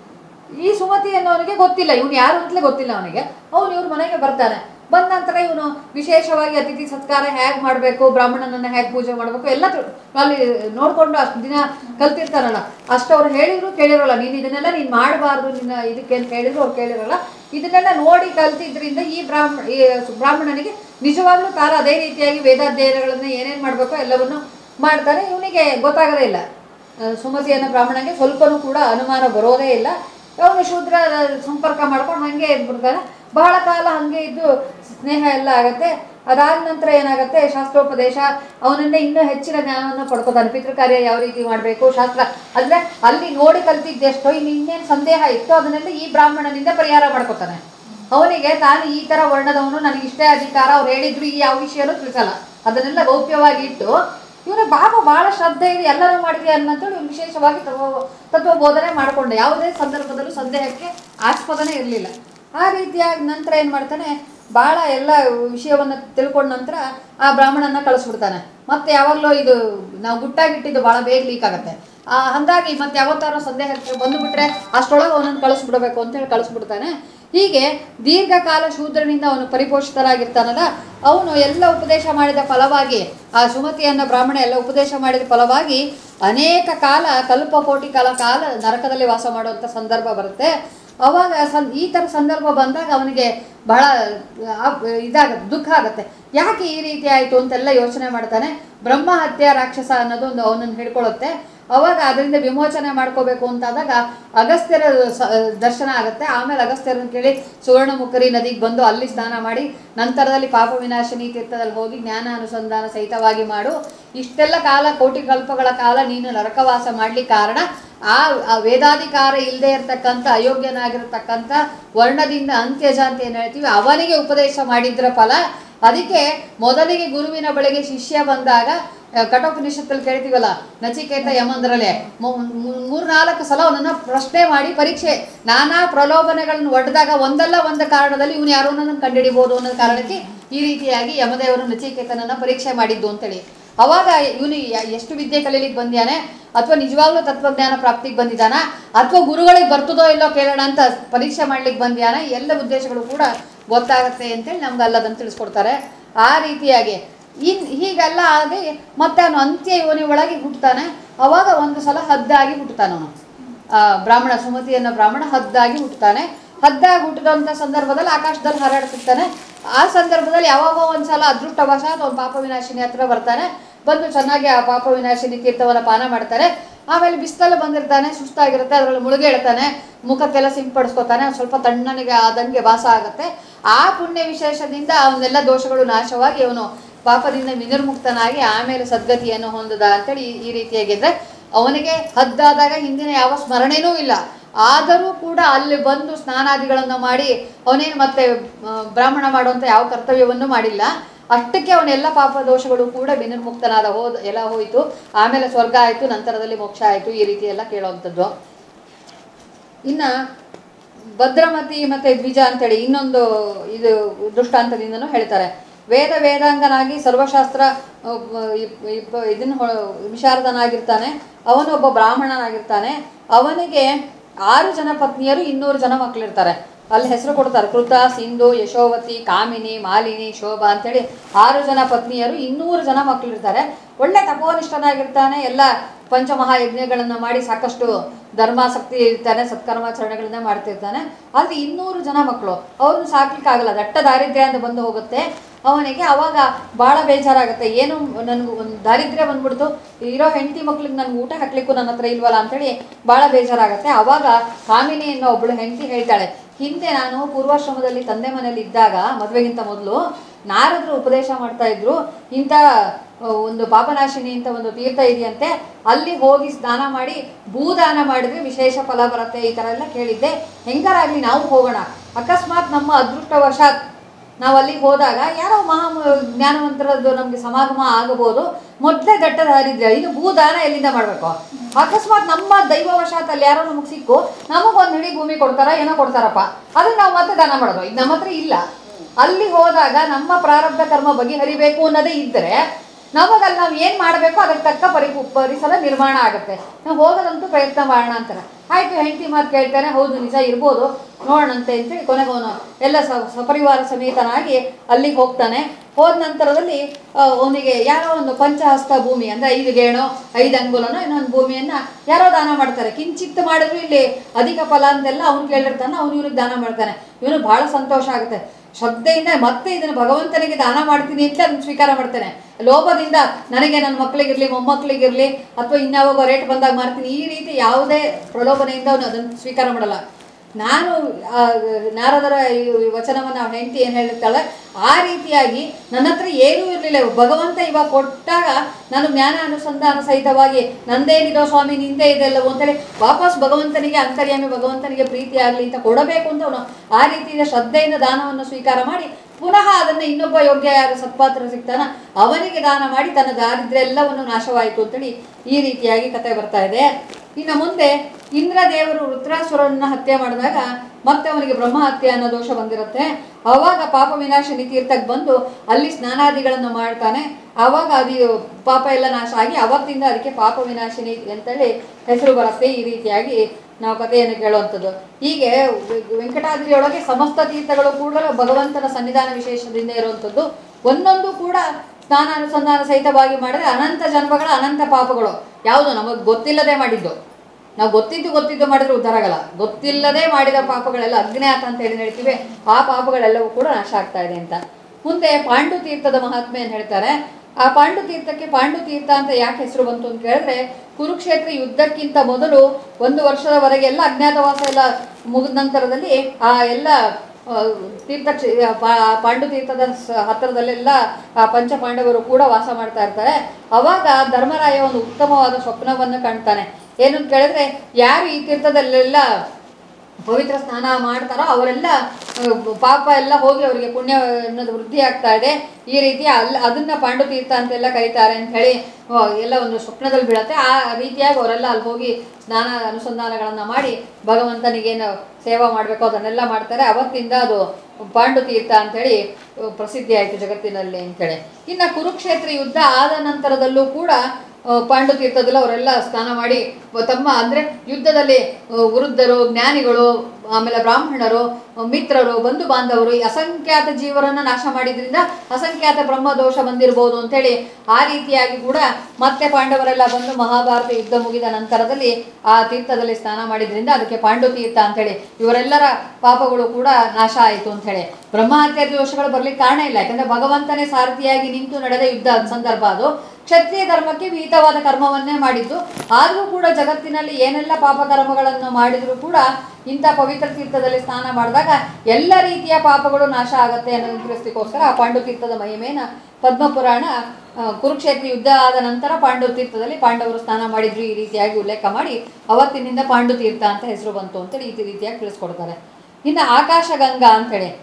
ಈ ಸುಮತಿ ಅನ್ನೋನಿಗೆ ಗೊತ್ತಿಲ್ಲ ಇವನು ಯಾರು ಅಂತಲೇ ಗೊತ್ತಿಲ್ಲ ಅವನಿಗೆ ಅವನು ಇವ್ರ ಮನೆಗೆ ಬರ್ತಾನೆ ಬಂದ ನಂತರ ಇವನು ವಿಶೇಷವಾಗಿ ಅತಿಥಿ ಸತ್ಕಾರ ಹೇಗೆ ಮಾಡಬೇಕು ಬ್ರಾಹ್ಮಣನನ್ನ ಹೇಗೆ ಪೂಜೆ ಮಾಡಬೇಕು ಎಲ್ಲ ತಿಳ್- ಅಲ್ಲಿ ನೋಡ್ಕೊಂಡು ಅಷ್ಟು ದಿನ ಕಲ್ತಿರ್ತಾರಲ್ಲ ಅಷ್ಟು ಅವ್ರು ಹೇಳಿದ್ರು ಕೇಳಿರೋಲ್ಲ ನೀನು ಇದನ್ನೆಲ್ಲ ನೀನು ಮಾಡಬಾರ್ದು ನಿನ್ನ ಇದಕ್ಕೆ ಅಂತ ಹೇಳಿದ್ರು ಅವ್ರು ಕೇಳಿರೋಲ್ಲ ಇದನ್ನೆಲ್ಲ ನೋಡಿ ಕಲ್ತಿದ್ರಿಂದ ಈ ಬ್ರಾಹ್ಮಣ ಈ ಬ್ರಾಹ್ಮಣನಿಗೆ ನಿಜವಾಗ್ಲೂ ತಾರ ಅದೇ ರೀತಿಯಾಗಿ ವೇದಾಧ್ಯಯನಗಳನ್ನ ಏನೇನು ಮಾಡಬೇಕೋ ಎಲ್ಲವನ್ನು ಮಾಡ್ತಾನೆ ಇವನಿಗೆ ಗೊತ್ತಾಗದೇ ಇಲ್ಲ ಆ, ಸುಮತಿ ಅನ್ನೋ ಬ್ರಾಹ್ಮಣನಿಗೆ ಸ್ವಲ್ಪನೂ ಕೂಡ ಅನುಮಾನ ಬರೋದೇ ಇಲ್ಲ ಅವನು ಶೂದ್ರ ಸಂಪರ್ಕ ಮಾಡ್ಕೊಂಡು ಹಂಗೆ ಇದ್ಬಿಡ್ತಾನೆ ಬಹಳ ಕಾಲ ಹಂಗೆ ಇದ್ದು ಸ್ನೇಹ ಎಲ್ಲ ಆಗತ್ತೆ ಅದಾದ ನಂತರ ಏನಾಗುತ್ತೆ ಶಾಸ್ತ್ರೋಪದೇಶ ಅವನನ್ನೇ ಇನ್ನೂ ಹೆಚ್ಚಿನ ಜ್ಞಾನವನ್ನು ಪಡ್ಕೋತಾನೆ ಪಿತೃ ಕಾರ್ಯ ಯಾವ ರೀತಿ ಮಾಡಬೇಕು ಶಾಸ್ತ್ರ ಅಂದ್ರೆ ಅಲ್ಲಿ ನೋಡಿ ಕಲ್ತಿದ್ದೆಷ್ಟೋ ಇನ್ನು ಇನ್ನೇನು ಸಂದೇಹ ಇತ್ತು ಅದನ್ನೆಲ್ಲ ಈ ಬ್ರಾಹ್ಮಣನಿಂದ ಪರಿಹಾರ ಮಾಡ್ಕೋತಾನೆ ಅವನಿಗೆ ತಾನು ಈ ತರ ವರ್ಣದವನು ನನಗೆ ಇಷ್ಟೇ ಅಧಿಕಾರ ಅವ್ರು ಹೇಳಿದ್ರು ಈ ಯಾವ ವಿಷಯನೂ ತಿಳಿಸಲ್ಲ ಅದನ್ನೆಲ್ಲ ಗೌಪ್ಯವಾಗಿ ಇಟ್ಟು ಇವನು ಬಾಬಾ ಬಹಳ ಶ್ರದ್ಧೆ ಇದೆ ಎಲ್ಲರೂ ಮಾಡಿದೆ ಅನ್ನಂತೇಳಿ ಇವ್ನು ವಿಶೇಷವಾಗಿ ತತ್ವ ತತ್ವ ಬೋಧನೆ ಮಾಡಿಕೊಂಡ ಯಾವುದೇ ಸಂದರ್ಭದಲ್ಲೂ ಸಂದೇಹಕ್ಕೆ ಆಸ್ಪದನೇ ಇರಲಿಲ್ಲ ಆ ರೀತಿಯಾಗಿ ನಂತರ ಏನು ಮಾಡ್ತಾನೆ ಭಾಳ ಎಲ್ಲ ವಿಷಯವನ್ನು ತಿಳ್ಕೊಂಡ ನಂತರ ಆ ಬ್ರಾಹ್ಮಣನ ಕಳಿಸ್ಬಿಡ್ತಾನೆ ಮತ್ತೆ ಯಾವಾಗಲೂ ಇದು ನಾವು ಗುಟ್ಟಾಗಿಟ್ಟಿದ್ದು ಭಾಳ ಬೇಗ ಲೀಕ್ ಆಗುತ್ತೆ ಆ, ಹಂಗಾಗಿ ಮತ್ತೆ ಯಾವತ್ತಾರೋ ಸಂದೇಹಕ್ಕೆ ಬಂದುಬಿಟ್ರೆ ಅಷ್ಟರೊಳಗೆ ಅವನನ್ನು ಕಳಿಸ್ಬಿಡ್ಬೇಕು ಅಂತೇಳಿ ಕಳಿಸ್ಬಿಡ್ತಾನೆ ಹೀಗೆ ದೀರ್ಘಕಾಲ ಶೂದ್ರನಿಂದ ಅವನು ಪರಿಪೋಷಿತರಾಗಿರ್ತಾನಲ್ಲ ಅವನು ಎಲ್ಲ ಉಪದೇಶ ಮಾಡಿದ ಫಲವಾಗಿ ಆ ಸುಮತಿಯನ್ನ ಬ್ರಾಹ್ಮಣ ಎಲ್ಲ ಉಪದೇಶ ಮಾಡಿದ ಫಲವಾಗಿ ಅನೇಕ ಕಾಲ ಕಲ್ಪಕೋಟಿ ಕಾಲ ಕಾಲ ನರಕದಲ್ಲಿ ವಾಸ ಮಾಡುವಂಥ ಸಂದರ್ಭ ಬರುತ್ತೆ ಅವಾಗ ಸಂ ಈ ಥರ ಸಂದರ್ಭ ಬಂದಾಗ ಅವನಿಗೆ ಬಹಳ ಇದಾಗುತ್ತೆ ದುಃಖ ಆಗುತ್ತೆ ಯಾಕೆ ಈ ರೀತಿ ಆಯಿತು ಅಂತೆಲ್ಲ ಯೋಚನೆ ಮಾಡ್ತಾನೆ ಬ್ರಹ್ಮ ಹತ್ಯೆ ರಾಕ್ಷಸ ಅನ್ನೋದು ಒಂದು ಅವನನ್ನು ಹಿಡ್ಕೊಳ್ಳುತ್ತೆ ಅವಾಗ ಅದರಿಂದ ವಿಮೋಚನೆ ಮಾಡ್ಕೋಬೇಕು ಅಂತಾದಾಗ ಅಗಸ್ತ್ಯರ ಸ- ದರ್ಶನ ಆಗುತ್ತೆ ಆಮೇಲೆ ಅಗಸ್ತ್ಯರನ್ನ ಕೇಳಿ ಸುವರ್ಣಮುಖರಿ ನದಿಗೆ ಬಂದು ಅಲ್ಲಿ ಸ್ನಾನ ಮಾಡಿ ನಂತರದಲ್ಲಿ ಪಾಪ ವಿನಾಶಿನಿ ತೀರ್ಥದಲ್ಲಿ ಹೋಗಿ ಜ್ಞಾನ ಅನುಸಂಧಾನ ಸಹಿತವಾಗಿ ಮಾಡು ಇಷ್ಟೆಲ್ಲ ಕಾಲ ಕೋಟಿ ಕಲ್ಪಗಳ ಕಾಲ ನೀನು ನರಕವಾಸ ಮಾಡ್ಲಿಕ್ಕೆ ಕಾರಣ ಆ ಆ ವೇದಾಧಿಕಾರ ಇಲ್ಲದೆ ಇರತಕ್ಕಂಥ ಅಯೋಗ್ಯನಾಗಿರ್ತಕ್ಕಂಥ ವರ್ಣದಿಂದ ಅಂತ್ಯಜ ಅಂತ ಏನು ಹೇಳ್ತೀವಿ ಅವನಿಗೆ ಉಪದೇಶ ಮಾಡಿದ್ರ ಫಲ ಅದಕ್ಕೆ ಮೊದಲಿಗೆ ಗುರುವಿನ ಬಳಿಗೆ ಶಿಷ್ಯ ಬಂದಾಗ ಆ, ಕಠೋಪನಿಷತ್ತಲ್ಲಿ ಕೇಳ್ತೀವಲ್ಲ ನಚಿಕೇತ ಯಮಂದ್ರಲೆ ಮೂರ್ನಾಲ್ಕು ಸಲ ಅವನನ್ನ ಪ್ರಶ್ನೆ ಮಾಡಿ ಪರೀಕ್ಷೆ ನಾನಾ ಪ್ರಲೋಭನೆಗಳನ್ನು ಒಡೆದಾಗ ಒಂದಲ್ಲ ಒಂದು ಕಾರಣದಲ್ಲಿ ಇವನು ಯಾರೋ ನನ್ನ ಕಂಡುಹಿಡಿಬೋದು ಅನ್ನೋ ಕಾರಣಕ್ಕೆ ಈ ರೀತಿಯಾಗಿ ಯಮದೇವರು ನಚಿಕೇತನನ್ನ ಪರೀಕ್ಷೆ ಮಾಡಿದ್ದು ಅಂತೇಳಿ ಅವಾಗ ಇವನು ಎಷ್ಟು ವಿದ್ಯೆ ಕಲೀಲಿಕ್ಕೆ ಬಂದ್ಯಾನೆ ಅಥವಾ ನಿಜವಾಗ್ಲೂ ತತ್ವಜ್ಞಾನ ಪ್ರಾಪ್ತಿಗೆ ಬಂದಿದ್ದಾನ ಅಥವಾ ಗುರುಗಳಿಗೆ ಬರ್ತದೋ ಇಲ್ಲೋ ಕೇಳೋಣ ಅಂತ ಪರೀಕ್ಷೆ ಮಾಡ್ಲಿಕ್ಕೆ ಬಂದ್ಯಾನ ಎಲ್ಲ ಉದ್ದೇಶಗಳು ಕೂಡ ಗೊತ್ತಾಗತ್ತೆ ಅಂತೇಳಿ ನಮ್ಗೆ ಅಲ್ಲದನ್ನು ತಿಳಿಸ್ಕೊಡ್ತಾರೆ ಆ ರೀತಿಯಾಗಿ ಇನ್ ಹೀಗೆಲ್ಲ ಆಗಿ ಮತ್ತೆ ಅವನು ಅಂತ್ಯ ಯೋನಿ ಒಳಗೆ ಹುಟ್ಟುತ್ತಾನೆ ಅವಾಗ ಒಂದು ಸಲ ಹದ್ದಾಗಿ ಹುಟ್ಟುತ್ತಾನೆ ಅವನು ಆ, ಬ್ರಾಹ್ಮಣ ಸುಮತಿಯನ್ನ ಬ್ರಾಹ್ಮಣ ಹದ್ದಾಗಿ ಹುಟ್ಟುತ್ತಾನೆ ಹದ್ದಾಗಿ ಹುಟ್ಟಿದಂಥ ಸಂದರ್ಭದಲ್ಲಿ ಆಕಾಶದಲ್ಲಿ ಹಾರಾಡ್ತಿರ್ತಾನೆ ಆ ಸಂದರ್ಭದಲ್ಲಿ ಯಾವಾಗೋ ಒಂದ್ಸಲ ಅದೃಷ್ಟವಶಾತ್ ಅವ್ನು ಪಾಪ ವಿನಾಶಿನಿ ಹತ್ರ ಬರ್ತಾನೆ ಬಂದು ಚೆನ್ನಾಗಿ ಆ ಪಾಪ ವಿನಾಶಿನಿ ತೀರ್ಥವನ್ನು ಪಾನ ಮಾಡ್ತಾರೆ ಆಮೇಲೆ ಬಿಸ್ತಲು ಬಂದಿರ್ತಾನೆ ಸುಸ್ತಾಗಿರುತ್ತೆ ಅದರಲ್ಲಿ ಮುಳುಗೇಳ್ತಾನೆ ಮುಖಕ್ಕೆಲ್ಲ ಸಿಂಪಡಿಸ್ಕೊತಾನೆ ಒಂದ್ ಸ್ವಲ್ಪ ತಣ್ಣನಿಗೆ ಆದಂಗೆ ವಾಸ ಆಗುತ್ತೆ ಆ ಪುಣ್ಯ ವಿಶೇಷದಿಂದ ಅವನ್ನೆಲ್ಲ ದೋಷಗಳು ನಾಶವಾಗಿ ಅವನು ಪಾಪದಿಂದ ವಿನಿರ್ಮುಕ್ತನಾಗಿ ಆಮೇಲೆ ಸದ್ಗತಿಯನ್ನು ಹೊಂದದ ಅಂತೇಳಿ ಈ- ಈ ರೀತಿಯಾಗಿದ್ರೆ ಅವನಿಗೆ ಹದ್ದಾದಾಗ ಹಿಂದಿನ ಯಾವ ಸ್ಮರಣೆನೂ ಇಲ್ಲ ಆದರೂ ಕೂಡ ಅಲ್ಲಿ ಬಂದು ಸ್ನಾನಾದಿಗಳನ್ನು ಮಾಡಿ ಅವನೇನು ಮತ್ತೆ ಆ, ಬ್ರಾಹ್ಮಣ ಮಾಡುವಂಥ ಯಾವ ಕರ್ತವ್ಯವನ್ನು ಮಾಡಿಲ್ಲ ಅಷ್ಟಕ್ಕೆ ಅವನೆಲ್ಲ ಪಾಪ ದೋಷಗಳು ಕೂಡ ವಿನಿರ್ಮುಕ್ತನಾದ ಹೋದ ಎಲ್ಲ ಹೋಯಿತು ಆಮೇಲೆ ಸ್ವರ್ಗ ಆಯಿತು ನಂತರದಲ್ಲಿ ಮೋಕ್ಷ ಆಯಿತು ಈ ರೀತಿ ಎಲ್ಲ ಕೇಳುವಂಥದ್ದು ಇನ್ನು ಭದ್ರಮತಿ ಮತ್ತು ದ್ವಿಜ ಅಂತೇಳಿ ಇನ್ನೊಂದು ಇದು ದೃಷ್ಟಾಂತದಿಂದನೂ ಹೇಳ್ತಾರೆ ವೇದ ವೇದಾಂಗನಾಗಿ ಸರ್ವಶಾಸ್ತ್ರ ಇದನ್ನು ವಿಶಾರದನಾಗಿರ್ತಾನೆ ಅವನೊಬ್ಬ ಬ್ರಾಹ್ಮಣನಾಗಿರ್ತಾನೆ ಅವನಿಗೆ ಆರು ಜನ ಪತ್ನಿಯರು ಇನ್ನೂರು ಜನ ಮಕ್ಕಳಿರ್ತಾರೆ ಅಲ್ಲಿ ಹೆಸರು ಕೊಡ್ತಾರೆ ಕೃತ ಸಿಂಧು ಯಶೋವತಿ ಕಾಮಿನಿ ಮಾಲಿನಿ ಶೋಭಾ ಅಂತೇಳಿ ಆರು ಜನ ಪತ್ನಿಯರು ಇನ್ನೂರು ಜನ ಮಕ್ಕಳಿರ್ತಾರೆ ಒಳ್ಳೆ ತಪೋನಿಷ್ಠನಾಗಿರ್ತಾನೆ ಎಲ್ಲ ಪಂಚಮಹಾಯಜ್ಞಗಳನ್ನು ಮಾಡಿ ಸಾಕಷ್ಟು ಧರ್ಮಾಸಕ್ತಿ ಇರ್ತಾನೆ ಸತ್ಕರ್ಮಾಚರಣೆಗಳನ್ನ ಮಾಡ್ತಿರ್ತಾನೆ ಅಲ್ಲಿ ಇನ್ನೂರು ಜನ ಮಕ್ಕಳು ಅವ್ರನ್ನ ಸಾಕ್ಲಿಕ್ಕಾಗಲ್ಲ ದಟ್ಟ ದಾರಿದ್ರ್ಯ ಅಂತ ಬಂದು ಹೋಗುತ್ತೆ ಅವನಿಗೆ ಅವಾಗ ಭಾಳ ಬೇಜಾರಾಗುತ್ತೆ ಏನು ನನಗೆ ಒಂದು ದಾರಿದ್ರ್ಯ ಬಂದ್ಬಿಡ್ತು ಇರೋ ಹೆಂಡತಿ ಮಕ್ಳಿಗೆ ನನಗೆ ಊಟ ಹಾಕ್ಲಿಕ್ಕೂ ನನ್ನ ಹತ್ರ ಇಲ್ವಲ್ಲ ಅಂತೇಳಿ ಭಾಳ ಬೇಜಾರಾಗುತ್ತೆ ಅವಾಗ ಕಾಮಿನಿ ಅನ್ನೋ ಒಬ್ಬಳು ಹೆಂಡತಿ ಹೇಳ್ತಾಳೆ ಹಿಂದೆ ನಾನು ಪೂರ್ವಾಶ್ರಮದಲ್ಲಿ ತಂದೆ ಮನೇಲಿ ಇದ್ದಾಗ ಮದುವೆಗಿಂತ ಮೊದಲು ನಾರದ್ರು ಉಪದೇಶ ಮಾಡ್ತಾ ಇದ್ರು ಇಂಥ ಆ, ಒಂದು ಪಾಪನಾಶಿನಿ ಅಂತ ಒಂದು ತೀರ್ಥ ಇದೆಯಂತೆ ಅಲ್ಲಿ ಹೋಗಿ ಸ್ನಾನ ಮಾಡಿ ಭೂದಾನ ಮಾಡಿದ್ರೆ ವಿಶೇಷ ಫಲ ಬರುತ್ತೆ ಈ ಥರ ಎಲ್ಲ ಕೇಳಿದ್ದೆ ಹೆಂಗಾರಾಗ್ಲಿ ನಾವು ಹೋಗೋಣ ಅಕಸ್ಮಾತ್ ನಮ್ಮ ಅದೃಷ್ಟವಶಾತ್ ನಾವು ಅಲ್ಲಿಗೆ ಹೋದಾಗ ಯಾರೋ ಮಹಾ ಜ್ಞಾನವಂತರದ್ದು ನಮಗೆ ಸಮಾಗಮ ಆಗಬಹುದು ಮೊದಲೇ ದಟ್ಟ ದಾರಿದ್ರ್ಯ ಇದು ಭೂದಾನ ಎಲ್ಲಿಂದ ಮಾಡಬೇಕು ಅಕಸ್ಮಾತ್ ನಮ್ಮ ದೈವವಶಾತ್ ಅಲ್ಲಿ ಯಾರೋ ನಮಗೆ ಸಿಕ್ಕು ನಮಗೊಂದು ಹಿಡಿ ಭೂಮಿ ಕೊಡ್ತಾರ ಏನೋ ಕೊಡ್ತಾರಪ್ಪ ಅದನ್ನ ನಾವು ಮತ್ತೆ ದಾನ ಮಾಡೋದು ಇದು ನಮ್ಮ ಹತ್ರ ಇಲ್ಲ ಅಲ್ಲಿ ಹೋದಾಗ ನಮ್ಮ ಪ್ರಾರಬ್ಧ ಕರ್ಮ ಬಗೆಹರಿಬೇಕು ಅನ್ನೋದೇ ಇದ್ದರೆ ನಮಗಲ್ಲಿ ನಾವು ಏನು ಮಾಡಬೇಕು ಅದಕ್ಕೆ ತಕ್ಕ ಪರಿ ಪರಿಸರ ನಿರ್ಮಾಣ ಆಗುತ್ತೆ ನಾವು ಹೋಗೋದಂತೂ ಪ್ರಯತ್ನ ಮಾಡೋಣ ಅಂತಾರೆ ಆಯಿತು ಹೆಂಡತಿ ಮಾತು ಕೇಳ್ತಾನೆ ಹೌದು ನಿಜ ಇರ್ಬೋದು ನೋಡೋಣಂತೆ ಅಂತೇಳಿ ಕೊನೆಗೆ ಅವನು ಎಲ್ಲ ಸ ಸಪರಿವಾರ ಸಮೇತನಾಗಿ ಅಲ್ಲಿಗೆ ಹೋಗ್ತಾನೆ ಹೋದ ನಂತರದಲ್ಲಿ ಅವನಿಗೆ ಯಾರೋ ಒಂದು ಪಂಚಹಸ್ತ ಭೂಮಿ ಅಂದರೆ ಐದು ಗೇಣೋ ಐದು ಅಂಗುಲನೋ ಇನ್ನೊಂದು ಭೂಮಿಯನ್ನು ಯಾರೋ ದಾನ ಮಾಡ್ತಾರೆ ಕಿಂಚಿತ್ ಮಾಡಿದ್ರು ಇಲ್ಲಿ ಅಧಿಕ ಫಲ ಅಂತೆಲ್ಲ ಅವ್ನು ಕೇಳಿರ್ತಾನೆ ಅವ್ನು ಇವ್ರಿಗೆ ದಾನ ಮಾಡ್ತಾನೆ ಇವನು ಭಾಳ ಸಂತೋಷ ಆಗುತ್ತೆ ಶ್ರದ್ಧೆಯಿಂದ ಮತ್ತೆ ಇದನ್ನು ಭಗವಂತನಿಗೆ ದಾನ ಮಾಡ್ತೀನಿ ಅಂತ ಅದನ್ನ ಸ್ವೀಕಾರ ಮಾಡ್ತೇನೆ ಲೋಭದಿಂದ ನನಗೆ ನನ್ನ ಮಕ್ಕಳಿಗಿರಲಿ ಮೊಮ್ಮಕ್ಕಳಿಗಿರಲಿ ಅಥವಾ ಇನ್ಯಾವಾಗ ರೇಟ್ ಬಂದಾಗ ಮಾಡ್ತೀನಿ ಈ ರೀತಿ ಯಾವುದೇ ಪ್ರಲೋಭನೆಯಿಂದ ಅವನು ಅದನ್ನು ಸ್ವೀಕಾರ ಮಾಡಲ್ಲ ನಾನು ಆ, ನಾರದರ ಈ ವಚನವನ್ನು ಅವನ ಹೆಂಡತಿ ಏನು ಹೇಳಿರ್ತಾಳೆ ಆ ರೀತಿಯಾಗಿ ನನ್ನ ಹತ್ರ ಏನೂ ಇರಲಿಲ್ಲ ಭಗವಂತ ಇವಾಗ ಕೊಟ್ಟಾಗ ನಾನು ಜ್ಞಾನ ಅನುಸಂಧಾನ ಸಹಿತವಾಗಿ ನಂದೇನಿದೋ ಸ್ವಾಮಿ ನಿಂದೇ ಇದೆಲ್ಲವೋ ಅಂತೇಳಿ ವಾಪಸ್ ಭಗವಂತನಿಗೆ ಅಂತರ್ಯಾಮಿ ಭಗವಂತನಿಗೆ ಪ್ರೀತಿ ಆಗಲಿ ಅಂತ ಕೊಡಬೇಕು ಅಂತ ಅವನು ಆ ರೀತಿಯ ಶ್ರದ್ಧೆಯಿಂದ ದಾನವನ್ನು ಸ್ವೀಕಾರ ಮಾಡಿ ಪುನಃ ಅದನ್ನು ಇನ್ನೊಬ್ಬ ಯೋಗ್ಯ ಯಾರು ಸತ್ಪಾತ್ರ ಸಿಗ್ತಾನ ಅವನಿಗೆ ದಾನ ಮಾಡಿ ತನ್ನ ದಾರಿದ್ರ್ಯ ಎಲ್ಲವನ್ನು ನಾಶವಾಯಿತು ಅಂತೇಳಿ ಈ ರೀತಿಯಾಗಿ ಕತೆ ಬರ್ತಾ ಇದೆ ಇನ್ನು ಮುಂದೆ ಇಂದ್ರದೇವರು ವೃತ್ರಾಸುರನ್ನ ಹತ್ಯೆ ಮಾಡಿದಾಗ ಮತ್ತೆ ಅವನಿಗೆ ಬ್ರಹ್ಮ ಹತ್ಯೆ ಅನ್ನೋ ದೋಷ ಬಂದಿರುತ್ತೆ ಅವಾಗ ಪಾಪ ವಿನಾಶಿನಿ ತೀರ್ಥಕ್ಕೆ ಬಂದು ಅಲ್ಲಿ ಸ್ನಾನಾದಿಗಳನ್ನು ಮಾಡ್ತಾನೆ ಆವಾಗ ಅದು ಪಾಪ ಎಲ್ಲ ನಾಶ ಆಗಿ ಅವತ್ತಿಂದ ಅದಕ್ಕೆ ಪಾಪ ವಿನಾಶಿನಿ ಅಂತೇಳಿ ಹೆಸರು ಬರುತ್ತೆ ಈ ರೀತಿಯಾಗಿ ನಾವು ಕಥೆಯನ್ನು ಕೇಳುವಂಥದ್ದು ಹೀಗೆ ವೆ- ವೆಂಕಟಾದ್ರಿಯೊಳಗೆ ಸಮಸ್ತ ತೀರ್ಥಗಳು ಕೂಡ ಭಗವಂತನ ಸನ್ನಿಧಾನ ವಿಶೇಷದಿಂದ ಇರುವಂಥದ್ದು ಒಂದೊಂದು ಕೂಡ ಸ್ನಾನ ಅನುಸಂಧಾನ ಸಹಿತವಾಗಿ ಮಾಡಿದ್ರೆ ಅನಂತ ಜನ್ಮಗಳ ಅನಂತ ಪಾಪಗಳು ಯಾವುದು ನಮಗೆ ಗೊತ್ತಿಲ್ಲದೆ ಮಾಡಿದ್ದು ನಾವು ಗೊತ್ತಿದ್ದು ಗೊತ್ತಿದ್ದು ಮಾಡಿದ್ರೆ ಉದ್ಧಾರ ಆಗಲ್ಲ ಗೊತ್ತಿಲ್ಲದೆ ಮಾಡಿದ ಪಾಪಗಳೆಲ್ಲ ಅಜ್ಞಾತ ಅಂತ ಹೇಳಿ ಹೇಳ್ತೀವಿ ಆ ಪಾಪಗಳೆಲ್ಲವೂ ಕೂಡ ನಾಶ ಆಗ್ತಾ ಇದೆ ಅಂತ ಮುಂದೆ ಪಾಂಡು ತೀರ್ಥದ ಮಹಾತ್ಮೆ ಅಂತ ಹೇಳ್ತಾರೆ ಆ ಪಾಂಡು ತೀರ್ಥಕ್ಕೆ ಪಾಂಡು ತೀರ್ಥ ಅಂತ ಯಾಕೆ ಹೆಸರು ಬಂತು ಅಂತ ಕೇಳಿದ್ರೆ ಕುರುಕ್ಷೇತ್ರ ಯುದ್ಧಕ್ಕಿಂತ ಮೊದಲು ಒಂದು ವರ್ಷದವರೆಗೆ ಎಲ್ಲ ಅಜ್ಞಾತವಾಸ ಎಲ್ಲ ಮುಗಿದ ನಂತರದಲ್ಲಿ ಆ ಎಲ್ಲ ಆ, ತೀರ್ಥ ಕ್ಷೇ- ಪಾ- ಪಾಂಡು ತೀರ್ಥದ ಸ- ಹತ್ತಿರದಲ್ಲೆಲ್ಲ ಆ ಪಂಚ ಪಾಂಡವರು ಕೂಡ ವಾಸ ಮಾಡ್ತಾ ಇರ್ತಾರೆ ಅವಾಗ ಧರ್ಮರಾಯ ಒಂದು ಉತ್ತಮವಾದ ಸ್ವಪ್ನವನ್ನು ಕಾಣ್ತಾನೆ ಏನು ಅಂತ ಕೇಳಿದ್ರೆ ಯಾರು ಈ ತೀರ್ಥದಲ್ಲೆಲ್ಲ ಪವಿತ್ರ ಸ್ನಾನ ಮಾಡ್ತಾರೋ ಅವರೆಲ್ಲ ಆ, ಪಾಪ ಎಲ್ಲ ಹೋಗಿ ಅವರಿಗೆ ಪುಣ್ಯ ಅನ್ನೋದು ವೃದ್ಧಿ ಆಗ್ತಾ ಇದೆ ಈ ರೀತಿ ಅಲ್ಲಿ ಅದನ್ನ ಪಾಂಡು ತೀರ್ಥ ಅಂತೆಲ್ಲ ಕರೀತಾರೆ ಅಂತ ಹೇಳಿ ಆ, ಎಲ್ಲ ಒಂದು ಸ್ವಪ್ನದಲ್ಲಿ ಬೀಳತ್ತೆ ಆ ರೀತಿಯಾಗಿ ಅವರೆಲ್ಲ ಅಲ್ಲಿ ಹೋಗಿ ಸ್ನಾನ ಅನುಸಂಧಾನಗಳನ್ನು ಮಾಡಿ ಭಗವಂತನಿಗೇನು ಸೇವಾ ಮಾಡಬೇಕು ಅದನ್ನೆಲ್ಲ ಮಾಡ್ತಾರೆ ಅವತ್ತಿಂದ ಅದು ಪಾಂಡು ತೀರ್ಥ ಅಂತೇಳಿ ಆ, ಪ್ರಸಿದ್ಧಿ ಆಯಿತು ಜಗತ್ತಿನಲ್ಲಿ ಅಂತೇಳಿ ಇನ್ನು ಕುರುಕ್ಷೇತ್ರ ಯುದ್ಧ ಆದ ನಂತರದಲ್ಲೂ ಕೂಡ ಆ, ಪಾಂಡು ತೀರ್ಥದಲ್ಲಿ ಅವರೆಲ್ಲ ಸ್ನಾನ ಮಾಡಿ ತಮ್ಮ ಅಂದರೆ ಯುದ್ಧದಲ್ಲಿ ಆ, ವೃದ್ಧರು ಜ್ಞಾನಿಗಳು ಆಮೇಲೆ ಬ್ರಾಹ್ಮಣರು ಆ, ಮಿತ್ರರು ಬಂಧು ಬಾಂಧವರು ಈ ಅಸಂಖ್ಯಾತ ಜೀವರನ್ನ ನಾಶ ಮಾಡಿದ್ರಿಂದ ಅಸಂಖ್ಯಾತ ಬ್ರಹ್ಮ ದೋಷ ಬಂದಿರಬಹುದು ಅಂತೇಳಿ ಆ ರೀತಿಯಾಗಿ ಕೂಡ ಮತ್ತೆ ಪಾಂಡವರೆಲ್ಲ ಬಂದು ಮಹಾಭಾರತ ಯುದ್ಧ ಮುಗಿದ ನಂತರದಲ್ಲಿ ಆ ತೀರ್ಥದಲ್ಲಿ ಸ್ನಾನ ಮಾಡಿದ್ರಿಂದ ಅದಕ್ಕೆ ಪಾಂಡು ತೀರ್ಥ ಅಂತೇಳಿ ಇವರೆಲ್ಲರ ಪಾಪಗಳು ಕೂಡ ನಾಶ ಆಯಿತು ಅಂತೇಳಿ ಬ್ರಹ್ಮಹತ್ಯೆ ದೋಷಗಳು ಬರ್ಲಿಕ್ಕೆ ಕಾರಣ ಇಲ್ಲ ಯಾಕಂದ್ರೆ ಭಗವಂತನೇ ಸಾರಥಿಯಾಗಿ ನಿಂತು ನಡೆದ ಯುದ್ಧ ಸಂದರ್ಭ ಅದು ಕ್ಷತ್ರಿಯ ಧರ್ಮಕ್ಕೆ ವಿಹಿತವಾದ ಕರ್ಮವನ್ನೇ ಮಾಡಿದ್ದು ಆದರೂ ಕೂಡ ಜಗತ್ತಿನಲ್ಲಿ ಏನೆಲ್ಲ ಪಾಪ ಕರ್ಮಗಳನ್ನು ಮಾಡಿದರೂ ಕೂಡ ಇಂಥ ಪವಿತ್ರ ತೀರ್ಥದಲ್ಲಿ ಸ್ನಾನ ಮಾಡಿದಾಗ ಎಲ್ಲ ರೀತಿಯ ಪಾಪಗಳು ನಾಶ ಆಗತ್ತೆ ಅನ್ನೋದನ್ನ ತಿಳಿಸ್ಲಿಕ್ಕೋಸ್ಕರ ಆ ಪಾಂಡು ತೀರ್ಥದ ಮಹಿಮೆನ ಪದ್ಮಪುರಾಣ ಆ, ಕುರುಕ್ಷೇತ್ರ ಯುದ್ಧ ಆದ ನಂತರ ಪಾಂಡು ತೀರ್ಥದಲ್ಲಿ ಪಾಂಡವರು ಸ್ನಾನ ಮಾಡಿದ್ರು ಈ ರೀತಿಯಾಗಿ ಉಲ್ಲೇಖ ಮಾಡಿ ಅವತ್ತಿನಿಂದ ಪಾಂಡು ತೀರ್ಥ ಅಂತ ಹೆಸರು ಬಂತು ಅಂತೇಳಿ ಈ ರೀತಿಯಾಗಿ ತಿಳಿಸ್ಕೊಡ್ತಾರೆ ಇನ್ನು ಆಕಾಶಗಂಗಾ ಅಂತೇಳಿ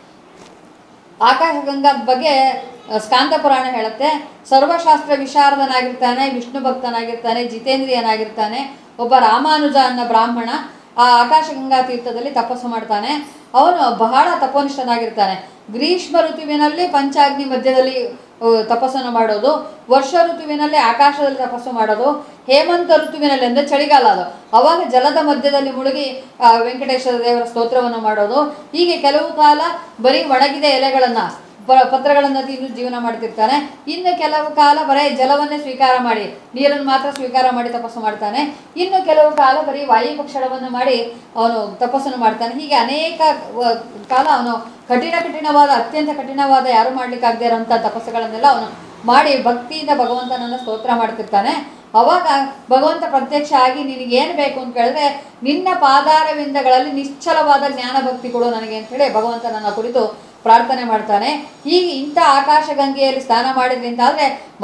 ಆಕಾಶಗಂಗಾದ ಬಗ್ಗೆ ಆ, ಸ್ಕಾಂದ ಪುರಾಣ ಹೇಳುತ್ತೆ ಸರ್ವಶಾಸ್ತ್ರ ವಿಶಾರದನಾಗಿರ್ತಾನೆ ವಿಷ್ಣು ಭಕ್ತನಾಗಿರ್ತಾನೆ ಜಿತೇಂದ್ರಿಯನಾಗಿರ್ತಾನೆ ಒಬ್ಬ ರಾಮಾನುಜ ಅನ್ನೋ ಬ್ರಾಹ್ಮಣ ಆ ಆಕಾಶಗಂಗಾ ತೀರ್ಥದಲ್ಲಿ ತಪಸ್ಸು ಮಾಡ್ತಾನೆ ಅವನು ಬಹಳ ತಪೋನಿಷ್ಠನಾಗಿರ್ತಾನೆ ಗ್ರೀಷ್ಮ ಋತುವಿನಲ್ಲಿ ಪಂಚಾಗ್ನಿ ಮಧ್ಯದಲ್ಲಿ ಆ, ತಪಸ್ಸನ್ನು ಮಾಡೋದು ವರ್ಷ ಋತುವಿನಲ್ಲಿ ಆಕಾಶದಲ್ಲಿ ತಪಸ್ಸು ಮಾಡೋದು ಹೇಮಂತ ಋತುವಿನಲ್ಲಿ ಅಂದರೆ ಚಳಿಗಾಲ ಅದು ಅವಾಗ ಜಲದ ಮಧ್ಯದಲ್ಲಿ ಮುಳುಗಿ ಆ, ವೆಂಕಟೇಶ್ವರ ದೇವರ ಸ್ತೋತ್ರವನ್ನು ಮಾಡೋದು ಹೀಗೆ ಕೆಲವು ಕಾಲ ಬರೀ ಒಣಗಿದ ಎಲೆಗಳನ್ನು ಪತ್ರಗಳನ್ನು ತಿಂದು ಜೀವನ ಮಾಡ್ತಿರ್ತಾನೆ ಇನ್ನು ಕೆಲವು ಕಾಲ ಬರೀ ಜಲವನ್ನೇ ಸ್ವೀಕಾರ ಮಾಡಿ ನೀರನ್ನು ಮಾತ್ರ ಸ್ವೀಕಾರ ಮಾಡಿ ತಪಸ್ಸು ಮಾಡ್ತಾನೆ ಇನ್ನು ಕೆಲವು ಕಾಲ ಬರೀ ವಾಯು ಭಕ್ಷಣವನ್ನು ಮಾಡಿ ಅವನು ತಪಸ್ಸನ್ನು ಮಾಡ್ತಾನೆ ಹೀಗೆ ಅನೇಕ ವ- ಕಾಲ ಅವನು ಕಠಿಣ ಕಠಿಣವಾದ ಅತ್ಯಂತ ಕಠಿಣವಾದ ಯಾರು ಮಾಡ್ಲಿಕ್ಕಾಗದೇ ಇರೋಂಥ ತಪಸ್ಸುಗಳನ್ನೆಲ್ಲ ಅವನು ಮಾಡಿ ಭಕ್ತಿಯಿಂದ ಭಗವಂತನನ್ನು ಸ್ತೋತ್ರ ಮಾಡ್ತಿರ್ತಾನೆ ಅವಾಗ ಭಗವಂತ ಪ್ರತ್ಯಕ್ಷ ಆಗಿ ನಿನಗೆ ಏನು ಬೇಕು ಅಂತ ಕೇಳಿದ್ರೆ ನಿನ್ನ ಪಾದಾರವಿಂದಗಳಲ್ಲಿ ನಿಶ್ಚಲವಾದ ಜ್ಞಾನ ಭಕ್ತಿ ಕೊಡು ನನಗೆ ಅಂತೇಳಿ ಭಗವಂತ ನನ್ನ ಕುರಿತು ಪ್ರಾರ್ಥನೆ ಮಾಡ್ತಾನೆ ಹೀಗೆ ಇಂಥ ಆಕಾಶಗಂಗೆಯಲ್ಲಿ ಸ್ನಾನ ಮಾಡಿದ್ರಿಂದ ಆದರೆ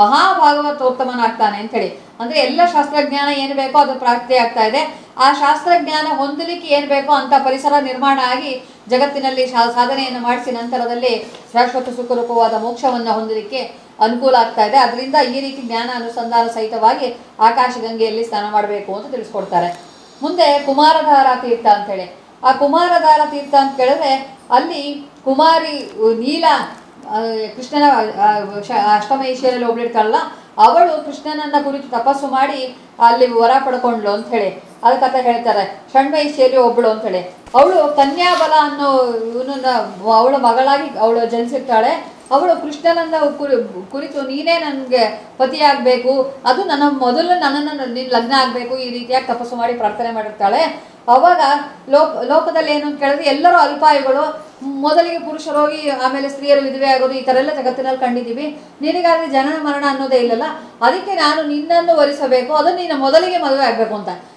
ಮಹಾಭಾಗವತೋತ್ತಮನಾಗ್ತಾನೆ ಅಂತೇಳಿ ಅಂದರೆ ಎಲ್ಲ ಶಾಸ್ತ್ರಜ್ಞಾನ ಏನು ಬೇಕೋ ಅದು ಪ್ರಾಪ್ತಿ ಆಗ್ತಾ ಇದೆ ಆ ಶಾಸ್ತ್ರಜ್ಞಾನ ಹೊಂದಲಿಕ್ಕೆ ಏನು ಬೇಕೋ ಅಂತ ಪರಿಸರ ನಿರ್ಮಾಣ ಆಗಿ ಜಗತ್ತಿನಲ್ಲಿ ಶಾ ಸಾಧನೆಯನ್ನು ಮಾಡಿಸಿ ನಂತರದಲ್ಲಿ ಶಾಶ್ವತ ಸುಖರೂಪವಾದ ಮೋಕ್ಷವನ್ನು ಹೊಂದಲಿಕ್ಕೆ ಅನುಕೂಲ ಆಗ್ತಾ ಇದೆ ಅದರಿಂದ ಈ ರೀತಿ ಜ್ಞಾನ ಅನುಸಂಧಾನ ಸಹಿತವಾಗಿ ಆಕಾಶಗಂಗೆಯಲ್ಲಿ ಸ್ನಾನ ಮಾಡಬೇಕು ಅಂತ ತಿಳಿಸ್ಕೊಡ್ತಾರೆ ಮುಂದೆ ಕುಮಾರಧಾರ ತೀರ್ಥ ಅಂತೇಳಿ ಆ ಕುಮಾರಧಾರ ತೀರ್ಥ ಅಂತ ಕೇಳಿದ್ರೆ ಅಲ್ಲಿ ಕುಮಾರಿ ಉ, ನೀಲ ಆ, ಕೃಷ್ಣನ ಆ, ಶ- ಅಷ್ಟಮೈಷಿಯಲ್ಲಿ ಒಬ್ಳಿರ್ತಾಳಲ್ಲ ಅವಳು ಕೃಷ್ಣನನ್ನ ಕುರಿತು ತಪಸ್ಸು ಮಾಡಿ ಅಲ್ಲಿ ವರ ಪಡ್ಕೊಂಡ್ಲು ಅಂತ ಹೇಳಿ ಅದ ಕಥೆ ಹೇಳ್ತಾರೆ ಷಣ್ಮೈಷಿಯಲ್ಲಿ ಒಬ್ಳು ಅಂತ ಹೇಳಿ ಅವಳು ಕನ್ಯಾಬಲ ಅನ್ನೋ ಇವನನ್ನ ಅವಳ ಮಗಳಾಗಿ ಅವಳು ಜನಿಸಿರ್ತಾಳೆ ಅವಳು ಕೃಷ್ಣನನ್ನ ಕುರಿ ಕುರಿತು ನೀನೇ ನನಗೆ ಪತಿಯಾಗಬೇಕು ಅದು ನನ್ನ ಮೊದಲು ನನ್ನನ್ನು ನೀನು ಲಗ್ನ ಆಗಬೇಕು ಈ ರೀತಿಯಾಗಿ ತಪಸ್ಸು ಮಾಡಿ ಪ್ರಾರ್ಥನೆ ಮಾಡಿರ್ತಾಳೆ ಅವಾಗ ಲೋಕ ಲೋಕದಲ್ಲಿ ಏನು ಅಂತ ಕೇಳಿದ್ರೆ ಎಲ್ಲರೂ ಅಲ್ಪಾಯುಗಳು ಮೊದಲಿಗೆ ಪುರುಷರು ಹೋಗಿ ಆಮೇಲೆ ಸ್ತ್ರೀಯರು ವಿಧವೆ ಆಗೋದು ಈ ಥರ ಎಲ್ಲ ಜಗತ್ತಿನಲ್ಲಿ ಕಂಡಿದ್ದೀವಿ ನಿನಗಾದ್ರೆ ಜನನ ಮರಣ ಅನ್ನೋದೇ ಇಲ್ಲಲ್ಲ ಅದಕ್ಕೆ ನಾನು ನಿನ್ನನ್ನು ವರಿಸಬೇಕು ಅದು ನೀನು ಮೊದಲಿಗೆ ಮದುವೆ ಆಗಬೇಕು ಅಂತ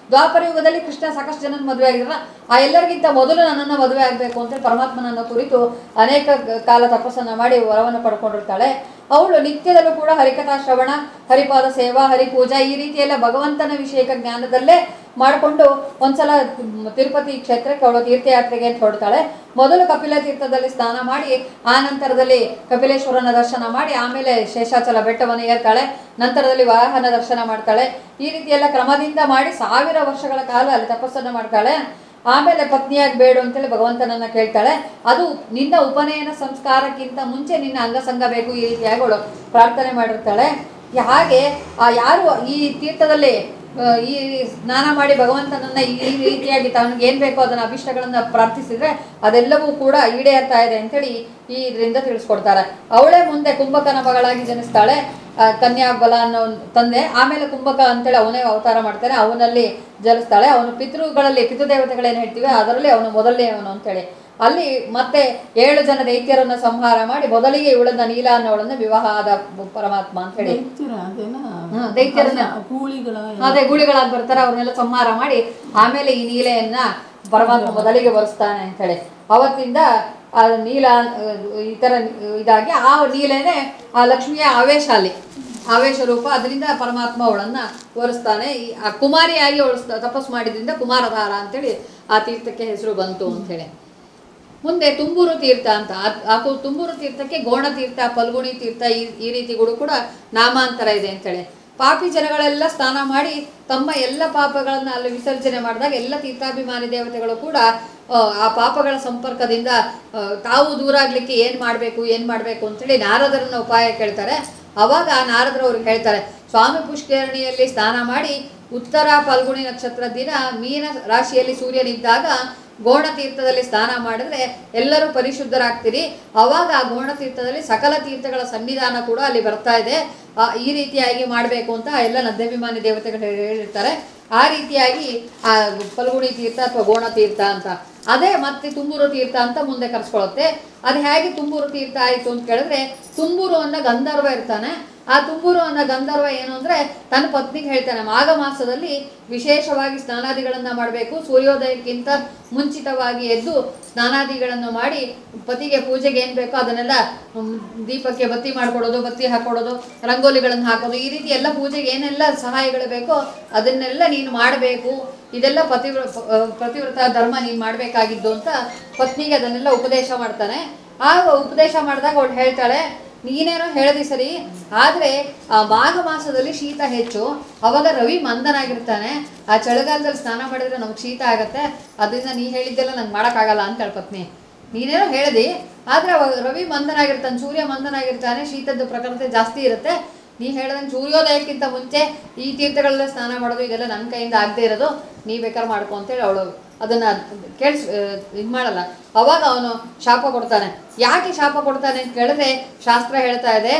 ದ್ವಾಪರ ಯುಗದಲ್ಲಿ ಕೃಷ್ಣ ಸಾಕಷ್ಟು ಜನ ಮದುವೆ ಆಗಿದ್ರ ಆ ಎಲ್ಲರಿಗಿಂತ ಮೊದಲು ನನ್ನನ್ನು ಮದುವೆ ಆಗಬೇಕು ಅಂತ ಪರಮಾತ್ಮನನ್ನು ಕುರಿತು ಅನೇಕ ಗ- ಕಾಲ ತಪಸ್ಸನ್ನು ಮಾಡಿ ವರವನ್ನು ಪಡ್ಕೊಂಡಿರ್ತಾಳೆ ಅವಳು ನಿತ್ಯದಲ್ಲೂ ಕೂಡ ಹರಿಕಥಾ ಶ್ರವಣ ಹರಿಪಾದ ಸೇವಾ ಹರಿಪೂಜಾ ಈ ರೀತಿಯೆಲ್ಲ ಭಗವಂತನ ವಿಷಯಕ ಜ್ಞಾನದಲ್ಲೇ ಮಾಡಿಕೊಂಡು ಒಂದ್ಸಲ ಮ್, ತಿರುಪತಿ ಕ್ಷೇತ್ರಕ್ಕೆ ಅವಳು ತೀರ್ಥಯಾತ್ರೆಗೆ ಅಂತ ಹೊರಡ್ತಾಳೆ ಮೊದಲು ಕಪಿಲ ತೀರ್ಥದಲ್ಲಿ ಸ್ನಾನ ಮಾಡಿ ಆ ನಂತರದಲ್ಲಿ ಕಪಿಲೇಶ್ವರನ ದರ್ಶನ ಮಾಡಿ ಆಮೇಲೆ ಶೇಷಾಚಲ ಬೆಟ್ಟವನ್ನು ಏರ್ತಾಳೆ ನಂತರದಲ್ಲಿ ವಾಹನ ದರ್ಶನ ಮಾಡ್ತಾಳೆ ಈ ರೀತಿ ಎಲ್ಲ ಕ್ರಮದಿಂದ ಮಾಡಿ ಸಾವಿರ ವರ್ಷಗಳ ಕಾಲ ಅಲ್ಲಿ ತಪಸ್ಸನ್ನು ಮಾಡ್ತಾಳೆ ಆಮೇಲೆ ಪತ್ನಿಯಾಗಿ ಬೇಡು ಅಂತೇಳಿ ಭಗವಂತನನ್ನ ಕೇಳ್ತಾಳೆ ಅದು ನಿನ್ನ ಉಪನಯನ ಸಂಸ್ಕಾರಕ್ಕಿಂತ ಮುಂಚೆ ನಿನ್ನ ಅಂಗಸಂಗ ಬೇಕು ಈ ರೀತಿಯಾಗಿ ಅವಳು ಪ್ರಾರ್ಥನೆ ಮಾಡಿರ್ತಾಳೆ ಹಾಗೆ ಆ ಯಾರು ಈ ತೀರ್ಥದಲ್ಲಿ ಆ, ಈ ಸ್ನಾನ ಮಾಡಿ ಭಗವಂತನನ್ನ ಈ ಈ ರೀತಿಯಾಗಿ ತನಗೆ ಏನ್ ಬೇಕೋ ಅದನ್ನ ಅಭಿಷ್ಟಗಳನ್ನ ಪ್ರಾರ್ಥಿಸಿದ್ರೆ ಅದೆಲ್ಲವೂ ಕೂಡ ಈಡೇರ್ತಾ ಇದೆ ಅಂತೇಳಿ ಈ ಇದರಿಂದ ತಿಳಿಸ್ಕೊಡ್ತಾರೆ ಅವಳೇ ಮುಂದೆ ಕುಂಭಕನ ಮಗಳಾಗಿ ಜನಿಸ್ತಾಳೆ ಆ, ಕನ್ಯಾ ಬಲ ಅನ್ನೋ ಒಂದು ತಂದೆ ಆಮೇಲೆ ಕುಂಭಕ ಅಂತೇಳಿ ಅವನೇ ಅವತಾರ ಮಾಡ್ತಾನೆ ಅವನಲ್ಲಿ ಜಲಿಸ್ತಾಳೆ ಅವನು ಪಿತೃಗಳಲ್ಲಿ ಪಿತೃದೇವತೆಗಳೇನು ಹೇಳ್ತೀವಿ ಅದರಲ್ಲಿ ಅವನು ಮೊದಲನೇ ಅವನು ಅಂತೇಳಿ ಅಲ್ಲಿ ಮತ್ತೆ ಏಳು ಜನ ದೈತ್ಯರನ್ನ ಸಂಹಾರ ಮಾಡಿ ಮೊದಲಿಗೆ ಇವಳನ್ನ ನೀಲ ಅನ್ನೋಳನ್ನ ವಿವಾಹ ಆದ ಪರಮಾತ್ಮ ಅಂತ ಹೇಳಿ ದೈತ್ಯರ ಅದೇನಾ ಹಾ, ದೈತ್ಯರನ್ನ ಅಲ್ಲ, ಗೂಳಿಗಳ ಅದೇ ಗುಳಿಗಳಾಗಿ ಬರ್ತಾರೆ ಅವ್ರನ್ನೆಲ್ಲ ಸಂಹಾರ ಮಾಡಿ ಆಮೇಲೆ ಈ ನೀಲೆಯನ್ನ ಪರಮಾತ್ಮ ಮೊದಲಿಗೆ ಬರೆಸ್ತಾನೆ ಅಂತ ಹೇಳಿ ಅವತ್ತಿಂದ ಆ ನೀಲ ಆ, ಈ ತರ ಇದಾಗಿ ಆ ನೀಲೆನೆ ಆ ಲಕ್ಷ್ಮಿಯ ಆವೇಶ ಅಲ್ಲಿ ಆವೇಶ ರೂಪ ಅದರಿಂದ ಪರಮಾತ್ಮ ಅವಳನ್ನ ಒರೆಸ್ತಾನೆ ಈ ಆ ಕುಮಾರಿಯಾಗಿ ಅವಳು ಸ- ತಪಸ್ಸು ಮಾಡಿದ್ರಿಂದ ಕುಮಾರಧಾರ ಅಂತೇಳಿ ಆ ತೀರ್ಥಕ್ಕೆ ಹೆಸರು ಬಂತು ಅಂತೇಳಿ ಮುಂದೆ ತುಂಬೂರು ತೀರ್ಥ ಅಂತ ಆ- ಆ ಕು- ತುಂಬೂರು ತೀರ್ಥಕ್ಕೆ ಗೋಣ ತೀರ್ಥ ಪಲ್ಗುಣಿ ತೀರ್ಥ ಈ ಈ ರೀತಿಗಳು ಕೂಡ ನಾಮಾಂತರ ಇದೆ ಅಂತೇಳಿ ಪಾಪಿ ಜನಗಳೆಲ್ಲ ಸ್ನಾನ ಮಾಡಿ ತಮ್ಮ ಎಲ್ಲ ಪಾಪಗಳನ್ನು ಅಲ್ಲಿ ವಿಸರ್ಜನೆ ಮಾಡಿದಾಗ ಎಲ್ಲ ತೀರ್ಥಾಭಿಮಾನಿ ದೇವತೆಗಳು ಕೂಡ ಆ, ಆ ಪಾಪಗಳ ಸಂಪರ್ಕದಿಂದ ಆ, ತಾವು ದೂರ ಆಗ್ಲಿಕ್ಕೆ ಏನ್ ಮಾಡಬೇಕು ಏನ್ ಮಾಡಬೇಕು ಅಂತೇಳಿ ನಾರದರನ್ನ ಉಪಾಯ ಕೇಳ್ತಾರೆ ಅವಾಗ ಆ ನಾರದರು ಅವ್ರಿಗೆ ಹೇಳ್ತಾರೆ ಸ್ವಾಮಿ ಪುಷ್ಕರಣಿಯಲ್ಲಿ ಸ್ನಾನ ಮಾಡಿ ಉತ್ತರ ಫಲ್ಗುಣಿ ನಕ್ಷತ್ರ ದಿನ ಮೀನ ರಾಶಿಯಲ್ಲಿ ಸೂರ್ಯನಿದ್ದಾಗ ಗೋಣ ತೀರ್ಥದಲ್ಲಿ ಸ್ನಾನ ಮಾಡಿದ್ರೆ ಎಲ್ಲರೂ ಪರಿಶುದ್ಧರಾಗ್ತೀರಿ ಅವಾಗ ಆ ಗೋಣ ತೀರ್ಥದಲ್ಲಿ ಸಕಲ ತೀರ್ಥಗಳ ಸನ್ನಿಧಾನ ಕೂಡ ಅಲ್ಲಿ ಬರ್ತಾ ಇದೆ ಆ, ಈ ರೀತಿಯಾಗಿ ಮಾಡಬೇಕು ಅಂತ ಎಲ್ಲ ನದ್ಯಾಭಿಮಾನಿ ದೇವತೆಗಳು ಹೇಳಿ- ಹೇಳಿರ್ತಾರೆ ಆ ರೀತಿಯಾಗಿ ಆ ಫಲ್ಗುಣಿ ತೀರ್ಥ ಅಥವಾ ಗೋಣ ತೀರ್ಥ ಅಂತ ಅದೇ ಮತ್ತೆ ತುಂಬೂರು ತೀರ್ಥ ಅಂತ ಮುಂದೆ ಕರ್ಸ್ಕೊಳುತ್ತೆ ಅದು ಹೇಗೆ ತುಂಬೂರು ತೀರ್ಥ ಆಯಿತು ಅಂತ ಕೇಳಿದ್ರೆ ತುಂಬೂರು ಅನ್ನೋ ಗಂಧರ್ವ ಇರ್ತಾನೆ ಆ ತುಂಬೂರು ಅನ್ನೋ ಗಂಧರ್ವ ಏನು ಅಂದ್ರೆ ತನ್ನ ಪತ್ನಿಗೆ ಹೇಳ್ತಾನೆ ಮಾಘ ಮಾಸದಲ್ಲಿ ವಿಶೇಷವಾಗಿ ಸ್ನಾನಾದಿಗಳನ್ನ ಮಾಡಬೇಕು ಸೂರ್ಯೋದಯಕ್ಕಿಂತ ಮುಂಚಿತವಾಗಿ ಎದ್ದು ಸ್ನಾನಾದಿಗಳನ್ನು ಮಾಡಿ ಪತಿಗೆ ಪೂಜೆಗೆ ಏನ್ ಬೇಕೋ ಅದನ್ನೆಲ್ಲ ಹ್ಮ್, ದೀಪಕ್ಕೆ ಬತ್ತಿ ಮಾಡ್ಕೊಡೋದು ಬತ್ತಿ ಹಾಕೊಡೋದು ರಂಗೋಲಿಗಳನ್ನು ಹಾಕೋದು ಈ ರೀತಿ ಎಲ್ಲ ಪೂಜೆಗೆ ಏನೆಲ್ಲ ಸಹಾಯಗಳು ಬೇಕೋ ಅದನ್ನೆಲ್ಲ ನೀನು ಮಾಡಬೇಕು ಇದೆಲ್ಲ ಪತಿವ್ರ ಪ- ಪ್ರತಿವ್ರತ ಧರ್ಮ ನೀನು ಮಾಡಬೇಕಾಗಿದ್ದು ಅಂತ ಪತ್ನಿಗೆ ಅದನ್ನೆಲ್ಲ ಉಪದೇಶ ಮಾಡ್ತಾನೆ ಆಗ ಉಪದೇಶ ಮಾಡಿದಾಗ ಅವಳು ಹೇಳ್ತಾಳೆ ನೀನೇನೋ ಹೇಳ್ದಿ ಸರಿ ಆದ್ರೆ ಆ ಮಾಘ ಮಾಸದಲ್ಲಿ ಶೀತ ಹೆಚ್ಚು ಅವಾಗ ರವಿ ಮಂದನಾಗಿರ್ತಾನೆ ಆ ಚಳಿಗಾಲದಲ್ಲಿ ಸ್ನಾನ ಮಾಡಿದ್ರೆ ನಮ್ಗೆ ಶೀತ ಆಗತ್ತೆ ಅದರಿಂದ ನೀ ಹೇಳಿದ್ದೆಲ್ಲ ನಂಗೆ ಮಾಡೋಕ್ಕಾಗಲ್ಲ ಅಂತ ಹೇಳಿ ಪತ್ನಿ ನೀನೇನೋ ಹೇಳ್ದಿ ಆದ್ರೆ ಅವಾಗ ರವಿ ಮಂದನಾಗಿರ್ತಾನೆ ಸೂರ್ಯ ಮಂದನಾಗಿರ್ತಾನೆ ಶೀತದ ಪ್ರಖರತೆ ಜಾಸ್ತಿ ಇರುತ್ತೆ ನೀ ಹೇಳ್ದಂಗೆ ಸೂರ್ಯೋದಯಕ್ಕಿಂತ ಮುಂಚೆ ಈ ತೀರ್ಥಗಳೆಲ್ಲ ಸ್ನಾನ ಮಾಡೋದು ಇದೆಲ್ಲ ನನ್ನ ಕೈಯಿಂದ ಆಗದೆ ಇರೋದು ನೀ ಬೇಕಾದ್ರೆ ಮಾಡ್ಕೊ ಅಂತೇಳಿ ಅವಳು ಅದನ್ನ ಕೇಳಿಸ್ ಇದು ಮಾಡಲ್ಲ ಅವಾಗ ಅವನು ಶಾಪ ಕೊಡ್ತಾನೆ ಯಾಕೆ ಶಾಪ ಕೊಡ್ತಾನೆ ಅಂತ ಕೇಳಿದ್ರೆ ಶಾಸ್ತ್ರ ಹೇಳ್ತಾ ಇದೆ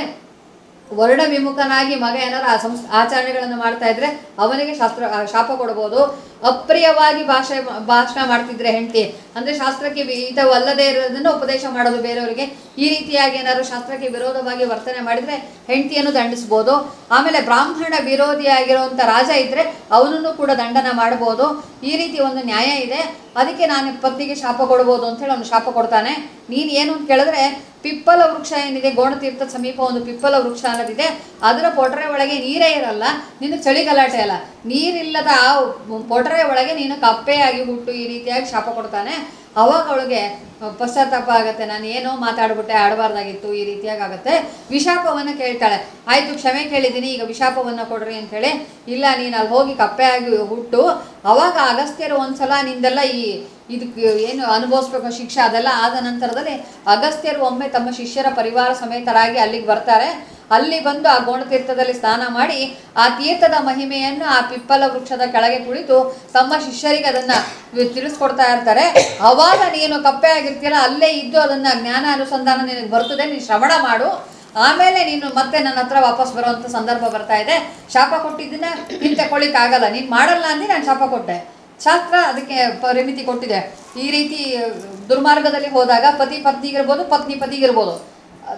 ವರ್ಣ ವಿಮುಖನಾಗಿ ಮಗ ಏನಾರು ಆ ಸಂಸ್ ಆಚರಣೆಗಳನ್ನು ಮಾಡ್ತಾ ಇದ್ರೆ ಅವನಿಗೆ ಶಾಸ್ತ್ರ ಆ, ಶಾಪ ಕೊಡ್ಬೋದು ಅಪ್ರಿಯವಾಗಿ ಭಾಷೆ ಭಾಷಣ ಮಾಡ್ತಿದ್ರೆ ಹೆಂಡತಿ ಅಂದ್ರೆ ಶಾಸ್ತ್ರಕ್ಕೆ ಹಿತವಲ್ಲದೆ ಇರೋದನ್ನ ಉಪದೇಶ ಮಾಡೋದು ಬೇರೆಯವರಿಗೆ ಈ ರೀತಿಯಾಗಿ ಏನಾದ್ರು ಶಾಸ್ತ್ರಕ್ಕೆ ವಿರೋಧವಾಗಿ ವರ್ತನೆ ಮಾಡಿದ್ರೆ ಹೆಂಡತಿಯನ್ನು ದಂಡಿಸ್ಬೋದು ಆಮೇಲೆ ಬ್ರಾಹ್ಮಣ ವಿರೋಧಿಯಾಗಿರುವಂಥ ರಾಜ ಇದ್ರೆ ಅವನನ್ನು ಕೂಡ ದಂಡನ ಮಾಡ್ಬೋದು ಈ ರೀತಿ ಒಂದು ನ್ಯಾಯ ಇದೆ ಅದಕ್ಕೆ ನಾನು ಪತ್ನಿಗೆ ಶಾಪ ಕೊಡ್ಬೋದು ಅಂತ ಹೇಳಿ ಅವನು ಶಾಪ ಕೊಡ್ತಾನೆ ನೀನು ಏನು ಅಂತ ಕೇಳಿದ್ರೆ ಪಿಪ್ಪಲ ವೃಕ್ಷ ಏನಿದೆ ಗೋಣತೀರ್ಥ ಸಮೀಪ ಒಂದು ಪಿಪ್ಪಲ ವೃಕ್ಷ ಅನ್ನೋದಿದೆ ಅದರ ಪೊಟರೆ ಒಳಗೆ ನೀರೇ ಇರಲ್ಲ ನಿನ್ನ ಚಳಿ ಗಲಾಟೆ ಅಲ್ಲ ನೀರಿಲ್ಲದ ಆ ಪೊಟರೆ ಒಳಗೆ ನೀನು ಕಪ್ಪೆಯಾಗಿ ಹುಟ್ಟು ಈ ರೀತಿಯಾಗಿ ಶಾಪ ಕೊಡ್ತಾನೆ ಅವಾಗ ಅವಳಿಗೆ ಪಶ್ಚಾತ್ತಾಪ ಆಗತ್ತೆ ನಾನು ಏನೋ ಮಾತಾಡ್ಬಿಟ್ಟೆ ಆಡಬಾರ್ದಾಗಿತ್ತು ಈ ರೀತಿಯಾಗಿ ಆಗುತ್ತೆ ವಿಶಾಪವನ್ನು ಕೇಳ್ತಾಳೆ ಆಯ್ತು ಕ್ಷಮೆ ಕೇಳಿದ್ದೀನಿ ಈಗ ವಿಶಾಪವನ್ನು ಕೊಡ್ರಿ ಅಂತ ಹೇಳಿ ಇಲ್ಲ ನೀನು ಅಲ್ಲಿ ಹೋಗಿ ಕಪ್ಪೆಯಾಗಿ ಹುಟ್ಟು ಅವಾಗ ಅಗಸ್ತ್ಯರು ಒಂದ್ಸಲ ನಿಂದೆಲ್ಲ ಈ ಇದಕ್ಕೆ ಏನು ಅನುಭವಿಸ್ಬೇಕು ಶಿಕ್ಷೆ ಅದೆಲ್ಲ ಆದ ನಂತರದಲ್ಲಿ ಅಗಸ್ತ್ಯರು ಒಮ್ಮೆ ತಮ್ಮ ಶಿಷ್ಯರ ಪರಿವಾರ ಸಮೇತರಾಗಿ ಅಲ್ಲಿಗೆ ಬರ್ತಾರೆ ಅಲ್ಲಿ ಬಂದು ಆ ಗೋಣತೀರ್ಥದಲ್ಲಿ ಸ್ನಾನ ಮಾಡಿ ಆ ತೀರ್ಥದ ಮಹಿಮೆಯನ್ನು ಆ ಪಿಪ್ಪಲ ವೃಕ್ಷದ ಕೆಳಗೆ ಕುಳಿತು ತಮ್ಮ ಶಿಷ್ಯರಿಗೆ ಅದನ್ನ ವಿ- ತಿಳಿಸ್ಕೊಡ್ತಾ ಇರ್ತಾರೆ ಅವಾಗ ನೀನು ಕಪ್ಪೆ ಆಗಿರ್ತೀಯಲ್ಲ ಅಲ್ಲೇ ಇದ್ದು ಅದನ್ನ ಜ್ಞಾನ ಅನುಸಂಧಾನ ನಿನಗೆ ಬರ್ತದೆ ನೀನು ಶ್ರವಣ ಮಾಡು ಆಮೇಲೆ ನೀನು ಮತ್ತೆ ನನ್ನ ಹತ್ರ ವಾಪಸ್ ಬರುವಂತ ಸಂದರ್ಭ ಬರ್ತಾ ಇದೆ ಶಾಪ ಕೊಟ್ಟಿದ್ದನ್ನ ಹಿಂತೆಕೊಳ್ಳಿಕ್ಕಾಗಲ್ಲ ನೀನು ಮಾಡಲ್ಲ ಅಂದ್ರೆ ನಾನು ಶಾಪ ಕೊಟ್ಟೆ ಶಾಸ್ತ್ರ ಅದಕ್ಕೆ ಪರಿಮಿತಿ ಕೊಟ್ಟಿದೆ ಈ ರೀತಿ ದುರ್ಮಾರ್ಗದಲ್ಲಿ ಹೋದಾಗ ಪತಿ ಪತ್ನಿಗಿರ್ಬೋದು ಪತ್ನಿ ಪತಿಗಿರ್ಬೋದು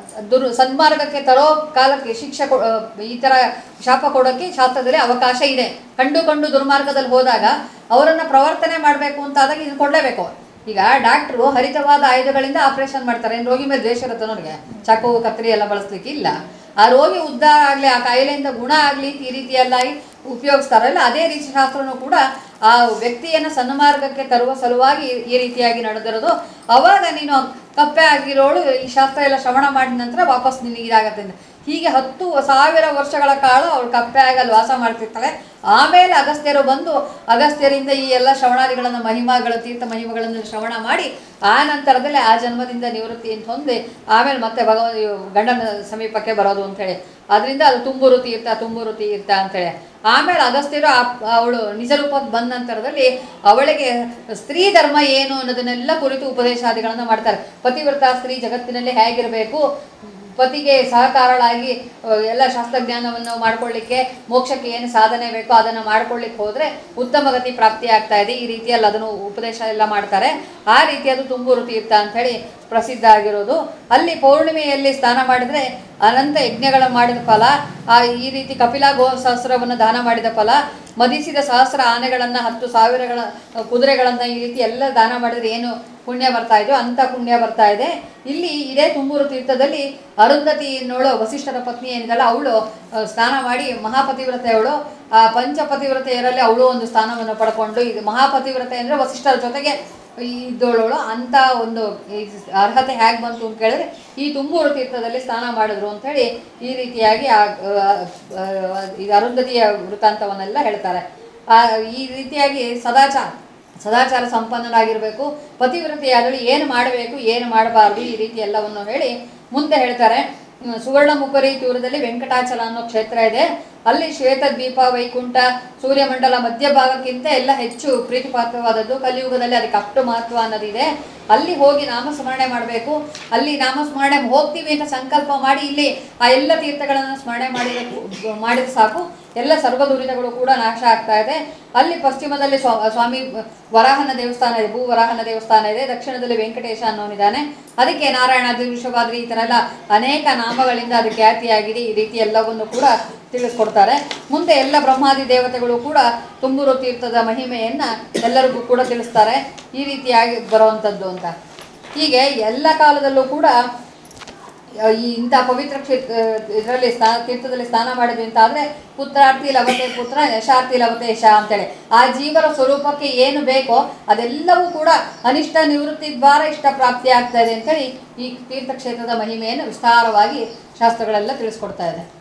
ದುರ್ ಸನ್ಮಾರ್ಗಕ್ಕೆ ತರೋ ಕಾಲಕ್ಕೆ ಶಿಕ್ಷೆ ಕೊ- ಆ, ಈ ಥರ ಶಾಪ ಕೊಡೋಕ್ಕೆ ಶಾಸ್ತ್ರದಲ್ಲಿ ಅವಕಾಶ ಇದೆ ಕಂಡು ಕಂಡು ದುರ್ಮಾರ್ಗದಲ್ಲಿ ಹೋದಾಗ ಅವರನ್ನು ಪ್ರವರ್ತನೆ ಮಾಡಬೇಕು ಅಂತ ಆದಾಗ ಇದು ಕೊಡಲೇಬೇಕು ಈಗ ಡಾಕ್ಟ್ರು ಹರಿತವಾದ ಆಯುಧಗಳಿಂದ ಆಪರೇಷನ್ ಮಾಡ್ತಾರೆ ಏನ್ ರೋಗಿ ಮೇಲೆ ದ್ವೇಷ ಇರುತ್ತೆ ನನಗೆ ಚಾಕು ಕತ್ತರಿ ಎಲ್ಲ ಬಳಸ್ಲಿಕ್ಕೆ ಇಲ್ಲ ಆ ರೋಗಿ ಉದ್ಧಾರ ಆಗಲಿ ಆ ಕಾಯಿಲೆಯಿಂದ ಗುಣ ಆಗಲಿ ಈ ರೀತಿಯಲ್ಲಾಗಿ ಉಪಯೋಗಿಸ್ತಾರಲ್ಲ ಅದೇ ರೀತಿ ಶಾಸ್ತ್ರನೂ ಕೂಡ ಆ ವ್ಯಕ್ತಿಯನ್ನು ಸನ್ಮಾರ್ಗಕ್ಕೆ ತರುವ ಸಲುವಾಗಿ ಈ- ಈ ರೀತಿಯಾಗಿ ನಡೆದಿರೋದು ಅವಾಗ ನೀನು ಕಪ್ಪೆ ಆಗಿರೋಳು ಈ ಶಾಸ್ತ್ರ ಎಲ್ಲ ಶ್ರವಣ ಮಾಡಿದ ನಂತರ ವಾಪಸ್ ನಿನಗೆ ಇದಾಗತ್ತೆ ಅಂತ. ಹೀಗೆ ಹತ್ತು ಸಾವಿರ ವರ್ಷಗಳ ಕಾಲ ಅವಳು ಕಪ್ಪೆ ಆಗಿ ಅಲ್ಲಿ ವಾಸ ಮಾಡ್ತಿರ್ತಾಳೆ ಆಮೇಲೆ ಅಗಸ್ತ್ಯರು ಬಂದು ಅಗಸ್ತ್ಯರಿಂದ ಈ ಎಲ್ಲ ಶ್ರವಣಾದಿಗಳನ್ನು ಮಹಿಮಾಗಳ ತೀರ್ಥ ಮಹಿಮೆಗಳನ್ನು ಶ್ರವಣ ಮಾಡಿ ಆ ನಂತರದಲ್ಲಿ ಆ ಜನ್ಮದಿಂದ ನಿವೃತ್ತಿಯನ್ನು ಹೊಂದಿ ಆಮೇಲೆ ಮತ್ತೆ ಭಗವ ಗಂಡನ ಸಮೀಪಕ್ಕೆ ಬರೋದು ಅಂತೇಳಿ ಅದರಿಂದ ಅದು ತುಂಬೂರು ತೀರ್ಥ ತುಂಬೂರು ತೀರ್ಥ ಅಂತೇಳಿ ಆಮೇಲೆ ಅಗಸ್ತ್ಯರು ಆ- ಅವಳು ನಿಜ ರೂಪಕ್ಕೆ ಬಂದ ನಂತರದಲ್ಲಿ ಅವಳಿಗೆ ಸ್ತ್ರೀ ಧರ್ಮ ಏನು ಅನ್ನೋದನ್ನೆಲ್ಲ ಕುರಿತು ಉಪದೇಶಾದಿಗಳನ್ನು ಮಾಡ್ತಾರೆ ಪತಿವ್ರತ ಸ್ತ್ರೀ ಜಗತ್ತಿನಲ್ಲಿ ಹೇಗಿರಬೇಕು ಪತಿಗೆ ಸಹಕಾರಳಾಗಿ ಅಹ್, ಎಲ್ಲ ಶಾಸ್ತ್ರಜ್ಞಾನವನ್ನು ಮಾಡ್ಕೊಳ್ಳಿಕ್ಕೆ ಮೋಕ್ಷಕ್ಕೆ ಏನು ಸಾಧನೆ ಬೇಕೋ ಅದನ್ನು ಮಾಡ್ಕೊಳ್ಳಿಕ್ಕೆ ಹೋದರೆ ಉತ್ತಮ ಗತಿ ಪ್ರಾಪ್ತಿ ಆಗ್ತಾ ಇದೆ ಈ ರೀತಿಯಲ್ಲಿ ಅದನ್ನು ಉಪದೇಶ ಎಲ್ಲ ಮಾಡ್ತಾರೆ ಆ ರೀತಿ ಅದು ತುಂಬೂರು ತೀರ್ಥ ಅಂಥೇಳಿ ಪ್ರಸಿದ್ಧ ಆಗಿರೋದು ಅಲ್ಲಿ ಪೌರ್ಣಿಮೆಯಲ್ಲಿ ಸ್ನಾನ ಮಾಡಿದರೆ ಅನಂತ ಯಜ್ಞಗಳ ಮಾಡಿದ ಫಲ ಆ ಈ ರೀತಿ ಕಪಿಲಾ ಗೋ ಸಹಸ್ರವನ್ನು ದಾನ ಮಾಡಿದ ಫಲ ಮದಿಸಿದ ಸಹಸ್ರ ಆನೆಗಳನ್ನು ಹತ್ತು ಸಾವಿರಗಳ ಕುದುರೆಗಳನ್ನು ಈ ರೀತಿ ಎಲ್ಲ ದಾನ ಮಾಡಿದ್ರೆ ಏನು ಪುಣ್ಯ ಬರ್ತಾ ಇದೆಯೋ ಅಂಥ ಪುಣ್ಯ ಬರ್ತಾ ಇದೆ ಇಲ್ಲಿ ಇದೇ ತುಂಬೂರು ತೀರ್ಥದಲ್ಲಿ ಅರುಂಧತಿ ಎನ್ನೋಳು ವಸಿಷ್ಠರ ಪತ್ನಿ ಏನಿದಲ್ಲ ಅವಳು ಅಹ್, ಸ್ನಾನ ಮಾಡಿ ಮಹಾಪತಿವ್ರತೆ ಅವಳು ಆ ಪಂಚಪತಿವ್ರತೆಯರಲ್ಲಿ ಅವಳು ಒಂದು ಸ್ಥಾನವನ್ನು ಪಡ್ಕೊಂಡು ಇದು ಮಹಾಪತಿವ್ರತೆ ಅಂದರೆ ವಸಿಷ್ಠರ ಜೊತೆಗೆ ಇದ್ದೋಳು ಅಂತ ಒಂದು ಈ ಅರ್ಹತೆ ಹೇಗೆ ಬಂತು ಅಂತ ಕೇಳಿದ್ರೆ ಈ ತುಂಬೂರು ತೀರ್ಥದಲ್ಲಿ ಸ್ನಾನ ಮಾಡಿದ್ರು ಅಂಥೇಳಿ ಈ ರೀತಿಯಾಗಿ ಆ ಆ, ಆ, ಈಗ ಅರುಂಧತಿಯ ವೃತ್ತಾಂತವನ್ನೆಲ್ಲ ಹೇಳ್ತಾರೆ ಆ ಈ ರೀತಿಯಾಗಿ ಸದಾಚಾರ ಸದಾಚಾರ ಸಂಪನ್ನರಾಗಿರಬೇಕು ಪತಿವ್ರತೆಯಾದಳು ಏನು ಮಾಡಬೇಕು ಏನು ಮಾಡಬಾರ್ದು ಈ ರೀತಿ ಎಲ್ಲವನ್ನು ಹೇಳಿ ಮುಂದೆ ಹೇಳ್ತಾರೆ ಹ್ಮ್, ಸುವರ್ಣಮುಖರಿ ತೀರದಲ್ಲಿ ವೆಂಕಟಾಚಲ ಅನ್ನೋ ಕ್ಷೇತ್ರ ಇದೆ ಅಲ್ಲಿ ಶ್ವೇತದ್ವೀಪ ವೈಕುಂಠ ಸೂರ್ಯಮಂಡಲ ಮಧ್ಯಭಾಗಕ್ಕಿಂತ ಎಲ್ಲ ಹೆಚ್ಚು ಪ್ರೀತಿಪಾತ್ರವಾದದ್ದು ಕಲಿಯುಗದಲ್ಲಿ ಅದಕ್ಕೆ ಅಷ್ಟು ಮಹತ್ವ ಅನ್ನೋದಿದೆ ಅಲ್ಲಿ ಹೋಗಿ ನಾಮಸ್ಮರಣೆ ಮಾಡಬೇಕು ಅಲ್ಲಿ ನಾಮಸ್ಮರಣೆ ಹೋಗ್ತೀವಿ ಅಂತ ಸಂಕಲ್ಪ ಮಾಡಿ ಇಲ್ಲಿ ಆ ಎಲ್ಲ ತೀರ್ಥಗಳನ್ನು ಸ್ಮರಣೆ ಮಾಡಿದ ಮಾಡಿದ ಸಾಕು ಎಲ್ಲ ಸರ್ವ ದುರಿತಗಳು ಕೂಡ ನಾಶ ಆಗ್ತಾ ಇದೆ ಅಲ್ಲಿ ಪಶ್ಚಿಮದಲ್ಲಿ ಸ್ವಾ- ಸ್ವಾಮಿ ವರಾಹನ ದೇವಸ್ಥಾನ ಇದೆ ಭೂ ವರಾಹನ ದೇವಸ್ಥಾನ ಇದೆ ದಕ್ಷಿಣದಲ್ಲಿ ವೆಂಕಟೇಶ ಅನ್ನೋನಿದ್ದಾನೆ ಅದಕ್ಕೆ ನಾರಾಯಣ ವೃಷಭಾದ್ರಿ ಈ ಥರ ಎಲ್ಲ ಅನೇಕ ನಾಮಗಳಿಂದ ಅದು ಖ್ಯಾತಿಯಾಗಿದೆ ಈ ರೀತಿ ಎಲ್ಲವನ್ನು ಕೂಡ ತಿಳಿಸ್ಕೊಡ್ತಾರೆ ಮುಂದೆ ಎಲ್ಲ ಬ್ರಹ್ಮಾದಿ ದೇವತೆಗಳು ಕೂಡ ತುಂಬೂರು ತೀರ್ಥದ ಮಹಿಮೆಯನ್ನು ಎಲ್ಲರಿಗೂ ಕೂಡ ತಿಳಿಸ್ತಾರೆ ಈ ರೀತಿಯಾಗಿ ಬರುವಂಥದ್ದು ಅಂತ ಹೀಗೆ ಎಲ್ಲ ಕಾಲದಲ್ಲೂ ಕೂಡ ಈ ಇಂಥ ಪವಿತ್ರ ಕ್ಷೇತ್ರ ಇದರಲ್ಲಿ ಸ್ನಾನ ತೀರ್ಥದಲ್ಲಿ ಸ್ನಾನ ಮಾಡಿದ್ವಿ ಅಂತ ಆದರೆ ಪುತ್ರಾರ್ಥಿ ಲಭತೆ ಪುತ್ರ ಯಶಾರ್ಥಿ ಲಭತೆ ಯಶ ಅಂತೇಳಿ ಆ ಜೀವನ ಸ್ವರೂಪಕ್ಕೆ ಏನು ಬೇಕೋ ಅದೆಲ್ಲವೂ ಕೂಡ ಅನಿಷ್ಟ ನಿವೃತ್ತಿ ದ್ವಾರ ಇಷ್ಟ ಪ್ರಾಪ್ತಿ ಆಗ್ತಾ ಇದೆ ಅಂತೇಳಿ ಈ ತೀರ್ಥಕ್ಷೇತ್ರದ ಮಹಿಮೆಯನ್ನು ವಿಸ್ತಾರವಾಗಿ ಶಾಸ್ತ್ರಗಳೆಲ್ಲ ತಿಳಿಸ್ಕೊಡ್ತಾ ಇದೆ